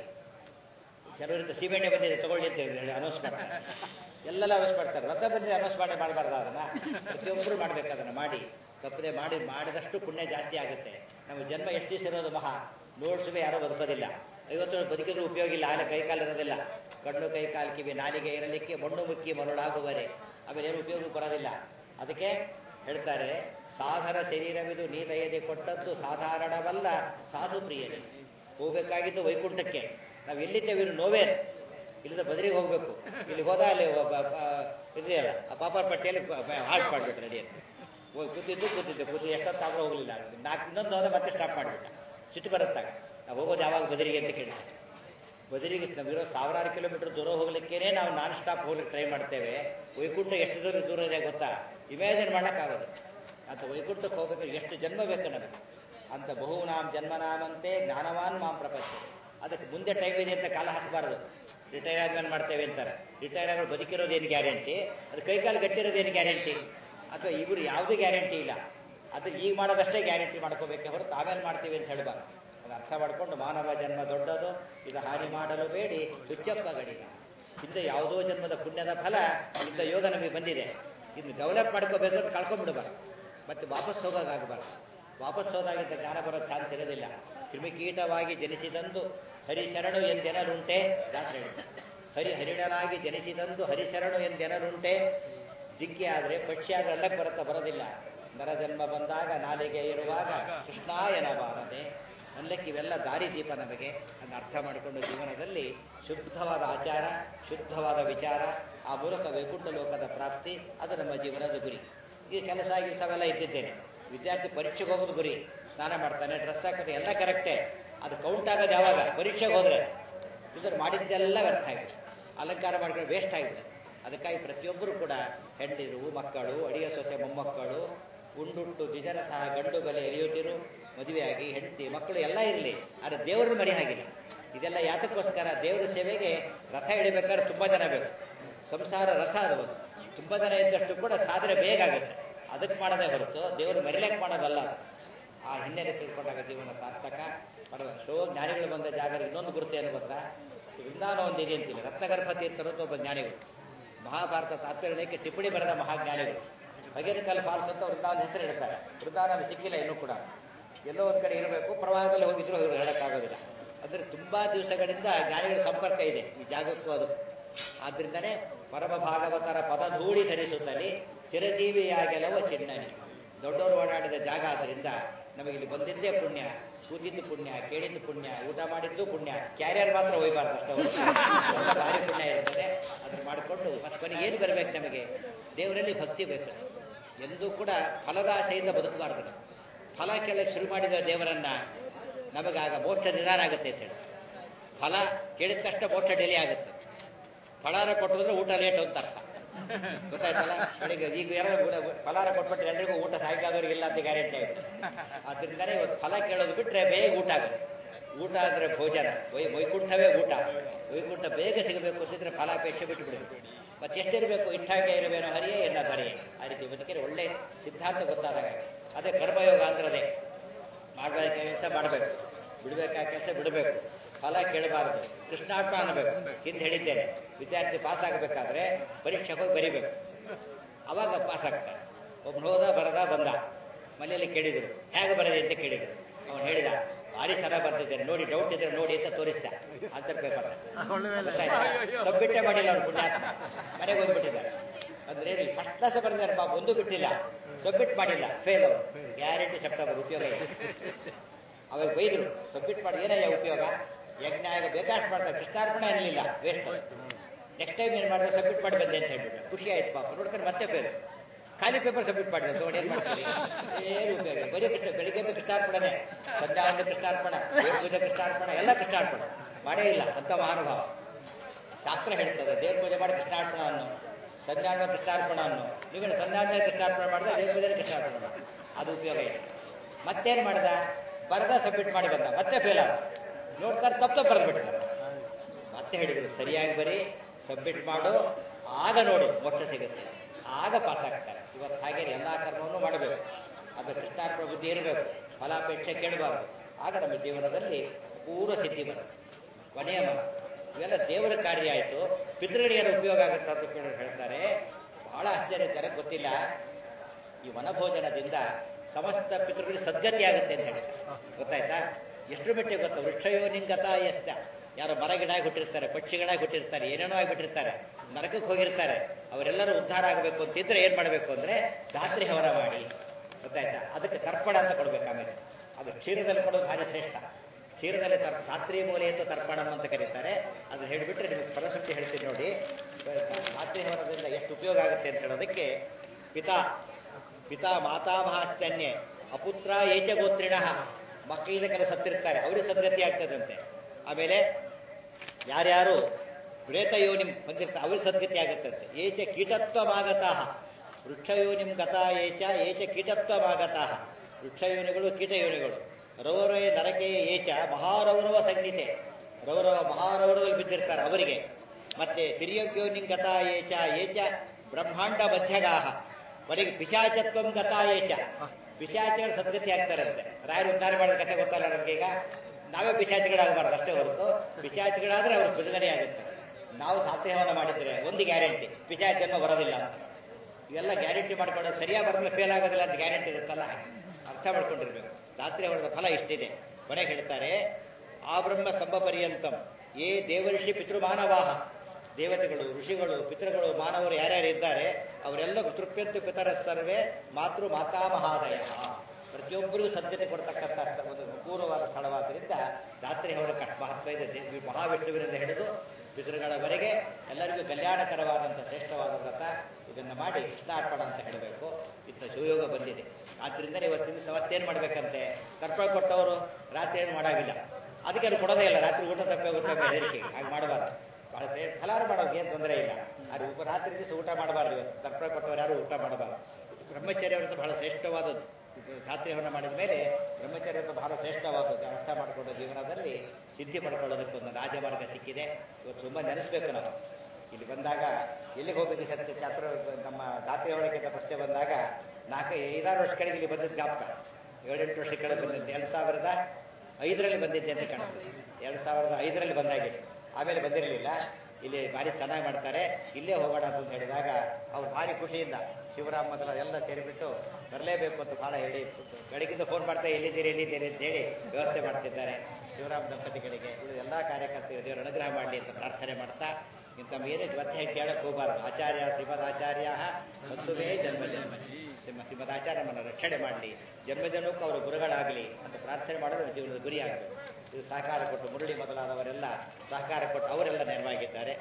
ಕೆಲವರಿಂದ ಸೀಮೆಣ್ಣೆ ಬಂದಿದೆ ತಗೊಳ್ಳಿ ಅಂತ ಹೇಳಿ ಅನೌನ್ಸ್ ಮಾಡ್ತಾರೆ ಎಲ್ಲೆಲ್ಲ ಅನೌನ್ಸ್ ಮಾಡ್ತಾರೆ ವ್ರತ ಬಂದಿದೆ ಅನೌನ್ಸ್ ಮಾಡಿ ಮಾಡಬಾರ್ದು ಅದನ್ನ ಪ್ರತಿಯೊಬ್ಬರು ಮಾಡ್ಬೇಕು ಅದನ್ನ ಮಾಡಿ ತಪ್ಪದೆ ಮಾಡಿ ಮಾಡಿದಷ್ಟು ಪುಣ್ಯ ಜಾಸ್ತಿ ಆಗುತ್ತೆ ನಮ್ಮ ಜನ್ಮ ಎಷ್ಟು ದಿವಸ ಇರೋದು ಮಹಾ ನೋಡ್ಸುವೆ ಯಾರೋ ಬದುಕೋದಿಲ್ಲ ಐವತ್ತು ವರ್ಷ ಬದುಕಿದ್ರು ಉಪಯೋಗ ಇಲ್ಲ ಆಲೆ ಕೈಕಾಲು ಇರೋದಿಲ್ಲ ಕಣ್ಣು ಕೈ ಕಾಲು ಕಿವಿ ನಾಲಿಗೆ ಇರಲಿಕ್ಕೆ ಮಣ್ಣು ಮುಕ್ಕಿ ಮರಳಾಗುವರೆ ಆಮೇಲೆ ಏನು ಉಪಯೋಗ ಬರೋದಿಲ್ಲ ಅದಕ್ಕೆ ಹೇಳ್ತಾರೆ ಸಾಧನ ಶರೀರವಿದು ನೀತಯದೆ ಕೊಟ್ಟದ್ದು ಸಾಧಾರಣವಲ್ಲ ಸಾಧು ಪ್ರಿಯನೇ ಹೋಗಬೇಕಾಗಿದ್ದು ವೈಕುಂಠಕ್ಕೆ ನಾವು ಎಲ್ಲಿದ್ದೇವೆ ಇನ್ನು ನೋವೇ ಇಲ್ಲಿಂದ ಬದರಿಗೆ ಹೋಗ್ಬೇಕು ಇಲ್ಲಿ ಹೋದ ಅಲ್ಲಿ ಒಬ್ಬ ಆ, ಇದೆಯಲ್ಲ ಆ ಪಾಪರ್ ಪಟ್ಟಿಯಲ್ಲಿ ಹಾಲ್ಟ್ ಮಾಡಿಬಿಟ್ರೆ ರೆಡಿ ಅಂತ ಹೋಗಿ ಕೂತಿದ್ದು ಕೂತಿದ್ದು ಕೂತು ಎಷ್ಟೊತ್ತಾದ್ರೂ ಹೋಗಲಿಲ್ಲ ನಾಲ್ಕು ಇನ್ನೊಂದು ಹೋದ್ರೆ ಮತ್ತೆ ಸ್ಟಾಪ್ ಮಾಡಿಬಿಟ್ಟ ಸಿಟ್ಟು ಬರುತ್ತಾಗ ನಾವು ಹೋಗೋದು ಯಾವಾಗ ಬದರಿಗೆ ಅಂತ ಕೇಳಿದೆ ಬದರಿಗೆ ನಾವಿರೋ ಸಾವಿರಾರು ಕಿಲೋಮೀಟರ್ ದೂರ ಹೋಗ್ಲಿಕ್ಕೇನೆ ನಾವು ನಾನ್ ಸ್ಟಾಪ್ ಹೋಗ್ಲಿಕ್ಕೆ ಟ್ರೈ ಮಾಡ್ತೇವೆ ವೈಕುಂಠ ಎಷ್ಟು ದೂರ ದೂರ ಇದೆ ಗೊತ್ತಾ ಇಮ್ಯಾಜಿನ್ ಮಾಡೋಕ್ಕಾಗೋದು ಅಂತ ವೈಕುಂಠಕ್ಕೆ ಹೋಗ್ಬೇಕಾದ್ರೆ ಎಷ್ಟು ಜನ್ಮ ಬೇಕು ನಮಗೆ ಅಂತ ಬಹುನಾಮ್ ಜನ್ಮನಾಮಂತೆ ಜ್ಞಾನವಾನ್ ಮಾಂ ಪ್ರಪಂಚ ಅದಕ್ಕೆ ಮುಂದೆ ಟೈಮ್ ಇದೆ ಅಂತ ಕಾಲ ಹಾಕಬಾರ್ದು ರಿಟೈರ್ ಆದ್ಮೇಲೆ ಮಾಡ್ತೇವೆ ಅಂತಾರೆ ರಿಟೈರ್ ಆಗಿ ಬದುಕಿರೋದೇನು ಗ್ಯಾರಂಟಿ ಅದು ಕೈಕಾಲು ಗಟ್ಟಿರೋದೇನು ಗ್ಯಾರಂಟಿ ಅಥವಾ ಇವರು ಯಾವುದೇ ಗ್ಯಾರಂಟಿ ಇಲ್ಲ ಅದು ಈಗ ಮಾಡೋದಷ್ಟೇ ಗ್ಯಾರಂಟಿ ಮಾಡ್ಕೋಬೇಕೆ ಹೊರತು ಆಮೇಲೆ ಮಾಡ್ತೀವಿ ಅಂತ ಹೇಳಬಾರ್ದು ಅದು ಅರ್ಥ ಮಾಡಿಕೊಂಡು ಮಾನವ ಜನ್ಮ ದೊಡ್ಡದು ಇದು ಹಾನಿ ಮಾಡಲು ಬೇಡಿ ಹುಚ್ಚಪ್ಪ ಗಡಿಗ ಹಿಂದೆ ಯಾವುದೋ ಜನ್ಮದ ಪುಣ್ಯದ ಫಲ ಇಂಥ ಯೋಗ ನಮಗೆ ಬಂದಿದೆ ಇನ್ನು ಡೆವಲಪ್ ಮಾಡ್ಕೋಬೇಕು ಅಂತ ಕಳ್ಕೊಂಡ್ಬಿಡ್ಬಾರ್ದು ಮತ್ತೆ ವಾಪಸ್ ಹೋಗೋದಾಗಬಾರ್ದು ವಾಪಸ್ ಹೋದಾಗಿದ್ದ ಜ್ಞಾನ ಬರೋ ಚಾನ್ಸ್ ಇರೋದಿಲ್ಲ ಕ್ರಿಮಿಕೀಟವಾಗಿ ಜನಿಸಿದಂದು ಹರಿಶರಣು ಎಂದೆನರುಂಟೆ ರಾತ್ರಿ ಹೇಳ್ತಾರೆ. ಹರಿ ಹರಿಣನಾಗಿ ಜನಿಸಿದಂದು ಹರಿಶರಣು ಎಂದೆನರುಂಟೆ ಜಿಂಕೆ ಆದರೆ ಪಕ್ಷಿ ಆದರೆ ಅಲ್ಲಕ್ಕೆ ಬರುತ್ತಾ ಬರೋದಿಲ್ಲ ನರಜನ್ಮ ಬಂದಾಗ ನಾಲಿಗೆ ಇರುವಾಗ ಕೃಷ್ಣಾಯನ ಬಾರದೆ ಅಲ್ಲಕ್ಕೆ ಇವೆಲ್ಲ ದಾರಿ ದೀಪ ನಮಗೆ ಅದನ್ನು ಅರ್ಥ ಮಾಡಿಕೊಂಡು ಜೀವನದಲ್ಲಿ ಶುದ್ಧವಾದ ಆಚಾರ ಶುದ್ಧವಾದ ವಿಚಾರ ಆ ಮೂಲಕ ವೈಕುಂಠ ಲೋಕದ ಪ್ರಾಪ್ತಿ ಅದು ನಮ್ಮ ಜೀವನದ ಗುರಿ ಈ ಕೆಲಸ ಗಿಲ್ಸವೆಲ್ಲ ಇಟ್ಟಿದ್ದೇನೆ ವಿದ್ಯಾರ್ಥಿ ಪರೀಕ್ಷೆಗೆ ಹೋಗೋದು ಗುರಿ ಸ್ನಾನ ಮಾಡ್ತಾನೆ ಡ್ರೆಸ್ ಹಾಕೋದು ಎಲ್ಲ ಕರೆಕ್ಟೇ ಅದು ಕೌಂಟ್ ಆಗೋದು ಯಾವಾಗ ಪರೀಕ್ಷೆಗೆ ಹೋದ್ರೆ ಇದ್ರ ಮಾಡಿದ್ದೆಲ್ಲ ವ್ಯರ್ಥ ಆಗಿದೆ ಅಲಂಕಾರ ಮಾಡ್ಕೊಂಡು ವೇಸ್ಟ್ ಆಗಿದೆ ಅದಕ್ಕಾಗಿ ಪ್ರತಿಯೊಬ್ಬರು ಕೂಡ ಹೆಂಡಿರು ಮಕ್ಕಳು ಅಡಿಯ ಸೊಸೆ ಮೊಮ್ಮಕ್ಕಳು ಉಂಡುಂಟು ದ್ವಿಜನ ಸಹ ಗಂಡು ಬಲೆ ಎರೆಯುತ್ತಿರು ಮದುವೆಯಾಗಿ ಹೆಂಡತಿ ಮಕ್ಕಳು ಎಲ್ಲ ಇರಲಿ ಆದರೆ ದೇವರು ಮರಿ ಹಾಗಿಲ್ಲ ಇದೆಲ್ಲ ಯಾತಕ್ಕೋಸ್ಕರ ದೇವರ ಸೇವೆಗೆ ರಥ ಹಿಡಿಬೇಕಾದ್ರೆ ತುಂಬ ಜನ ಬೇಕು ಸಂಸಾರ ರಥ ಅದು ಒಂದು. ತುಂಬ ಜನ ಇದ್ದಷ್ಟು ಕೂಡ ಸಾಧನೆ ಬೇಗ ಆಗುತ್ತೆ ಅದಕ್ಕೆ ಮಾಡೋದೇ ಹೊರತು ದೇವರು ಮರಿಲಕ್ಕೆ ಮಾಡೋದಲ್ಲ ಅದು. ಆ ಹಿನ್ನೆಲೆ ತಿಳ್ಕೊಂಡಾಗ ಜೀವನ ಸಾರ್ಥಕ ಪರವ ಶೋ ಜ್ಞಾನಿಗಳು ಬಂದ ಜಾಗದಲ್ಲಿ ಇನ್ನೊಂದು ಗುರುತು ಏನು ಗೊತ್ತಾ ವೃಂದಾವನ ಒಂದು ಇದೆ ಅಂತಿಲ್ಲ ರತ್ನಗರ್ಭ ತೀರ್ಥರು ಅಂತ ಒಬ್ಬ ಜ್ಞಾನಿಗಳು ಮಹಾಭಾರತ ತಾತ್ಪರ್ಯಕ್ಕೆ ಟಿಪ್ಪಣಿ ಬರೆದ ಮಹಾಜ್ಞಾನಿಗಳು ಬಗೆರಕಲ್ ಫಾಲ್ಸ್ ಅಂತ ವೃಂದಾವನ ಹೆಸರು ಹೇಳ್ತಾರೆ ವೃಂದಾವನ ನಮಗೆ ಸಿಕ್ಕಿಲ್ಲ ಇನ್ನೂ ಕೂಡ ಎಲ್ಲೋ ಒಂದು ಕಡೆ ಇರಬೇಕು ಪ್ರವಾಹದಲ್ಲಿ ಹೋಗಿದ್ರು ಇವರು ಹೇಳೋಕ್ಕಾಗೋದಿಲ್ಲ ಅಂದರೆ ತುಂಬ ದಿವಸಗಳಿಂದ ಜ್ಞಾನಿಗಳ ಸಂಪರ್ಕ ಇದೆ ಈ ಜಾಗಕ್ಕೂ ಅದು ಆದ್ರಿಂದನೇ ಪರಮ ಭಾಗವತರ ಪದಧೂಳಿ ಧರಿಸುತ್ತಲೇ ಚಿರಜೀವಿಯಾಗೆಲವ ಚಿನ್ನನಿ ದೊಡ್ಡವರು ಓಡಾಡಿದ ಜಾಗ ಆದ್ದರಿಂದ ನಮಗೆ ಇಲ್ಲಿ ಬಂದಿದ್ದೇ ಪುಣ್ಯ ಕೂತಿದ್ದು ಪುಣ್ಯ ಕೇಳಿದ್ದು ಪುಣ್ಯ ಊಟ ಮಾಡಿದ್ದು ಪುಣ್ಯ ಕ್ಯಾರಿಯರ್ ಮಾತ್ರ ಒಯ್ಬಾರ್ದು ಅಷ್ಟೇ ಹೊರತು ಎಲ್ಲ ಭಾರಿ ಪುಣ್ಯ ಇರ್ತದೆ ಅದನ್ನು ಮಾಡಿಕೊಂಡು ಮತ್ತೆ ಕೊನೆಗೆ ಏನು ಬರಬೇಕು ನಮಗೆ ದೇವರಲ್ಲಿ ಭಕ್ತಿ ಬೇಕು ಎಂದೂ ಕೂಡ ಫಲದ ಆಸೆಯಿಂದ ಬದುಕಬಾರ್ದು ನಾವು. ಫಲ ಕೇಳಕ್ಕೆ ಶುರು ಮಾಡಿದ ದೇವರನ್ನ ನಮಗಾಗ ಮೋಕ್ಷ ನಿಧಾನ ಆಗುತ್ತೆ ಅಂತ ಹೇಳಿ ಫಲ ಕೇಳಿದ ತಕ್ಷಣ ಮೋಕ್ಷ ಡಿಲೇ ಆಗುತ್ತೆ ಫಲಾರ ಕೊಟ್ಟಿದ್ರೆ ಊಟ ಲೇಟ್ ಅಂತ ಅರ್ಥ ಗೊತ್ತಾಯ್ತಲ್ಲ ಬೆಳಿಗ್ಗೆ ಈಗ ಯಾರೋ ಊಟ- ಫಲಾರ ಕೊಟ್ಬಿಟ್ರೆ ಎಲ್ರಿಗೂ ಊಟ ಸಾಯಂಕಾಲದವರೆಗೆ ಇಲ್ಲ ಅಂತ ಗ್ಯಾರಂಟಿ ಆಗುತ್ತೆ ಆದ್ರಿಂದಲೇ ಇವತ್ತು ಫಲ ಕೇಳೋದು ಬಿಟ್ಟರೆ ಬೇಗ ಊಟ ಆಗುತ್ತೆ ಊಟ ಅಂದರೆ ಭೋಜನ ವೈ ವೈಕುಂಠವೇ ಊಟ ವೈಕುಂಠ ಬೇಗ ಸಿಗಬೇಕು ಅಂತಿದ್ರೆ ಫಲಾಪೇಕ್ಷೆ ಬಿಟ್ಟು ಬಿಡಬೇಕು ಮತ್ತೆ ಎಷ್ಟಿರಬೇಕು ಇಟ್ಟಾಗೆ ಇರಬೇನೋ ಹರಿಯೇ ಎನ್ನ ಹರಿಯೇ ಆ ರೀತಿ ಬದುಕಿದ್ರೆ ಒಳ್ಳೆ ಸಿದ್ಧಾಂತ ಗೊತ್ತಾದಾಗ ಅದೇ ಕರ್ಮಯೋಗ ಅಂದ್ರದೇ ಮಾಡಬೇಕಾದ ಕೆಲಸ ಮಾಡಬೇಕು ಬಿಡಬೇಕಾದ ಕೆಲಸ ಬಿಡಬೇಕು ಫಲ ಕೇಳಬಾರದು ಕೃಷ್ಣಾರ್ಪಣ ಅನ್ನಬೇಕು ಹಿಂದೆ ಹೇಳಿದ್ದೇನೆ ವಿದ್ಯಾರ್ಥಿ ಪಾಸ್ ಆಗಬೇಕಾದ್ರೆ ಪರೀಕ್ಷೆಗೆ ಹೋಗಿ ಬರಿಬೇಕು ಅವಾಗ ಪಾಸ್ ಆಗ್ತಾರೆ ಒಬ್ಬನು ಹೋದ ಬರದ ಬಂದ ಮನೆಯಲ್ಲಿ ಕೇಳಿದರು ಹೇಗೆ ಬರದೆ ಅಂತ ಕೇಳಿದರು ಅವನು ಹೇಳಿದ ಭಾರಿ ಚೆನ್ನಾಗಿ ಬರ್ತಿದ್ದೇನೆ ನೋಡಿ ಡೌಟ್ ಇದ್ರೆ ನೋಡಿ ಅಂತ ತೋರಿಸ್ದ ಆನ್ಸರ್ ಪೇಪರ್ ಸಬ್ಮಿಟ್ಟೇ ಮಾಡಿಲ್ಲ ಅವ್ನು ಪುಣ್ಯಾತ್ಮ ಮನೆಗೆ ಹೋಗ್ಬಿಟ್ಟಿದ್ದಾರೆ ಅಂದ್ರೆ ಫಸ್ಟ್ ಕ್ಲಾಸ್ ಬರ್ತಾರೆ ಪಾಪ ಒಂದು ಬಿಟ್ಟಿಲ್ಲ ಸಬ್ಮಿಟ್ ಮಾಡಿಲ್ಲ ಫೇಲ್ ಅವರು ಗ್ಯಾರಂಟಿ ಸೆಪ್ಟೆಂಬರ್ ಉಪಯೋಗ ಇದೆ ಅವಾಗ ಬೈದರು ಸಬ್ಮಿಟ್ ಮಾಡಿ ಏನಯ್ಯ ಉಪಯೋಗ ಯಜ್ಞ ಆಗ ಬೇಕಾಷ್ಟು ಮಾಡ್ತಾರೆ ಕೃಷ್ಣಾರ್ಪಣೆ ಅನ್ನಲಿಲ್ಲ ವೇಸ್ಟ್ ನೆಕ್ಸ್ಟ್ ಟೈಮ್ ಏನು ಮಾಡಿದ್ರೆ ಸಬ್ಮಿಟ್ ಮಾಡಿ ಬಂದೆ ಅಂತ ಹೇಳ್ಬಿಟ್ಟು ಖುಷಿ ಆಯ್ತು ಪಾಪ ನೋಡ್ಕೊಂಡು ಮತ್ತೆ ಫೇಲ್ ಖಾಲಿ ಪೇಪರ್ ಸಬ್ಮಿಟ್ ಮಾಡಿದ್ರೆ ತಗೊಂಡು ಏನು ಮಾಡ್ತೀರಿ ಏನು ಉಪಯೋಗ ಇಲ್ಲ. ಬರೀ ಕೃಷ್ಣ ಬೆಳಿಗ್ಗೆ ಕೃಷ್ಣಾರ್ಪಣೆ ಸಂಧ್ಯಾವಂದ ಕೃಷ್ಣಾರ್ಪಣ ದೇವ ಪೂಜೆ ಕೃಷ್ಣಾರ್ಪಣ ಎಲ್ಲ ಕೃಷ್ಣಾರ್ಪಣ ಮಾಡೇ ಇಲ್ಲ ಅಂತ ಮಹಾನುಭಾವ ಶಾಸ್ತ್ರ ಹೇಳ್ತದೆ ದೇವ್ರ ಪೂಜೆ ಮಾಡಿ ಕೃಷ್ಣಾರ್ಪಣ ಅನ್ನು ಸಂಧ್ಯಾನ ಕೃಷ್ಣಾರ್ಪಣ ಅನ್ನು ನೀವು ಸಂಧ್ಯಾನ ಕೃಷ್ಣಾರ್ಪಣ ಮಾಡಿದ್ರೆ ದೇವ್ರ ಪೂಜೆ ಕೃಷ್ಣಾರ್ಪಣ ಮಾಡು. ಅದು ಉಪಯೋಗ ಇಲ್ಲ ಮತ್ತೇನು ಮಾಡ್ದ ಬರದ ಸಬ್ಮಿಟ್ ಮಾಡಿ ಬಂದ ಮತ್ತೆ ಫೇಲ್ ಆದ ನೋಡ್ತಾರೆ ತಪ್ಪು ತಪ್ಪು ಬರೆದ್ಬಿಟ್ಟ ಮತ್ತೆ ಹೇಳಿದ್ರು ಸರಿಯಾಗಿ ಬರೀ ಸಬ್ಮಿಟ್ ಮಾಡು ಆಗ ನೋಡಿ ಮೋಕ್ಷ ಸಿಗುತ್ತೆ ಆಗ ಪಾಸ್ ಆಗ್ತಾರೆ ಇವತ್ತು ಹಾಗೆ ಎಲ್ಲ ಕರ್ಮವನ್ನು ಮಾಡಬೇಕು ಅದು ಕೃಷ್ಣಾರ್ಪಣ ಬುದ್ಧಿ ಇರಬೇಕು ಫಲಾಪೇಕ್ಷೆ ಕೇಳಬಾರ್ದು ಆಗ ನಮ್ಮ ಜೀವನದಲ್ಲಿ ಪೂರ್ವ ಸಿದ್ಧಿ ಬರುತ್ತೆ ಕೊನೆಯ ಮಾತು ಇವೆಲ್ಲ ದೇವರ ಕಾರ್ಯ ಆಯಿತು ಪಿತೃಗಳಿಗೆ ಉಪಯೋಗ ಆಗುತ್ತೆ ಅಂತ ಕೇಳಿ ಹೇಳ್ತಾರೆ ಬಹಳ ಆಶ್ಚರ್ಯತಾರೆ ಗೊತ್ತಿಲ್ಲ ಈ ವನಭೋಜನದಿಂದ ಸಮಸ್ತ ಪಿತೃಗಳಿಗೆ ಸದ್ಗತಿ ಆಗುತ್ತೆ ಅಂತ ಹೇಳ್ತಾರೆ ಗೊತ್ತಾಯ್ತಾ ಎಷ್ಟು ಮಟ್ಟಿಗೆ ಗೊತ್ತಾ ವೃಕ್ಷಯೋನಿಂಗತ ಎಷ್ಟ ಯಾರೋ ಮರ ಗಿಡ ಆಗಿ ಹುಟ್ಟಿರ್ತಾರೆ ಪಕ್ಷಿಗಳಾಗಿ ಹುಟ್ಟಿರ್ತಾರೆ ಏನೇನೋ ಆಗಿಬಿಟ್ಟಿರ್ತಾರೆ ನರಕಕ್ಕೆ ಹೋಗಿರ್ತಾರೆ ಅವರೆಲ್ಲರೂ ಉದ್ಧಾರ ಆಗಬೇಕು ಅಂತಿದ್ರೆ ಏನು ಮಾಡಬೇಕು ಅಂದರೆ ಧಾತ್ರಿ ಹವನ ಮಾಡಿ ಗೊತ್ತಾಯ್ತಾ ಅದಕ್ಕೆ ತರ್ಪಣ ಅಂತ ಕೊಡ್ಬೇಕು ಆಮೇಲೆ ಅದು ಕ್ಷೀರದಲ್ಲಿ ಕೊಡೋದು ಭಾರಿ ಶ್ರೇಷ್ಠ ಕ್ಷೀರದಲ್ಲಿ ತರ್ ಧಾತ್ರಿ ಮೂಲೆ ಅಂತ ತರ್ಪಣಂ ಅಂತ ಕರೀತಾರೆ ಅದು ಹೇಳಿಬಿಟ್ರೆ ನಿಮಗೆ ಫಲಶ್ರುತಿ ಹೇಳ್ತೀನಿ ನೋಡಿ ಧಾತ್ರಿ ಹವನದಿಂದ ಎಷ್ಟು ಉಪಯೋಗ ಆಗುತ್ತೆ ಅಂತ ಹೇಳೋದಕ್ಕೆ ಪಿತಾ ಪಿತಾ ಮಾತಾಮಹಾಶ್ಚನ್ಯ ಅಪುತ್ರ ಏಚ ಗೋತ್ರಿಣ ಮಕ್ಕಳಿಂದ ಕೆಲ ಸತ್ತಿರ್ತಾರೆ ಅವ್ರಿಗೆ ಸದ್ಗತಿ ಆಗ್ತದಂತೆ ಆಮೇಲೆ ಯಾರ್ಯಾರು ಪ್ರೇತ ಯೋನಿಂ ಹೊಂದಿರ್ತಾರೆ ಅವ್ರಿಗೆ ಸದ್ಗತಿ ಆಗುತ್ತಂತೆ ಏಚ ಕೀಟತ್ವಮಾಗತಃ ವೃಕ್ಷಯೋನಿಂ ಗತಾ ಏಚ ಏಚ ಕೀಟತ್ವಮಾಗತಃ ವೃಕ್ಷಯೋನಿಗಳು ಕೀಟಯೋನಿಗಳು ರೌರವ ನರಕೆ ಏಚ ಮಹಾರೌರವ ಸಂಗೀತೆ ರೌರವ ಮಹಾರೌರವಲ್ಲಿ ಬಿದ್ದಿರ್ತಾರೆ ಅವರಿಗೆ ಮತ್ತೆ ತಿರ್ಯೋಗ್ಯೋನಿಂ ಗತಾ ಏಚ ಏಚ ಬ್ರಹ್ಮಾಂಡ ಮಧ್ಯಗಾಹ ಅವರಿಗೆ ಪಿಶಾಚತ್ವಂ ಗತಾ ಏಚ ಪಿಶಾಚಿಗಳು ಸದ್ಗತಿ ಆಗ್ತಾರಂತೆ ರಾಯರು ಉದ್ಧಾರ ಮಾಡಿದ ಕಥೆ ಗೊತ್ತಲ್ಲ ನಮ್ಗೆ ಈಗ ನಾವೇ ಪಿಶಾಚಿಗಳಾಗಬಾರ್ದು ಅಷ್ಟೇ ಹೊರತು ಪಿಶಾಚಿಗಳಾದ್ರೆ ಅವ್ರಿಗೆ ಬಿಡುಗಡೆ ಆಗುತ್ತೆ ನಾವು ಸಾತ್ಯವನ್ನು ಮಾಡಿದ್ರೆ ಒಂದು ಗ್ಯಾರಂಟಿ ಪಿಶಾಚ ಜನ್ಮ ಬರೋದಿಲ್ಲ ಅಂತ ಇವೆಲ್ಲ ಗ್ಯಾರಂಟಿ ಮಾಡ್ಕೊಂಡು ಸರಿಯಾಗಿ ಬರಲು ಫೇಲ್ ಆಗೋದಿಲ್ಲ ಅಂತ ಗ್ಯಾರಂಟಿ ಇರುತ್ತಲ್ಲ ಅರ್ಥ ಮಾಡ್ಕೊಂಡಿರ್ಬೇಕು ರಾತ್ರಿ ಅವರ ಫಲ ಇಷ್ಟಿದೆ ಕೊನೆಗೆ ಹೇಳ್ತಾರೆ ಆ ಬ್ರಹ್ಮ ಸ್ತಂಭ ಪರ್ಯಂತಂ ಏ ದೇವಋಷಿ ಪಿತೃಮಾನವಾಹ ದೇವತೆಗಳು ಋಷಿಗಳು ಪಿತೃಗಳು ಮಾನವರು ಯಾರ್ಯಾರು ಇದ್ದಾರೆ ಅವರೆಲ್ಲ ತೃಪ್ಯಂತು ಪಿತರ ಸರ್ವೇ ಮಾತೃ ಮಾತಾಮಹಾದಯ ಪ್ರತಿಯೊಬ್ಬರಿಗೂ ಸದ್ಯತೆ ಕೊಡ್ತಕ್ಕಂಥ ಒಂದು ಪೂರ್ವವಾದ ಸ್ಥಳವಾದ್ದರಿಂದ ರಾತ್ರಿ ಅವರ ಮಹತ್ವ ಇದೆ ದೇ- ಮಹಾವಿಷ್ಣುವಿನಿಂದ ಹಿಡಿದು ಪಿತೃಗಳವರೆಗೆ ಎಲ್ಲರಿಗೂ ಕಲ್ಯಾಣಕರವಾದಂಥ ಶ್ರೇಷ್ಠವಾದ ವ್ರತ ಇದನ್ನು ಮಾಡಿ ಕೃಷ್ಣಾರ್ಪಣ ಅಂತ ಹೇಳಬೇಕು ಇಂಥ ಸುಯೋಗ ಬಂದಿದೆ ಆದ್ದರಿಂದ ಇವತ್ತಿನ ದಿವಸ ಅವತ್ತೇನು ಮಾಡಬೇಕಂತೆ ತರ್ಪಣ ಕೊಟ್ಟವರು ರಾತ್ರಿ ಏನು ಮಾಡಾಗಿಲ್ಲ ಅದಕ್ಕೆ ಅದು ಕೊಡೋದೇ ಇಲ್ಲ ರಾತ್ರಿ ಊಟ ತಪ್ಪೆ ಊಟ ಹೆದರಿಕೆ ಹಾಗೆ ಮಾಡಬಾರ್ದು ಭಾಳ ಸೇ- ಫಲಾರ ಮಾಡೋಕೆ ಏನು ತೊಂದರೆ ಇಲ್ಲ ಅದು ಉಪ ರಾತ್ರಿ ದಿವಸ ಊಟ ಮಾಡಬಾರ್ದು ಇವತ್ತು ತರ್ಪಣ ಕೊಟ್ಟವರು ಯಾರು ಊಟ ಮಾಡಬಾರ್ದು ಬ್ರಹ್ಮಚರ್ಯ ವ್ರತ ಬಹಳ ಶ್ರೇಷ್ಠವಾದದ್ದು ಇದು ರಾತ್ರಿಹವನ ಮಾಡಿದ ಮೇಲೆ ಬ್ರಹ್ಮಚರ್ಯ ವ್ರತ ಬಹಳ ಶ್ರೇಷ್ಠವಾದದ್ದು ಅರ್ಥ ಮಾಡಿಕೊಂಡು ಜೀವನದಲ್ಲಿ ಸಿದ್ಧಿ ಪಡ್ಕೊಳ್ಳೋದಕ್ಕೆ ಒಂದು ರಾಜಮಾರ್ಗ ಸಿಕ್ಕಿದೆ ಇವತ್ತು ತುಂಬ ನೆನೆಸ್ಬೇಕು ನಾವು ಇಲ್ಲಿ ಬಂದಾಗ ಎಲ್ಲಿಗೆ ಹೋಗ್ಬೇಕು ಸತ್ಯ ಚಾತ್ರ ನಮ್ಮ ದಾತ್ರಿ ಒಳಗೆ ಪ್ರಶ್ನೆ ಬಂದಾಗ ನಾಲ್ಕು ಐದಾರು ವರ್ಷ ಕಡೆಗೆ ಇಲ್ಲಿ ಬಂದಿದ್ದು ಜ್ಞಾಪಕ ಏಳೆಂಟು ವರ್ಷ ಕೆಳಗೆ ಬಂದಿದ್ದೆ ಎರಡು ಸಾವಿರದ ಐದರಲ್ಲಿ ಬಂದಿದ್ದೆ ಅಂತ ಕಾಣ್ತದೆ ಎರಡು ಸಾವಿರದ ಐದರಲ್ಲಿ ಬಂದಾಗಿದೆ ಆಮೇಲೆ ಬಂದಿರಲಿಲ್ಲ ಇಲ್ಲಿ ಭಾರಿ ಚೆನ್ನಾಗಿ ಮಾಡ್ತಾರೆ ಇಲ್ಲೇ ಹೋಗೋಣ ಅಂತ ಹೇಳಿದಾಗ ಅವ್ರು ಭಾರಿ ಖುಷಿಯಿಂದ ಶಿವರಾಮ್ ಮೊದಲ ಎಲ್ಲ ಸೇರಿಬಿಟ್ಟು ಬರಲೇಬೇಕು ಅಂತ ಭಾಳ ಹೇಳಿ ಬೆಳಗಿಂದ ಫೋನ್ ಮಾಡ್ತಾ ಎಲ್ಲಿದ್ದೀರಿ ಎಲ್ಲಿದ್ದೀರಿ ಅಂತ ಹೇಳಿ ವ್ಯವಸ್ಥೆ ಮಾಡ್ತಿದ್ದಾರೆ ಶಿವರಾಮ್ ದಂಪತಿಗಳಿಗೆ ಉಳಿದ ಎಲ್ಲ ಕಾರ್ಯಕರ್ತರು ದೇವರು ಅನುಗ್ರಹ ಮಾಡಲಿ ಅಂತ ಪ್ರಾರ್ಥನೆ ಮಾಡ್ತಾ ಇಂಥ ಮೇಲೆ ಮತ್ತೆ ಕೇಳಕ್ಕೆ ಹೋಗಬಾರ್ದು ಆಚಾರ್ಯ ಶ್ರೀಮದಾಚಾರ್ಯ ಮತ್ತುವೇ ಜನ್ಮ ಜನ್ಮ ನಿಮ್ಮ ಶ್ರೀಮದಾಚಾರ್ಯ ನಮ್ಮನ್ನು ರಕ್ಷಣೆ ಮಾಡಲಿ ಜನ್ಮ ಜನ್ಮಕ್ಕೂ ಅವರು ಗುರುಗಳಾಗಲಿ ಅಂತ ಪ್ರಾರ್ಥನೆ ಮಾಡೋದು ನಮ್ಮ ಜೀವನದ ಗುರಿಯಾಗಬೇಕು ಇದು ಸಹಕಾರ ಕೊಟ್ಟು ಮುರಳಿ ಮೊದಲಾದವರೆಲ್ಲ ಸಹಕಾರ ಕೊಟ್ಟು ಅವರೆಲ್ಲ ನೆರವಾಗಿದ್ದಾರೆ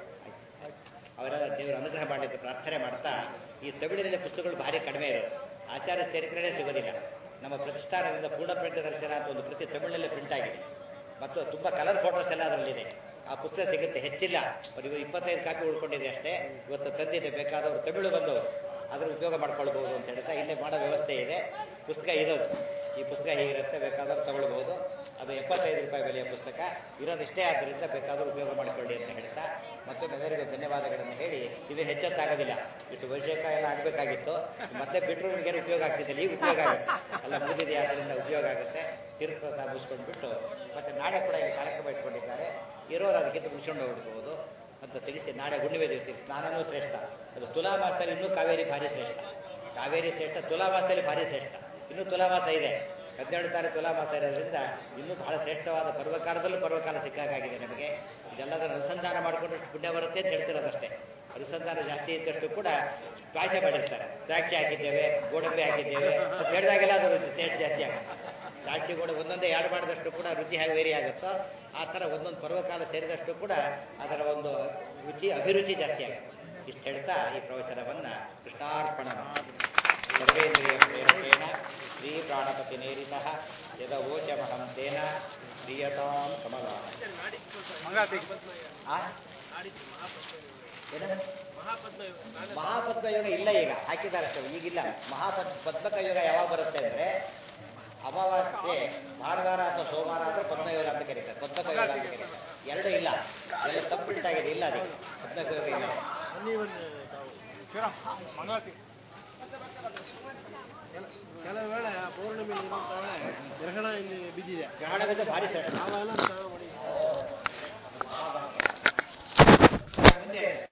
ಅವರೆಲ್ಲ ದೇವರು ಅನುಗ್ರಹ ಮಾಡಲಿ ಅಂತ ಪ್ರಾರ್ಥನೆ ಮಾಡ್ತಾ ಈ ತಮಿಳಿನಲ್ಲಿ ಪುಸ್ತಕಗಳು ಭಾರಿ ಕಡಿಮೆ ಇರೋದು ಆಚಾರ್ಯ ಚರಿತ್ರೆನೇ ಸಿಗೋದಿಲ್ಲ ನಮ್ಮ ಪ್ರತಿಷ್ಠಾನದಿಂದ ಪೂರ್ಣ ಪ್ರಿಂಟ್ ದರ್ಶನ ಅಂತ ಒಂದು ಕೃತಿ ತಮಿಳಿನಲ್ಲಿ ಪ್ರಿಂಟ್ ಆಗಿದೆ ಮತ್ತು ತುಂಬ ಕಲರ್ ಫೋಟೋಸ್ ಎಲ್ಲ ಅದರಲ್ಲಿದೆ ಆ ಪುಸ್ತಕ ಸಿಗುತ್ತೆ ಹೆಚ್ಚಿಲ್ಲ ಒಂದು ಇಪ್ಪತ್ತೈದು ಕಾಪಿ ಉಳ್ಕೊಂಡಿದೆ ಅಷ್ಟೇ ಇವತ್ತು ತಂದಿದೆ ಬೇಕಾದವರು ತಮಿಳು ಬಂದು ಅದರ ಉಪಯೋಗ ಮಾಡ್ಕೊಳ್ಬೋದು ಅಂತ ಹೇಳ್ತಾ ಇಲ್ಲೇ ಮಾಡೋ ವ್ಯವಸ್ಥೆ ಇದೆ ಪುಸ್ತಕ ಇರೋದು ಈ ಪುಸ್ತಕ ಹೀಗಿರುತ್ತೆ ಬೇಕಾದವರು ತಗೊಳ್ಬೋದು ಅದು ಎಪ್ಪತ್ತೈದು ರೂಪಾಯಿ ಬೆಲೆಯ ಪುಸ್ತಕ ಇರೋದಿಷ್ಟೇ ಆದ್ದರಿಂದ ಬೇಕಾದರೂ ಉಪಯೋಗ ಮಾಡಿಕೊಳ್ಳಿ ಅಂತ ಹೇಳ್ತಾ ಮತ್ತೊಮ್ಮೆ ಎಲ್ಲರಿಗೂ ಧನ್ಯವಾದಗಳನ್ನು ಹೇಳಿ ಇದು ಹೆಚ್ಚೊತ್ತಾಗೋದಿಲ್ಲ ಇಷ್ಟು ವೈಶೇಷ ಎಲ್ಲ ಆಗಬೇಕಾಗಿತ್ತು ಮತ್ತೆ ಬಿಟ್ಟರು ನಿಮಗೆ ಉಪಯೋಗ ಆಗ್ತಿದ್ದಿಲ್ಲ ಈಗ ಉಪಯೋಗ ಆಗುತ್ತೆ ಎಲ್ಲ ಮುಗಿದಿದೆ ಅದರಿಂದ ಉಪಯೋಗ ಆಗುತ್ತೆ ತೀರ್ಥಪ್ರಸಾದ ಮುಗಿಸ್ಕೊಂಡ್ಬಿಟ್ಟು ಮತ್ತೆ ನಾಳೆ ಕೂಡ ಇಲ್ಲಿ ಕಾರ್ಯಕ್ರಮ ಇಟ್ಕೊಂಡಿದ್ದಾರೆ ಇರೋರು ಅದಕ್ಕಿಂತ ಮುಗಿಸ್ಕೊಂಡು ಹೋಗ್ಬೋದು ಅಂತ ತಿಳಿಸಿ ನಾಳೆ ಹುಣ್ಣಿಮೆ ದಿವಸ ಸ್ನಾನನೂ ಶ್ರೇಷ್ಠ ಅದು ತುಲಾ ಮಾಸದಲ್ಲಿ ಇನ್ನೂ ಕಾವೇರಿ ಭಾರಿ ಶ್ರೇಷ್ಠ ಕಾವೇರಿ ಶ್ರೇಷ್ಠ ತುಲಾ ಮಾಸದಲ್ಲಿ ಭಾರಿ ಶ್ರೇಷ್ಠ ಇನ್ನೂ ತುಲಾಮಾಸ ಇದೆ ಹದಿನೇಳು ತಾರೀಕು ತುಲಾಮಾಸ ಇರೋದ್ರಿಂದ ಇನ್ನೂ ಬಹಳ ಶ್ರೇಷ್ಠವಾದ ಪರ್ವಕಾಲದಲ್ಲೂ ಪರ್ವಕಾಲ ಸಿಕ್ಕಾಗಿದೆ ನಮಗೆ ಇದೆಲ್ಲದನ್ನು ಅನುಸಂಧಾನ ಮಾಡಿಕೊಂಡಷ್ಟು ಪುಣ್ಯ ಬರುತ್ತೆ ಅಂತ ಹೇಳ್ತಿರೋದಷ್ಟೇ ಅನುಸಂಧಾನ ಜಾಸ್ತಿ ಇದ್ದಷ್ಟು ಕೂಡ ಪಾಯಸ ಮಾಡಿರ್ತಾರೆ ದ್ರಾಕ್ಷಿ ಹಾಕಿದ್ದೇವೆ ಗೋಡಂಬಿ ಹಾಕಿದ್ದೇವೆ ಅಂತ ಹೇಳಿದಾಗೆಲ್ಲ ಅದು ಟೇಸ್ಟ್ ಜಾಸ್ತಿ ಆಗುತ್ತೆ ದ್ರಾಕ್ಷಿ ಗೋಡ ಒಂದೊಂದೇ ಎರಡು ಮಾಡಿದಷ್ಟು ಕೂಡ ರುಚಿ ಹೇಗೆ ವೇರಿ ಆಗುತ್ತೋ ಆ ಥರ ಒಂದೊಂದು ಪರ್ವಕಾಲ ಸೇರಿದಷ್ಟು ಕೂಡ ಅದರ ಒಂದು ರುಚಿ ಅಭಿರುಚಿ ಜಾಸ್ತಿ ಆಗುತ್ತೆ ಇಷ್ಟು ಹೇಳ್ತಾ ಈ ಪ್ರವಚನವನ್ನು ಕೃಷ್ಣಾರ್ಪಣ ಸರ್ವೇಂದ್ರಿಯ ಪ್ರೇರಕೇಣ ಶ್ರೀ ಪ್ರಾಣಪತಿ ನೇರಿತಃ ಯದವೋಚಮಹಂ ತೇನ ಪ್ರಿಯತಾಂ ಕಮಲ ಆ? ಏನು? ಮಹಾಪದ್ಮಯುಗ ಇಲ್ಲ ಈಗ ಹಾಕಿದ್ದಾರೆ ಅಷ್ಟೇ ಈಗಿಲ್ಲ ಮಹಾಪದ್ ಪದ್ಮಕ ಯುಗ ಯಾವಾಗ ಬರುತ್ತೆ ಅಂದ್ರೆ ಅಮಾವಾಸ್ಯೆ ಭಾನುವಾರ ಅಥವಾ ಸೋಮವಾರ ಆದ್ರೆ ಪದ್ಮಯೋಗ ಅಂತ ಕರೀತಾರೆ ಪದ್ಮಕ ಯೋಗ ಅಂತ ಕರೀತಾರೆ ಎರಡು ಇಲ್ಲ ಎಲ್ಲ ಕಂಪ್ಲೀಟ್ ಆಗಿದೆ ಇಲ್ಲ ಅದಕ್ಕೆ ಪದ್ಮಕ ಯೋಗ ಇಲ್ಲ ಕೆಲವು ವೇಳೆ ಪೌರ್ಣಮಿ ಇರುವಂತಹ ಗ್ರಹಣ ಇಲ್ಲಿ ಬಿದ್ದಿದೆ ಗ್ರಹಣ ಬಿದ್ದು ಭಾರಿ ಶ್ರೇಷ್ಠ ನಾವೆಲ್ಲ ಸ್ನಾನ ಮಾಡಿ ಮುಂದೆ